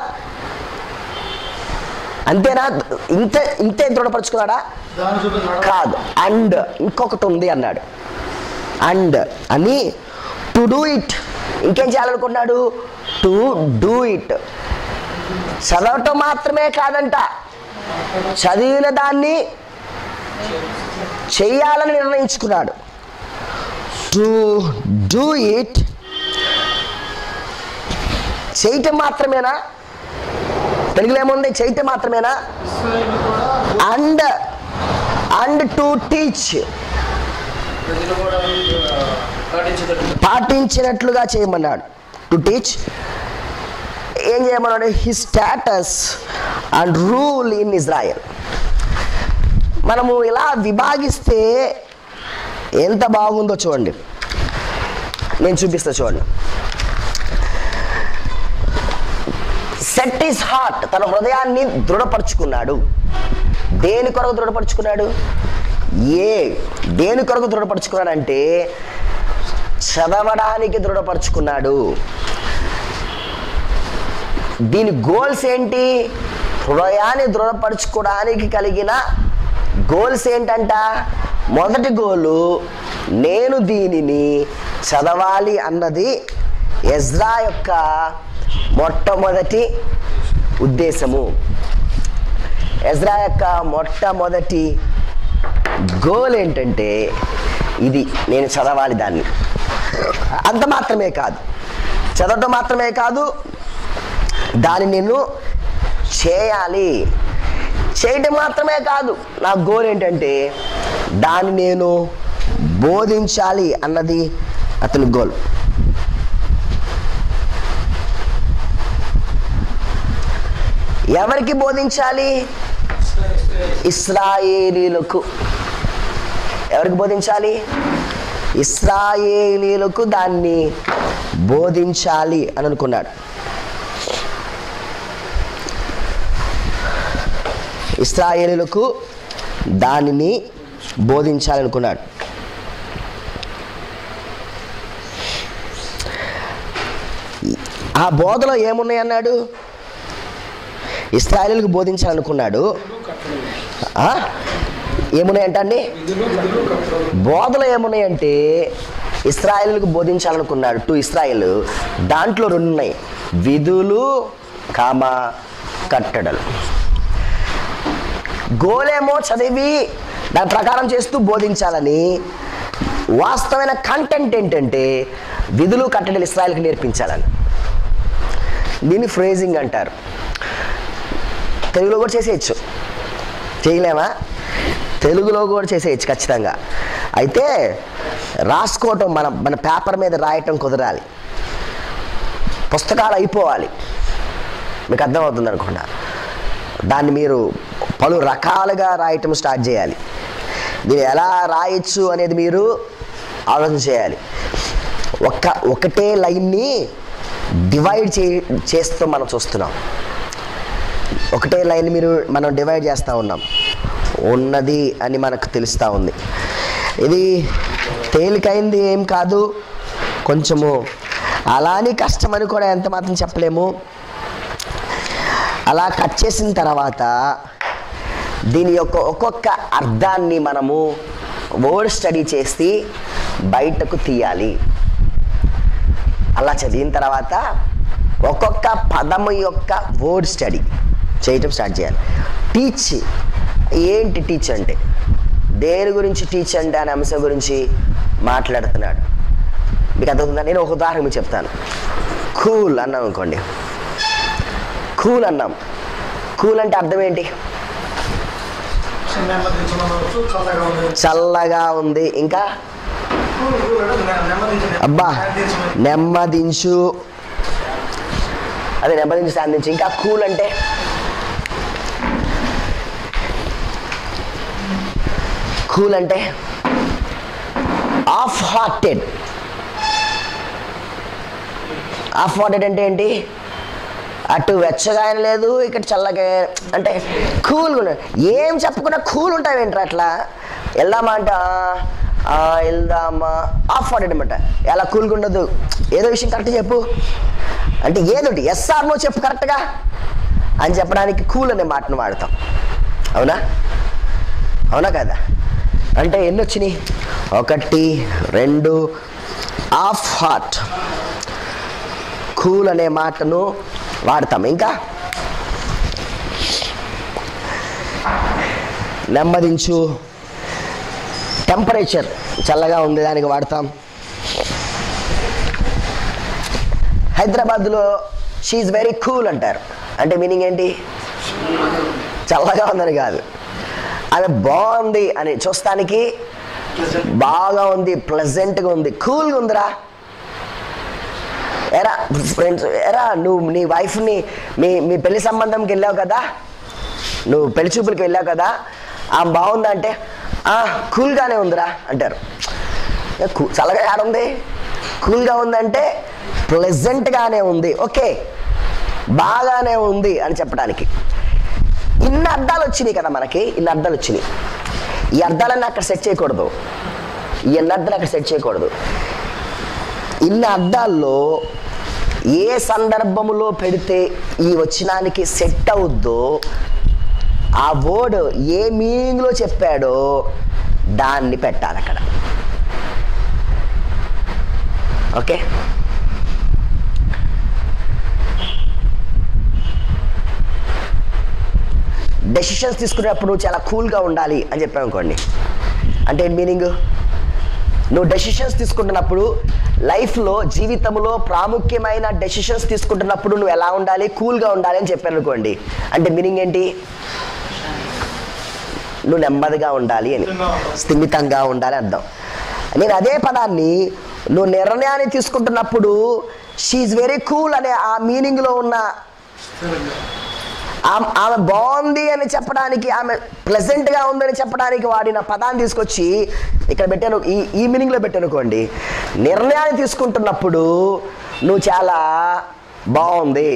అంతేనా ఇంతే ఇంతే దృఢపరుచుకున్నాడా దాని చుట్టూ నడవ కాదు అండ్ ఇంకొకటి ఉంది అన్నాడు అండ్ అని టు డూ ఇట్ ఇంకేం చేయాలనుకున్నాడు టు డూ ఇట్ చదవటం మాత్రమే కాదంట చదివిన దాన్ని చెయ్యాలని నిర్ణయించుకున్నాడు టు డూ ఇట్ చేయటం మాత్రమేనా తెలుగులో ఏముంది చేయటం మాత్రమేనా ఇస్రాయేలు కూడా అండ్ అండ్ టు టీచ్ ప్రజలు కూడా ఆ, పాటించగలరు పాటించినట్లుగా చేయమన్నాడు టు టీచ్ ఏం చేయమన్నాడు he statutes and rule in Israel మనము ఇలా విభాగిస్తే ఎంత బాగుందో చూడండి నేను చూపిస్తా చూడండి సెట్ ఈస్ హార్ట్ తన హృదయాన్ని దృఢపరుచుకున్నాడు దేని కొరకు దృఢపరుచుకున్నాడు ఏ దేని కొరకు దృఢపరుచుకున్నాడంటే చదవడానికి దృఢపరుచుకున్నాడు దీని గోల్స్ ఏంటి హృదయాన్ని దృఢపరచుకోవడానికి కలిగిన గోల్స్ ఏంటంట మొదటి గోలు నేను దీనిని చదవాలి అన్నది ఎజ్రా యొక్క మొట్టమొదటి ఉద్దేశము ఎజ్రా యొక్క మొట్టమొదటి గోల్ ఏంటంటే ఇది నేను చదవాలి దాన్ని అంత మాత్రమే కాదు చదవటం మాత్రమే కాదు దాన్ని నేను చేయాలి చేయటం మాత్రమే కాదు నా గోల్ ఏంటంటే దాన్ని నేను బోధించాలి అన్నది అతని గోల్ ఎవరికి బోధించాలి ఇస్రాయేలీలకు ఎవరికి బోధించాలి ఇస్రాయేలీలకు దాన్ని బోధించాలి అని అనుకున్నాడు ఇస్రాయేలీలకు దానిని బోధించాలనుకున్నాడు ఆ బోధలో ఏమున్నాయి అన్నాడు ఇస్రాయేలీలకు బోధించాలనుకున్నాడు ఆ? ఏమున్నాయంట అండి బోధలు ఏమున్నాయంటే ఇస్రాయేల్కు బోధించాలనుకున్నాడు టు ఇస్రాయేల్ దాంట్లో రెండు ఉన్నాయి విధులు కామ కట్టడలు గోలేమో చదివి దాని ప్రకారం చేస్తూ బోధించాలని వాస్తవమైన కంటెంట్ ఏంటంటే విధులు కట్టడలు ఇస్రాయల్కి నేర్పించాలని దీన్ని ఫ్రేజింగ్ అంటారు తెలుగులో కూడా చేసేయచ్చు చేయలేమా తెలుగులో కూడా చేసేయచ్చు ఖచ్చితంగా అయితే రాసుకోవటం మన మన పేపర్ మీద రాయటం కుదరాలి పుస్తకాలు అయిపోవాలి మీకు అర్థమవుతుంది అనుకున్నా దాన్ని మీరు పలు రకాలుగా రాయటం స్టార్ట్ చేయాలి దీన్ని ఎలా రాయొచ్చు అనేది మీరు ఆలోచన చేయాలి ఒక్క ఒకటే లైన్ని డివైడ్ చే చేస్తూ మనం చూస్తున్నాం ఒకటే లైన్ మీరు మనం డివైడ్ చేస్తూ ఉన్నాం ఉన్నది అని మనకు తెలుస్తూ ఉంది ఇది తేలికైంది ఏం కాదు కొంచెము అలాని కష్టమని కూడా ఎంత మాత్రం చెప్పలేము అలా కట్ చేసిన తర్వాత దీని యొక్క ఒక్కొక్క అర్థాన్ని మనము వర్డ్ స్టడీ చేసి బయటకు తీయాలి అలా చదివిన తర్వాత ఒక్కొక్క పదము యొక్క వర్డ్ స్టడీ చేయటం స్టార్ట్ చేయాలి టీచ్ ఏంటి టీచ్ అంటే దేని గురించి టీచ్ అంటే అనే అంశం గురించి మాట్లాడుతున్నాడు మీకు అర్థమవుతుందా నేను ఒక ఉదాహరణ మీకు చెప్తాను కూల్ అన్నాం అనుకోండి కూల్ అన్నాం కూల్ అంటే అర్థం ఏంటి నెమ్మదించమనవచ్చు చల్లగా ఉంది చల్లగా ఉంది ఇంకా కూల్ కూల్ అంటే నె- నెమ్మదించు అబ్బా శాంతించమని. నెమ్మదించు అదే నెమ్మదించు శాంతించు ఇంకా కూల్ అంటే కూల్ అంటే ఆఫ్ హార్టెడ్ ఆఫ్ హార్టెడ్ అంటే ఏంటి అటు వెచ్చగా ఆయన లేదు ఇక్కడ చల్లగా అంటే కూల్గా ఉన్నాడు ఏం చెప్పకుండా కూల్ ఉంటావు ఏంట్రా అట్లా వెళ్దామా అంట "ఆ, వెళ్దామా ఆఫ్ హార్టెడ్ అనమాట ఎలా కూల్గా ఉండదు ఏదో విషయం కరెక్ట్ చెప్పు అంటే ఏదోటి ఎస్ఆర్ నో చెప్పు కరెక్ట్గా అని చెప్పడానికి కూల్ అనే మాటను వాడతాం అవునా అవునా కదా అంటే ఎన్ని వచ్చినాయి ఒకటి రెండు ఆఫ్ హార్ట్ కూల్ అనే మాటను వాడతాం ఇంకా నెమ్మదించు టెంపరేచర్ చల్లగా ఉంది దానికి వాడతాం హైదరాబాద్లో షీఈ్ వెరీ కూల్ అంటారు అంటే మీనింగ్ ఏంటి చల్లగా ఉందని కాదు ఆమె బాగుంది అని చూస్తానికి బాగా ఉంది ప్లెజెంట్గా ఉంది కూల్గా ఉందిరా ఎరా ఫ్రెండ్స్ ఎరా నువ్వు నీ వైఫ్ని మీ మీ పెళ్లి సంబంధంకి వెళ్ళావు కదా నువ్వు పెళ్లి చూపులకి వెళ్ళావు కదా ఆ బాగుందా అంటే "ఆ, కూల్గానే ఉందిరా అంటారు ఏ, కూ- చల్లగా ఆడుంది కూల్గా ఉందంటే ప్లెజెంట్గానే ఉంది ఓకే బాగానే ఉంది అని చెప్పడానికి ఇన్ని అర్థాలు వచ్చినాయి కదా మనకి ఇన్ని అర్థాలు వచ్చినాయి ఈ అర్థాలన్నీ అక్కడ సెట్ చేయకూడదు ఈ ఎన్ని అర్థాలు అక్కడ సెట్ చేయకూడదు ఇన్ని అర్థాల్లో ఏ సందర్భములో పెడితే ఈ వచనానికి సెట్ అవుద్దో ఆ వర్డ్ ఏ మీనింగ్లో చెప్పాడో దాన్ని పెట్టాలి అక్కడ ఓకే డెసిషన్స్ తీసుకునేటప్పుడు చాలా కూల్గా ఉండాలి అని చెప్పాను అనుకోండి అంటే మీనింగ్ నువ్వు డెసిషన్స్ తీసుకుంటున్నప్పుడు లైఫ్లో జీవితంలో ప్రాముఖ్యమైన డెసిషన్స్ తీసుకుంటున్నప్పుడు నువ్వు ఎలా ఉండాలి కూల్గా ఉండాలి అని చెప్పాను అనుకోండి అంటే మీనింగ్ ఏంటి నువ్వు నెమ్మదిగా ఉండాలి అని స్థిమితంగా ఉండాలి అర్థం నేను అదే పదాన్ని నువ్వు నిర్ణయాన్ని తీసుకుంటున్నప్పుడు షీఈ్ వెరీ కూల్ అనే ఆ మీనింగ్లో ఉన్న ఆమె ఆమె బాగుంది అని చెప్పడానికి ఆమె ప్లెజెంట్గా ఉందని చెప్పడానికి వాడిన పదాన్ని తీసుకొచ్చి ఇక్కడ పెట్టాను ఈ ఈ మీనింగ్లో పెట్టానుకోండి నిర్ణయాన్ని తీసుకుంటున్నప్పుడు నువ్వు చాలా బాగుంది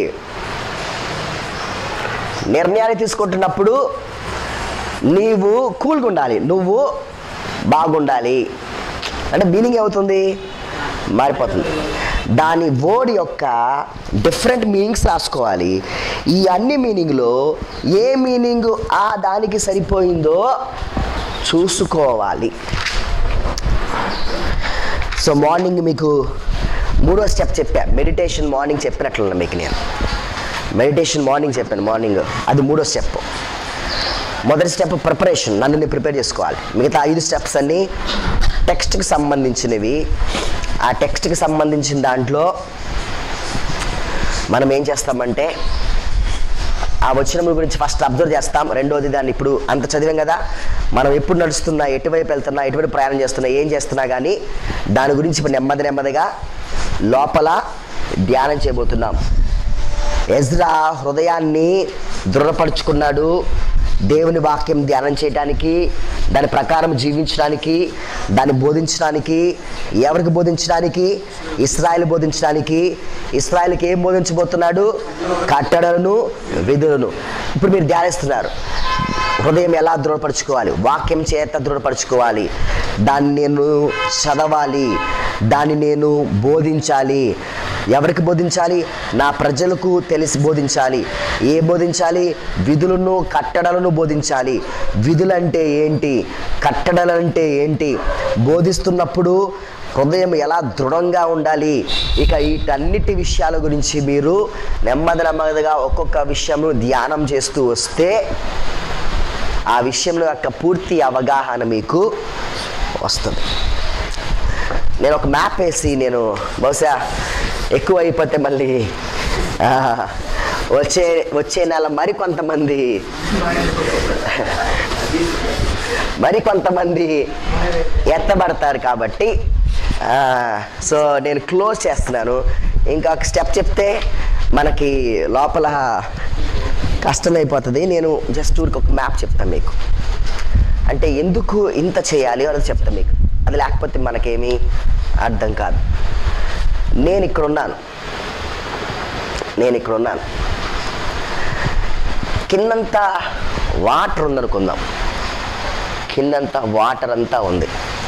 నిర్ణయాన్ని తీసుకుంటున్నప్పుడు నీవు కూల్గా ఉండాలి నువ్వు బాగుండాలి అంటే మీనింగ్ ఏమవుతుంది మారిపోతుంది దాని వర్డ్ యొక్క డిఫరెంట్ మీనింగ్స్ రాసుకోవాలి ఈ అన్ని మీనింగ్లో ఏ మీనింగ్ ఆ దానికి సరిపోయిందో చూసుకోవాలి సో మార్నింగ్ మీకు మూడో స్టెప్ చెప్పా మెడిటేషన్ మార్నింగ్ చెప్పినట్లున్నా మీకు నేను మెడిటేషన్ మార్నింగ్ చెప్పాను మార్నింగ్ అది మూడో స్టెప్ మొదటి స్టెప్ ప్రిపరేషన్ నన్ను నేను ప్రిపేర్ చేసుకోవాలి మిగతా ఐదు స్టెప్స్ అన్నీ టెక్స్ట్కి సంబంధించినవి ఆ టెక్స్ట్కి సంబంధించిన దాంట్లో మనం ఏం చేస్తామంటే ఆ వచనముల గురించి ఫస్ట్ అబ్జర్వ్ చేస్తాం రెండోది దాన్ని ఇప్పుడు అంత చదివాం కదా మనం ఎప్పుడు నడుస్తున్నా ఎటువైపు వెళ్తున్నా ఎటువైపు ప్రయాణం చేస్తున్నా ఏం చేస్తున్నా కానీ దాని గురించి ఇప్పుడు నెమ్మది నెమ్మదిగా లోపల ధ్యానం చేయబోతున్నాం ఎజ్రా హృదయాన్ని దృఢపరుచుకున్నాడు దేవుని వాక్యం ధ్యానం చేయడానికి దాని ప్రకారం జీవించడానికి దాన్ని బోధించడానికి ఎవరికి బోధించడానికి ఇస్రాయల్ బోధించడానికి ఇస్రాయల్కి ఏం బోధించబోతున్నాడు కట్టడలను విధులను ఇప్పుడు మీరు ధ్యానిస్తున్నారు హృదయం ఎలా దృఢపరచుకోవాలి వాక్యం చేత దృఢపరచుకోవాలి దాన్ని నేను చదవాలి దాన్ని నేను బోధించాలి ఎవరికి బోధించాలి నా ప్రజలకు తెలిసి బోధించాలి ఏ బోధించాలి విధులను కట్టడలను బోధించాలి విధులంటే ఏంటి కట్టడలంటే ఏంటి బోధిస్తున్నప్పుడు హృదయం ఎలా దృఢంగా ఉండాలి ఇక వీటన్నిటి విషయాల గురించి మీరు నెమ్మది నెమ్మదిగా ఒక్కొక్క విషయము ధ్యానం చేస్తూ వస్తే ఆ విషయంలో యొక్క పూర్తి అవగాహన మీకు వస్తుంది నేను ఒక మ్యాప్ వేసి నేను బహుశా ఎక్కువ అయిపోతే మళ్ళీ ఆ, వచ్చే వచ్చే నెల మరి కొంతమంది మరి కొంతమంది ఎత్తబడతారు కాబట్టి ఆ, సో నేను క్లోజ్ చేస్తున్నాను ఇంకొక స్టెప్ చెప్తే మనకి లోపల కష్టమైపోతుంది నేను జస్ట్ ఊరికి ఒక మ్యాప్ చెప్తాను మీకు అంటే ఎందుకు ఇంత చేయాలి అనేది చెప్తాను మీకు అది లేకపోతే మనకేమీ అర్థం కాదు నేను ఇక్కడ ఉన్నాను నేను ఇక్కడ ఉన్నాను కిందంతా వాటర్ ఉందనుకుందాం కిందంతా వాటర్ అంతా ఉంది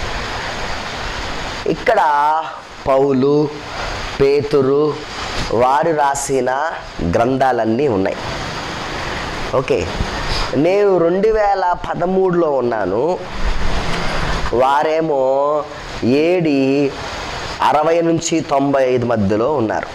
ఇక్కడ పౌలు పేతురు వారు రాసిన గ్రంథాలన్నీ ఉన్నాయి ఓకే నేను రెండు వేల పదమూడులో ఉన్నాను వారేమో ఏడి అరవై నుంచి తొంభై ఐదు మధ్యలో ఉన్నారు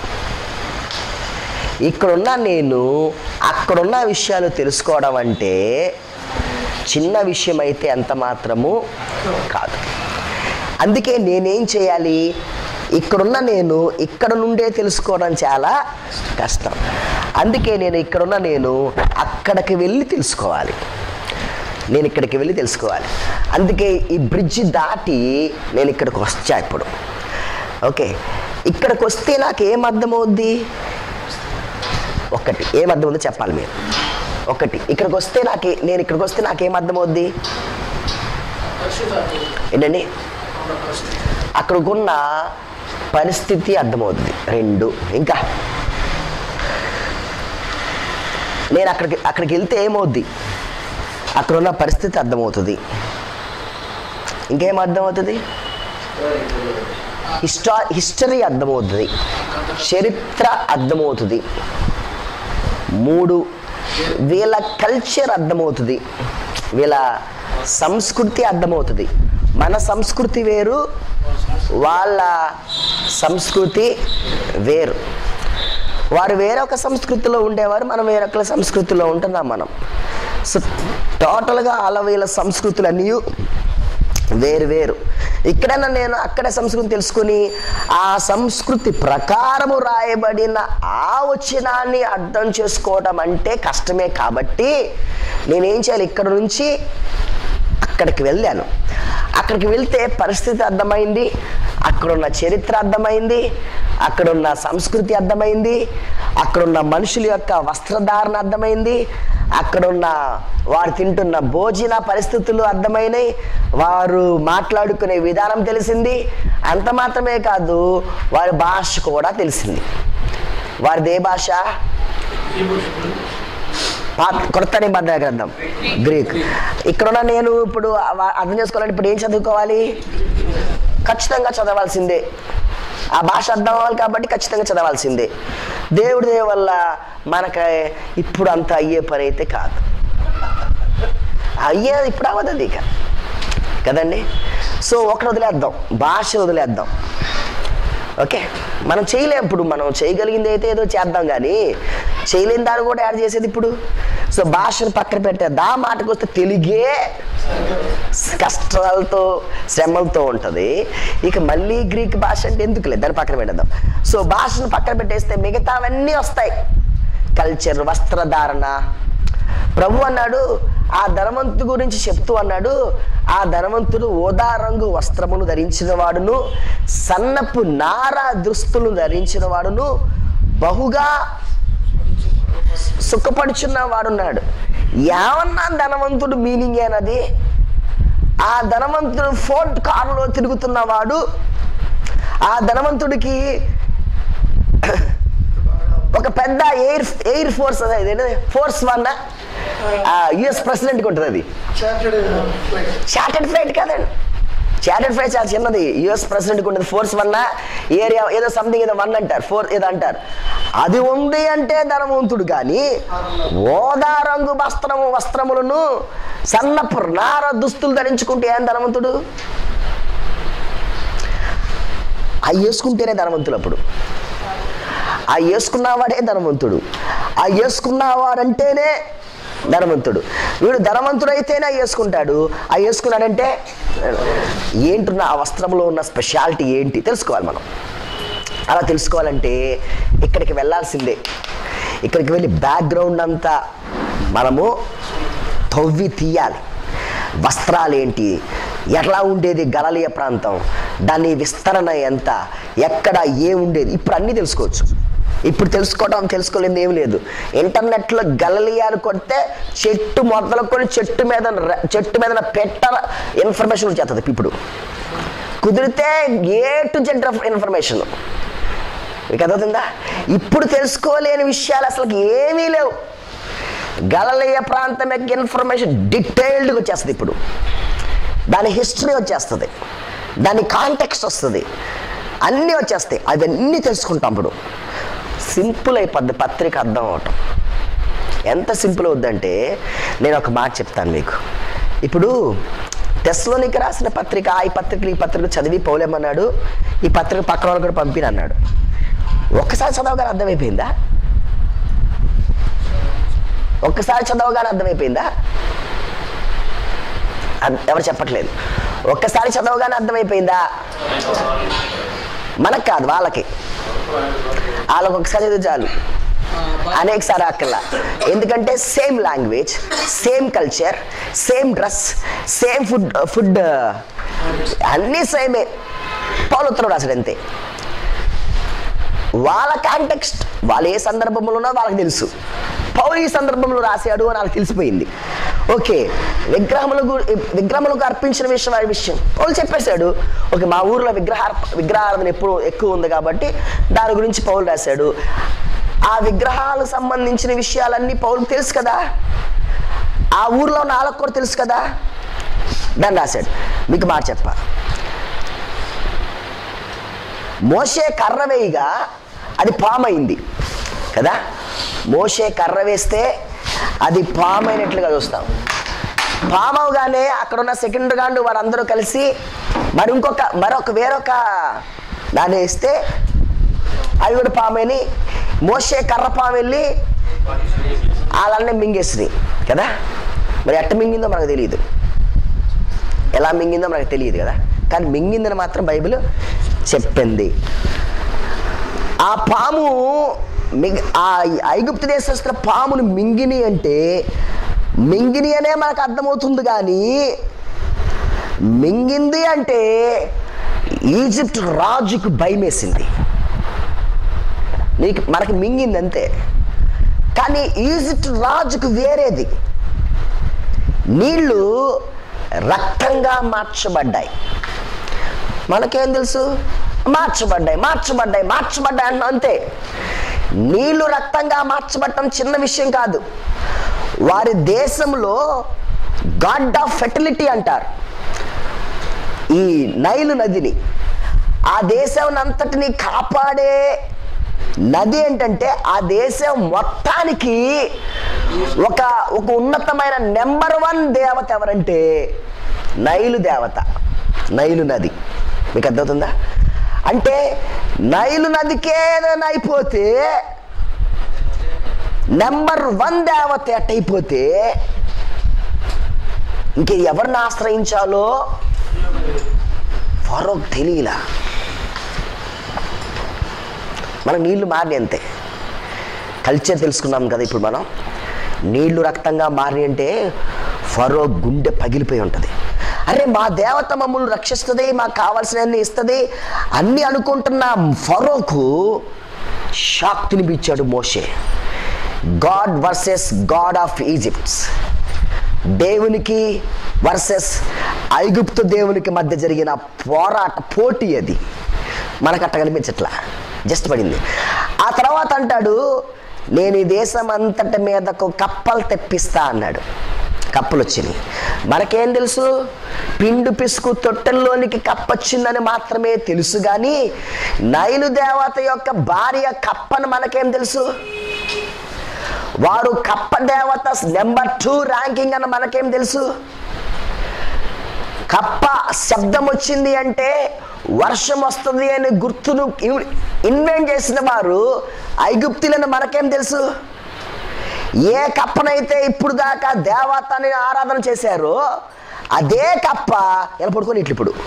ఇక్కడున్న నేను అక్కడున్న విషయాలు తెలుసుకోవడం అంటే చిన్న విషయం అయితే ఎంత మాత్రము కాదు అందుకే నేనేం చేయాలి ఇక్కడున్న నేను ఇక్కడ నుండే తెలుసుకోవడం చాలా కష్టం అందుకే నేను ఇక్కడున్న నేను అక్కడికి వెళ్ళి తెలుసుకోవాలి నేను ఇక్కడికి వెళ్ళి తెలుసుకోవాలి అందుకే ఈ బ్రిడ్జ్ దాటి నేను ఇక్కడికి వచ్చా ఇప్పుడు ఓకే ఇక్కడికి వస్తే నాకు ఏం అర్థమవుద్ది ఒకటి ఏం అర్థమవుద్దో చెప్పాలి మీరు ఒకటి ఇక్కడికి వస్తే నాకు నేను ఇక్కడికి వస్తే నాకేం అర్థమవుద్ది పరిశుద్ధాత్మ ఏంటండి ఉన్న పరిస్థితి అక్కడికున్న పరిస్థితి అర్థమవుతుంది రెండు ఇంకా నేను అక్కడికి అక్కడికి వెళ్తే ఏమవుద్ది అక్కడ ఉన్న పరిస్థితి అర్థమవుతుంది ఇంకేం అర్థమవుతుంది హిస్టా హిస్టరీ అర్థమవుతుంది చరిత్ర అర్థమవుతుంది మూడు వీళ్ళ కల్చర్ అర్థమవుతుంది వీళ్ళ సంస్కృతి అర్థమవుతుంది మన సంస్కృతి వేరు వాళ్ళ సంస్కృతి వేరు వారు వేరొక సంస్కృతిలో ఉండేవారు మనం వేరొక సంస్కృతిలో ఉంటున్నాం మనం సో టోటల్గా అలా వీళ్ళ సంస్కృతులన్నీ వేరు వేరు ఇక్కడైనా నేను అక్కడ సంస్కృతి తెలుసుకుని ఆ సంస్కృతి ప్రకారము రాయబడిన ఆ వచనాన్ని అర్థం చేసుకోవడం అంటే కష్టమే కాబట్టి నేనేం చేయాలి ఇక్కడ నుంచి అక్కడికి వెళ్ళాను అక్కడికి వెళ్తే పరిస్థితి అర్థమైంది అక్కడున్న చరిత్ర అర్థమైంది అక్కడున్న సంస్కృతి అర్థమైంది అక్కడున్న మనుషుల యొక్క వస్త్రధారణ అర్థమైంది అక్కడున్న వారు తింటున్న భోజన పరిస్థితులు అర్థమైనాయి వారు మాట్లాడుకునే విధానం తెలిసింది అంత మాత్రమే కాదు వారి భాష కూడా తెలిసింది వారిది ఏ భాష పాత కొత్త నిబంధన గ్రంథం గ్రీక్ ఇక్కడున్న నేను ఇప్పుడు అవ- అర్థం చేసుకోవాలంటే ఇప్పుడు ఏం చదువుకోవాలి ఖచ్చితంగా చదవాల్సిందే ఆ భాష అర్థం అవ్వాలి కాబట్టి ఖచ్చితంగా చదవాల్సిందే దేవుడి దయ వల్ల మనకి ఇప్పుడు అంత అయ్యే పని అయితే కాదు అయ్యే ఇప్పుడు అవ్వదు అది ఇక కదండి సో ఒకటి వదిలేద్దాం భాష వదిలేద్దాం ఓకే మనం చేయలేం ఇప్పుడు మనం చేయగలిగింది అయితే ఏదో చేద్దాం కానీ చేయలేని దాన్ని కూడా యాడ్ చేసేది ఇప్పుడు సో భాషను పక్కన పెట్టేద్దాం ఆ మాటకు వస్తే తెలుగే కష్టాలతో శ్రమలతో ఉంటుంది ఇక మళ్ళీ గ్రీక్ భాష అంటే ఎందుకు లేదు దాన్ని పక్కన పెట్టేద్దాం సో భాషను పక్కన పెట్టేస్తే మిగతావన్నీ వస్తాయి కల్చర్ వస్త్రధారణ ప్రభు అన్నాడు ఆ ధనవంతు గురించి చెప్తూ అన్నాడు ఆ ధనవంతుడు ఓదా రంగు వస్త్రమును ధరించిన వాడును సన్నపు నార దుస్తులు ధరించిన వాడును బహుగా సుఖపడుచున్న వాడున్నాడు ఏమన్నా ధనవంతుడు మీనింగ్ ఏనది ఆ ధనవంతుడు ఫోర్ట్ కారులో తిరుగుతున్నవాడు ఆ ధనవంతుడికి ఒక పెద్ద ఎయిర్ ఎయిర్ ఫోర్స్ అదే ఫోర్స్ వన్ యుఎస్ ప్రెసిడెంట్కి ఉంటుంది అది చార్టెడ్ ఫ్లైట్ చార్టెడ్ ఫ్లైట్ కాదండి చార్టెడ్ ఫ్లైట్ చాలా చిన్నది యుఎస్ ప్రెసిడెంట్కి ఉంటుంది ఫోర్స్ వన్ ఏరియా ఏదో సంథింగ్ ఏదో వన్ అంటారు ఫోర్ ఏదో అంటారు అది ఉంది అంటే ధనవంతుడు కానీ ఓదా రంగు వస్త్రము వస్త్రములను సన్నపు నార దుస్తులు ధరించుకుంటే ఏం ధనవంతుడు అవి వేసుకుంటేనే ధనవంతులు అప్పుడు ఆ వేసుకున్నవాడే ధనవంతుడు ఆ వేసుకున్నవాడంటేనే ధనవంతుడు వీడు ధనవంతుడు అయితేనే ఆ వేసుకుంటాడు ఆ వేసుకున్నాడంటే ఏంటున్న ఆ వస్త్రంలో ఉన్న స్పెషాలిటీ ఏంటి తెలుసుకోవాలి మనం అలా తెలుసుకోవాలంటే ఇక్కడికి వెళ్ళాల్సిందే ఇక్కడికి వెళ్ళి బ్యాక్గ్రౌండ్ అంతా మనము తవ్వి తీయాలి వస్త్రాలు ఏంటి ఎట్లా ఉండేది గలలియ ప్రాంతం దాని విస్తరణ ఎంత ఎక్కడ ఏ ఉండేది ఇప్పుడు అన్నీ తెలుసుకోవచ్చు ఇప్పుడు తెలుసుకోవడం తెలుసుకోలేదు ఏం లేదు ఇంటర్నెట్లో గలలియాలు కొడితే చెట్టు మొదలుకొని చెట్టు మీద ర- చెట్టు మీద పెట్ట ఇన్ఫర్మేషన్ వచ్చేస్తుంది ఇప్పుడు కుదిరితే ఏ టు జెడ్ ఇన్ఫర్మేషన్ మీకు అర్థవుతుందా ఇప్పుడు తెలుసుకోలేని విషయాలు అసలు ఏమీ లేవు గలలియ ప్రాంతం యొక్క ఇన్ఫర్మేషన్ డీటెయిల్డ్గా వచ్చేస్తుంది ఇప్పుడు దాని హిస్టరీ వచ్చేస్తుంది దాని కాంటెక్స్ట్ వస్తుంది అన్నీ వచ్చేస్తాయి అవన్నీ తెలుసుకుంటాం ఇప్పుడు సింపుల్ అయిపోద్ది పత్రిక అర్థం అవటం ఎంత సింపుల్ అవుద్దంటే నేను ఒక మాట చెప్తాను మీకు ఇప్పుడు టెస్లోనికి రాసిన పత్రిక ఈ పత్రికలు ఈ పత్రిక చదివి పౌలేమన్నాడు ఈ పత్రిక పక్కన వాళ్ళు కూడా పంపిన అన్నాడు ఒక్కసారి చదవగానే అర్థమైపోయిందా ఒక్కసారి చదవగానే అర్థమైపోయిందా అన్- ఎవరు చెప్పట్లేదు ఒక్కసారి చదవగానే అర్థమైపోయిందా మనకు కాదు వాళ్ళకి వాళ్ళకి ఒకసారి చదివితే చాలు అనేక సారి అక్కర్లా ఎందుకంటే same language same culture same dress same food food అన్నీ సేమే పౌలు ఉత్తరం రాశాడు అంతే వాళ్ళ కాంటెక్స్ట్ వాళ్ళు ఏ సందర్భంలో ఉన్నదో వాళ్ళకి తెలుసు పౌలు ఈ సందర్భంలో రాశాడు అని వాళ్ళకి తెలిసిపోయింది ఓకే విగ్రహములకు విగ్రహములకు అర్పించిన విషయం వారి విషయం పౌలు చెప్పేశాడు ఓకే మా ఊర్లో విగ్రహ విగ్రహారాధన ఎప్పుడు ఎక్కువ ఉంది కాబట్టి దాని గురించి పౌలు రాశాడు ఆ విగ్రహాలకు సంబంధించిన విషయాలన్నీ పౌలుకు తెలుసు కదా ఆ ఊర్లో ఉన్న వాళ్ళకు కూడా తెలుసు కదా దాన్ని రాశాడు మీకు మాట చెప్పా మోసే కర్ర వేయగా అది పామైంది కదా మోసే కర్ర వేస్తే అది పామైనట్లుగా చూస్తాం పామవగానే అక్కడ ఉన్న సెకండ్ గాండు వారందరూ కలిసి మరి ఇంకొక మరొక వేరొక దాన్ని వేస్తే అది కూడా పామని మోసే కర్ర పాము వెళ్ళి వాళ్ళనే మింగేసినాయి కదా మరి ఎట్ట మింగిందో మనకు తెలియదు ఎలా మింగిందో మనకు తెలియదు కదా కానీ మింగిందని మాత్రం బైబిల్ చెప్పింది ఆ పాము మిగ ఆ ఐగుప్తు దేశస్తున్న పామును మింగిని అంటే మింగిని అనే మనకు అర్థమవుతుంది కానీ మింగింది అంటే ఈజిప్ట్ రాజుకు భయమేసింది నీకు మనకి మింగింది అంతే కానీ ఈజిప్ట్ రాజుకు వేరేది నీళ్లు రక్తంగా మార్చబడ్డాయి మనకేం తెలుసు మార్చబడ్డాయి మార్చబడ్డాయి మార్చబడ్డాయి అన్న అంతే నీళ్లు రక్తంగా మార్చబడటం చిన్న విషయం కాదు వారి దేశంలో గాడ్ ఆఫ్ ఫెర్టిలిటీ అంటారు ఈ నైలు నదిని ఆ దేశం అంతటిని కాపాడే నది ఏంటంటే ఆ దేశం మొత్తానికి ఒక ఒక ఉన్నతమైన నెంబర్ వన్ దేవత ఎవరంటే నైలు దేవత నైలు నది మీకు అర్థమవుతుందా అంటే నైలు నదికే ఏదైనా అయిపోతే నెంబర్ వన్ దేవత ఎట్టయిపోతే ఇంక ఎవరిని ఆశ్రయించాలో ఫరోక్ తెలియలా మనం నీళ్లు మారి అంతే కల్చర్ తెలుసుకున్నాం కదా ఇప్పుడు మనం నీళ్లు రక్తంగా మారి అంటే ఫరో గుండె పగిలిపోయి ఉంటుంది అరే మా దేవత మమ్మల్ని రక్షిస్తుంది మాకు కావాల్సినవన్నీ ఇస్తుంది అన్నీ అనుకుంటున్న ఫరోకు షాక్ తినిపించాడు మోషే God versus God of Egypt's దేవునికి వర్సెస్ ఐగుప్తు దేవునికి మధ్య జరిగిన పోరాట పోటీ అది మనకు అట్ట కనిపించట్లా జస్ట్ పడింది ఆ తర్వాత అంటాడు నేను ఈ దేశం అంతటి మీదకు కప్పలు తెప్పిస్తా అన్నాడు కప్పలు వచ్చినాయి మనకేం తెలుసు పిండు పిసుకు తొట్టెల్లోనికి కప్పొచ్చిందని మాత్రమే తెలుసు కానీ నైలు దేవత యొక్క భార్య కప్పని మనకేం తెలుసు వారు కప్ప దేవత నెంబర్ టూ ర్యాంకింగ్ అని మనకేం తెలుసు కప్ప శబ్దం వచ్చింది అంటే వర్షం వస్తుంది అనే గుర్తును ఇన్వెంట్ చేసిన వారు ఐగుప్తులని మనకేం తెలుసు ఏ కప్పనైతే ఇప్పుడు దాకా దేవతని ఆరాధన చేశారో అదే కప్ప ఎలా పడుకొని ఇట్లు ఇప్పుడు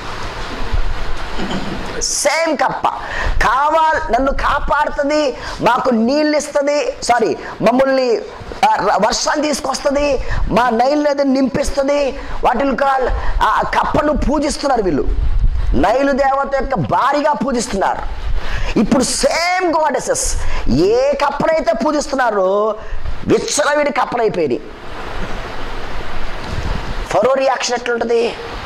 సేమ్ కప్ప కావాలి నన్ను కాపాడుతుంది మాకు నీళ్ళు ఇస్తుంది సారీ మమ్మల్ని ఆ, ర- వర్షాన్ని తీసుకొస్తుంది మా నైల్ నది నింపిస్తుంది వాటిని కా- ఆ కప్పను పూజిస్తున్నారు వీళ్ళు నైలు దేవత యొక్క భారీగా పూజిస్తున్నారు ఇప్పుడు సేమ్ గాడెసెస్ ఏ కప్పనైతే పూజిస్తున్నారో విచ్చలవిడి కప్పనైపోయింది ఫరో రియాక్షన్ ఎట్లుంటుంది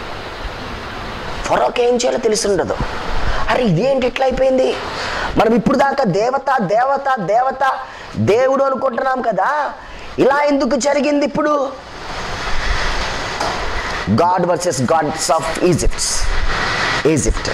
ఫరోకి ఏం చేయాలో తెలిసి ఉండదు అరే ఇదేంటి ఇట్లా అయిపోయింది మనం ఇప్పుడు దాకా దేవత దేవత దేవత దేవుడు అనుకుంటున్నాం కదా ఇలా ఎందుకు జరిగింది ఇప్పుడు God versus gods of Egypt's Egypt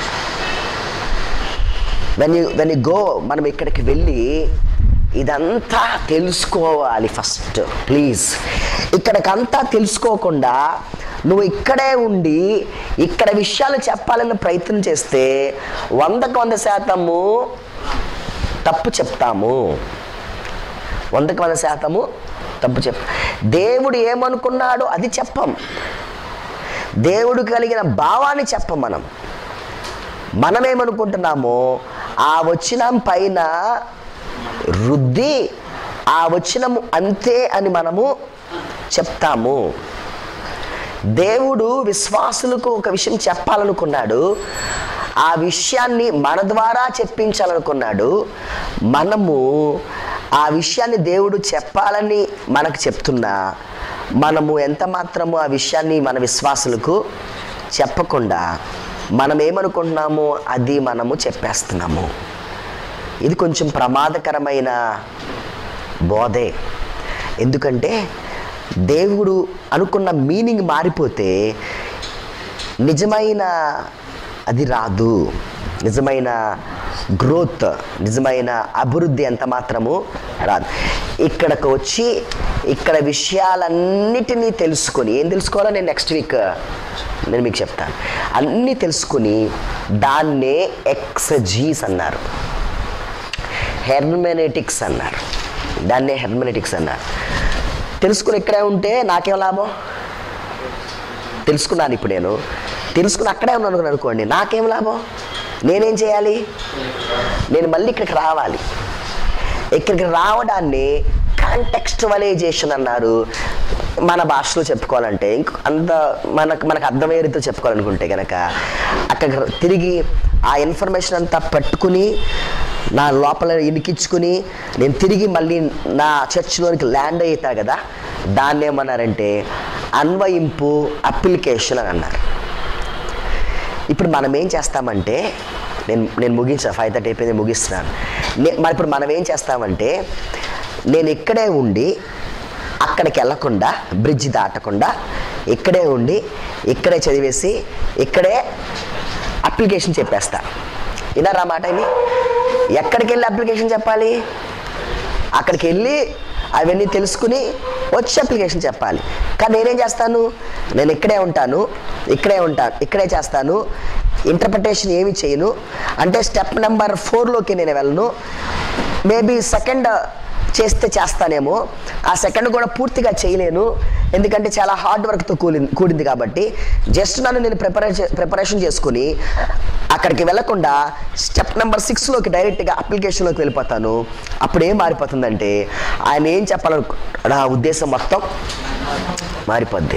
when you when you go మనం ఇక్కడికి వెళ్ళి ఇదంతా తెలుసుకోవాలి ఫస్ట్ ప్లీజ్ ఇక్కడికంతా తెలుసుకోకుండా నువ్వు ఇక్కడే ఉండి ఇక్కడ విషయాలు చెప్పాలని ప్రయత్నం చేస్తే వందకు వంద శాతము తప్పు చెప్తాము వందకు వంద శాతము తప్పు చెప్ దేవుడు ఏమనుకున్నాడో అది చెప్పం దేవుడు కలిగిన భావాన్ని చెప్పం మనం మనమేమనుకుంటున్నామో ఆ వచనం పైన రుద్ది ఆ వచనము అంతే అని మనము చెప్తాము దేవుడు విశ్వాసులకు ఒక విషయం చెప్పాలనుకున్నాడు ఆ విషయాన్ని మన ద్వారా చెప్పించాలనుకున్నాడు మనము ఆ విషయాన్ని దేవుడు చెప్పాలని మనకు చెప్తున్నా మనము ఎంత మాత్రము ఆ విషయాన్ని మన విశ్వాసులకు చెప్పకుండా మనం ఏమనుకుంటున్నామో అది మనము చెప్పేస్తున్నాము ఇది కొంచెం ప్రమాదకరమైన బోధే ఎందుకంటే దేవుడు అనుకున్న మీనింగ్ మారిపోతే నిజమైన అది రాదు నిజమైన గ్రోత్ నిజమైన అభివృద్ధి ఎంత మాత్రము రాదు ఇక్కడికి వచ్చి ఇక్కడ విషయాలన్నిటినీ తెలుసుకొని ఏం తెలుసుకోవాలో నేను నెక్స్ట్ వీక్ నేను మీకు చెప్తాను అన్నీ తెలుసుకొని దాన్నే ఎక్సజీస్ అన్నారు హెర్మెనెటిక్స్ అన్నారు దాన్నే హెర్మెనెటిక్స్ అన్నారు తెలుసుకుని ఇక్కడే ఉంటే నాకేం లాభం తెలుసుకున్నాను ఇప్పుడు నేను తెలుసుకుని అక్కడే ఉన్నాను అనుకోండి నాకేం లాభం నేనేం చేయాలి నేను మళ్ళీ ఇక్కడికి రావాలి ఇక్కడికి రావడాన్ని కాంటెక్స్టువలైజేషన్ అన్నారు మన భాషలో చెప్పుకోవాలంటే ఇంక అంత మనకు మనకు అర్థమయ్యే రీతిలో చెప్పుకోవాలనుకుంటే కనుక అక్కడికి తిరిగి ఆ ఇన్ఫర్మేషన్ అంతా పట్టుకుని నా లోపల ఇనికించుకుని నేను తిరిగి మళ్ళీ నా చర్చ్లోనికి ల్యాండ్ అవుతా కదా దాన్ని ఏమన్నారంటే అన్వయింపు అప్లికేషన్ అని అన్నారు ఇప్పుడు మనం ఏం చేస్తామంటే నేను నేను ముగించా ఫైవ్ థర్టీ అయిపోయింది ముగిస్తున్నాను నే- మరి ఇప్పుడు మనం ఏం చేస్తామంటే నేను ఇక్కడే ఉండి అక్కడికి వెళ్ళకుండా బ్రిడ్జ్ దాటకుండా ఇక్కడే ఉండి ఇక్కడే చదివేసి ఇక్కడే అప్లికేషన్ చెప్పేస్తా విన్నారా మాట ఇది ఎక్కడికి వెళ్ళి అప్లికేషన్ చెప్పాలి అక్కడికి వెళ్ళి అవన్నీ తెలుసుకుని వచ్చి అప్లికేషన్ చెప్పాలి కానీ నేనేం చేస్తాను నేను ఇక్కడే ఉంటాను ఇక్కడే ఉంటాను ఇక్కడే చేస్తాను ఇంటర్ప్రిటేషన్ ఏమి చేయను అంటే స్టెప్ నెంబర్ ఫోర్లోకి నేను వెళ్ళను మేబీ సెకండ్ చేస్తే చేస్తానేమో ఆ సెకండ్ కూడా పూర్తిగా చేయలేను ఎందుకంటే చాలా హార్డ్ వర్క్తో కూలి కూడింది కాబట్టి జస్ట్ నన్ను నేను ప్రిపరేషన్ ప్రిపరేషన్ చేసుకుని అక్కడికి వెళ్ళకుండా స్టెప్ నెంబర్ సిక్స్లోకి డైరెక్ట్గా అప్లికేషన్లోకి వెళ్ళిపోతాను అప్పుడు ఏం మారిపోతుందంటే ఆయన ఏం చెప్పాలను నా ఉద్దేశం మొత్తం మారిపోద్ది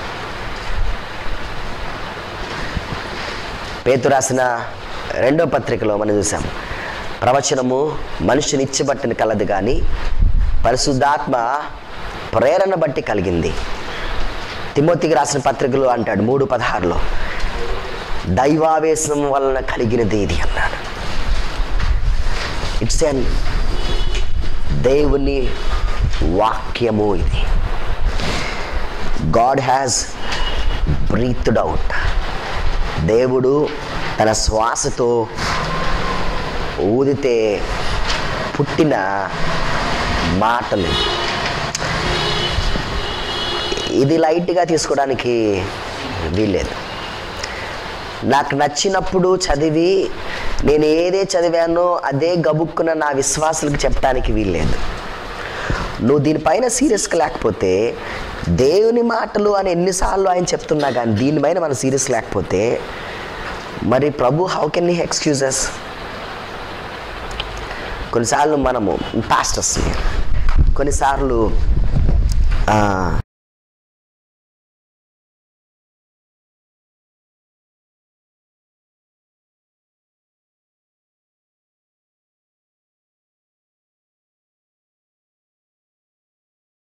పేతు రాసిన రెండో పత్రికలో మనం చూసాం ప్రవచనము మనిషిని ఇచ్చబట్టిన కలదు కానీ పరిశుద్ధాత్మ ప్రేరణ బట్టి కలిగింది తిమోతికి రాసిన పత్రికలు అంటాడు మూడు పదహారులో దైవావేశం వలన కలిగినది ఇది అన్నాడు ఇట్స్ ఎన్ దేవుని వాక్యము ఇది గాడ్ హ్యాస్ బ్రీత్డ్ అవుట్ దేవుడు తన శ్వాసతో ఊదితే పుట్టిన మాటలు ఇది లైట్గా తీసుకోవడానికి వీల్లేదు నాకు నచ్చినప్పుడు చదివి నేను ఏదే చదివానో అదే గబుక్కున నా విశ్వాసులకు చెప్పడానికి వీల్లేదు నువ్వు దీనిపైన సీరియస్గా లేకపోతే దేవుని మాటలు అని ఎన్నిసార్లు ఆయన చెప్తున్నా కానీ దీనిపైన మనం సీరియస్ లేకపోతే మరి ప్రభు హౌ కెన్ హీ ఎక్స్క్యూజెస్ కొన్నిసార్లు మనము పాస్టర్స్ని కొన్నిసార్లు ఆ,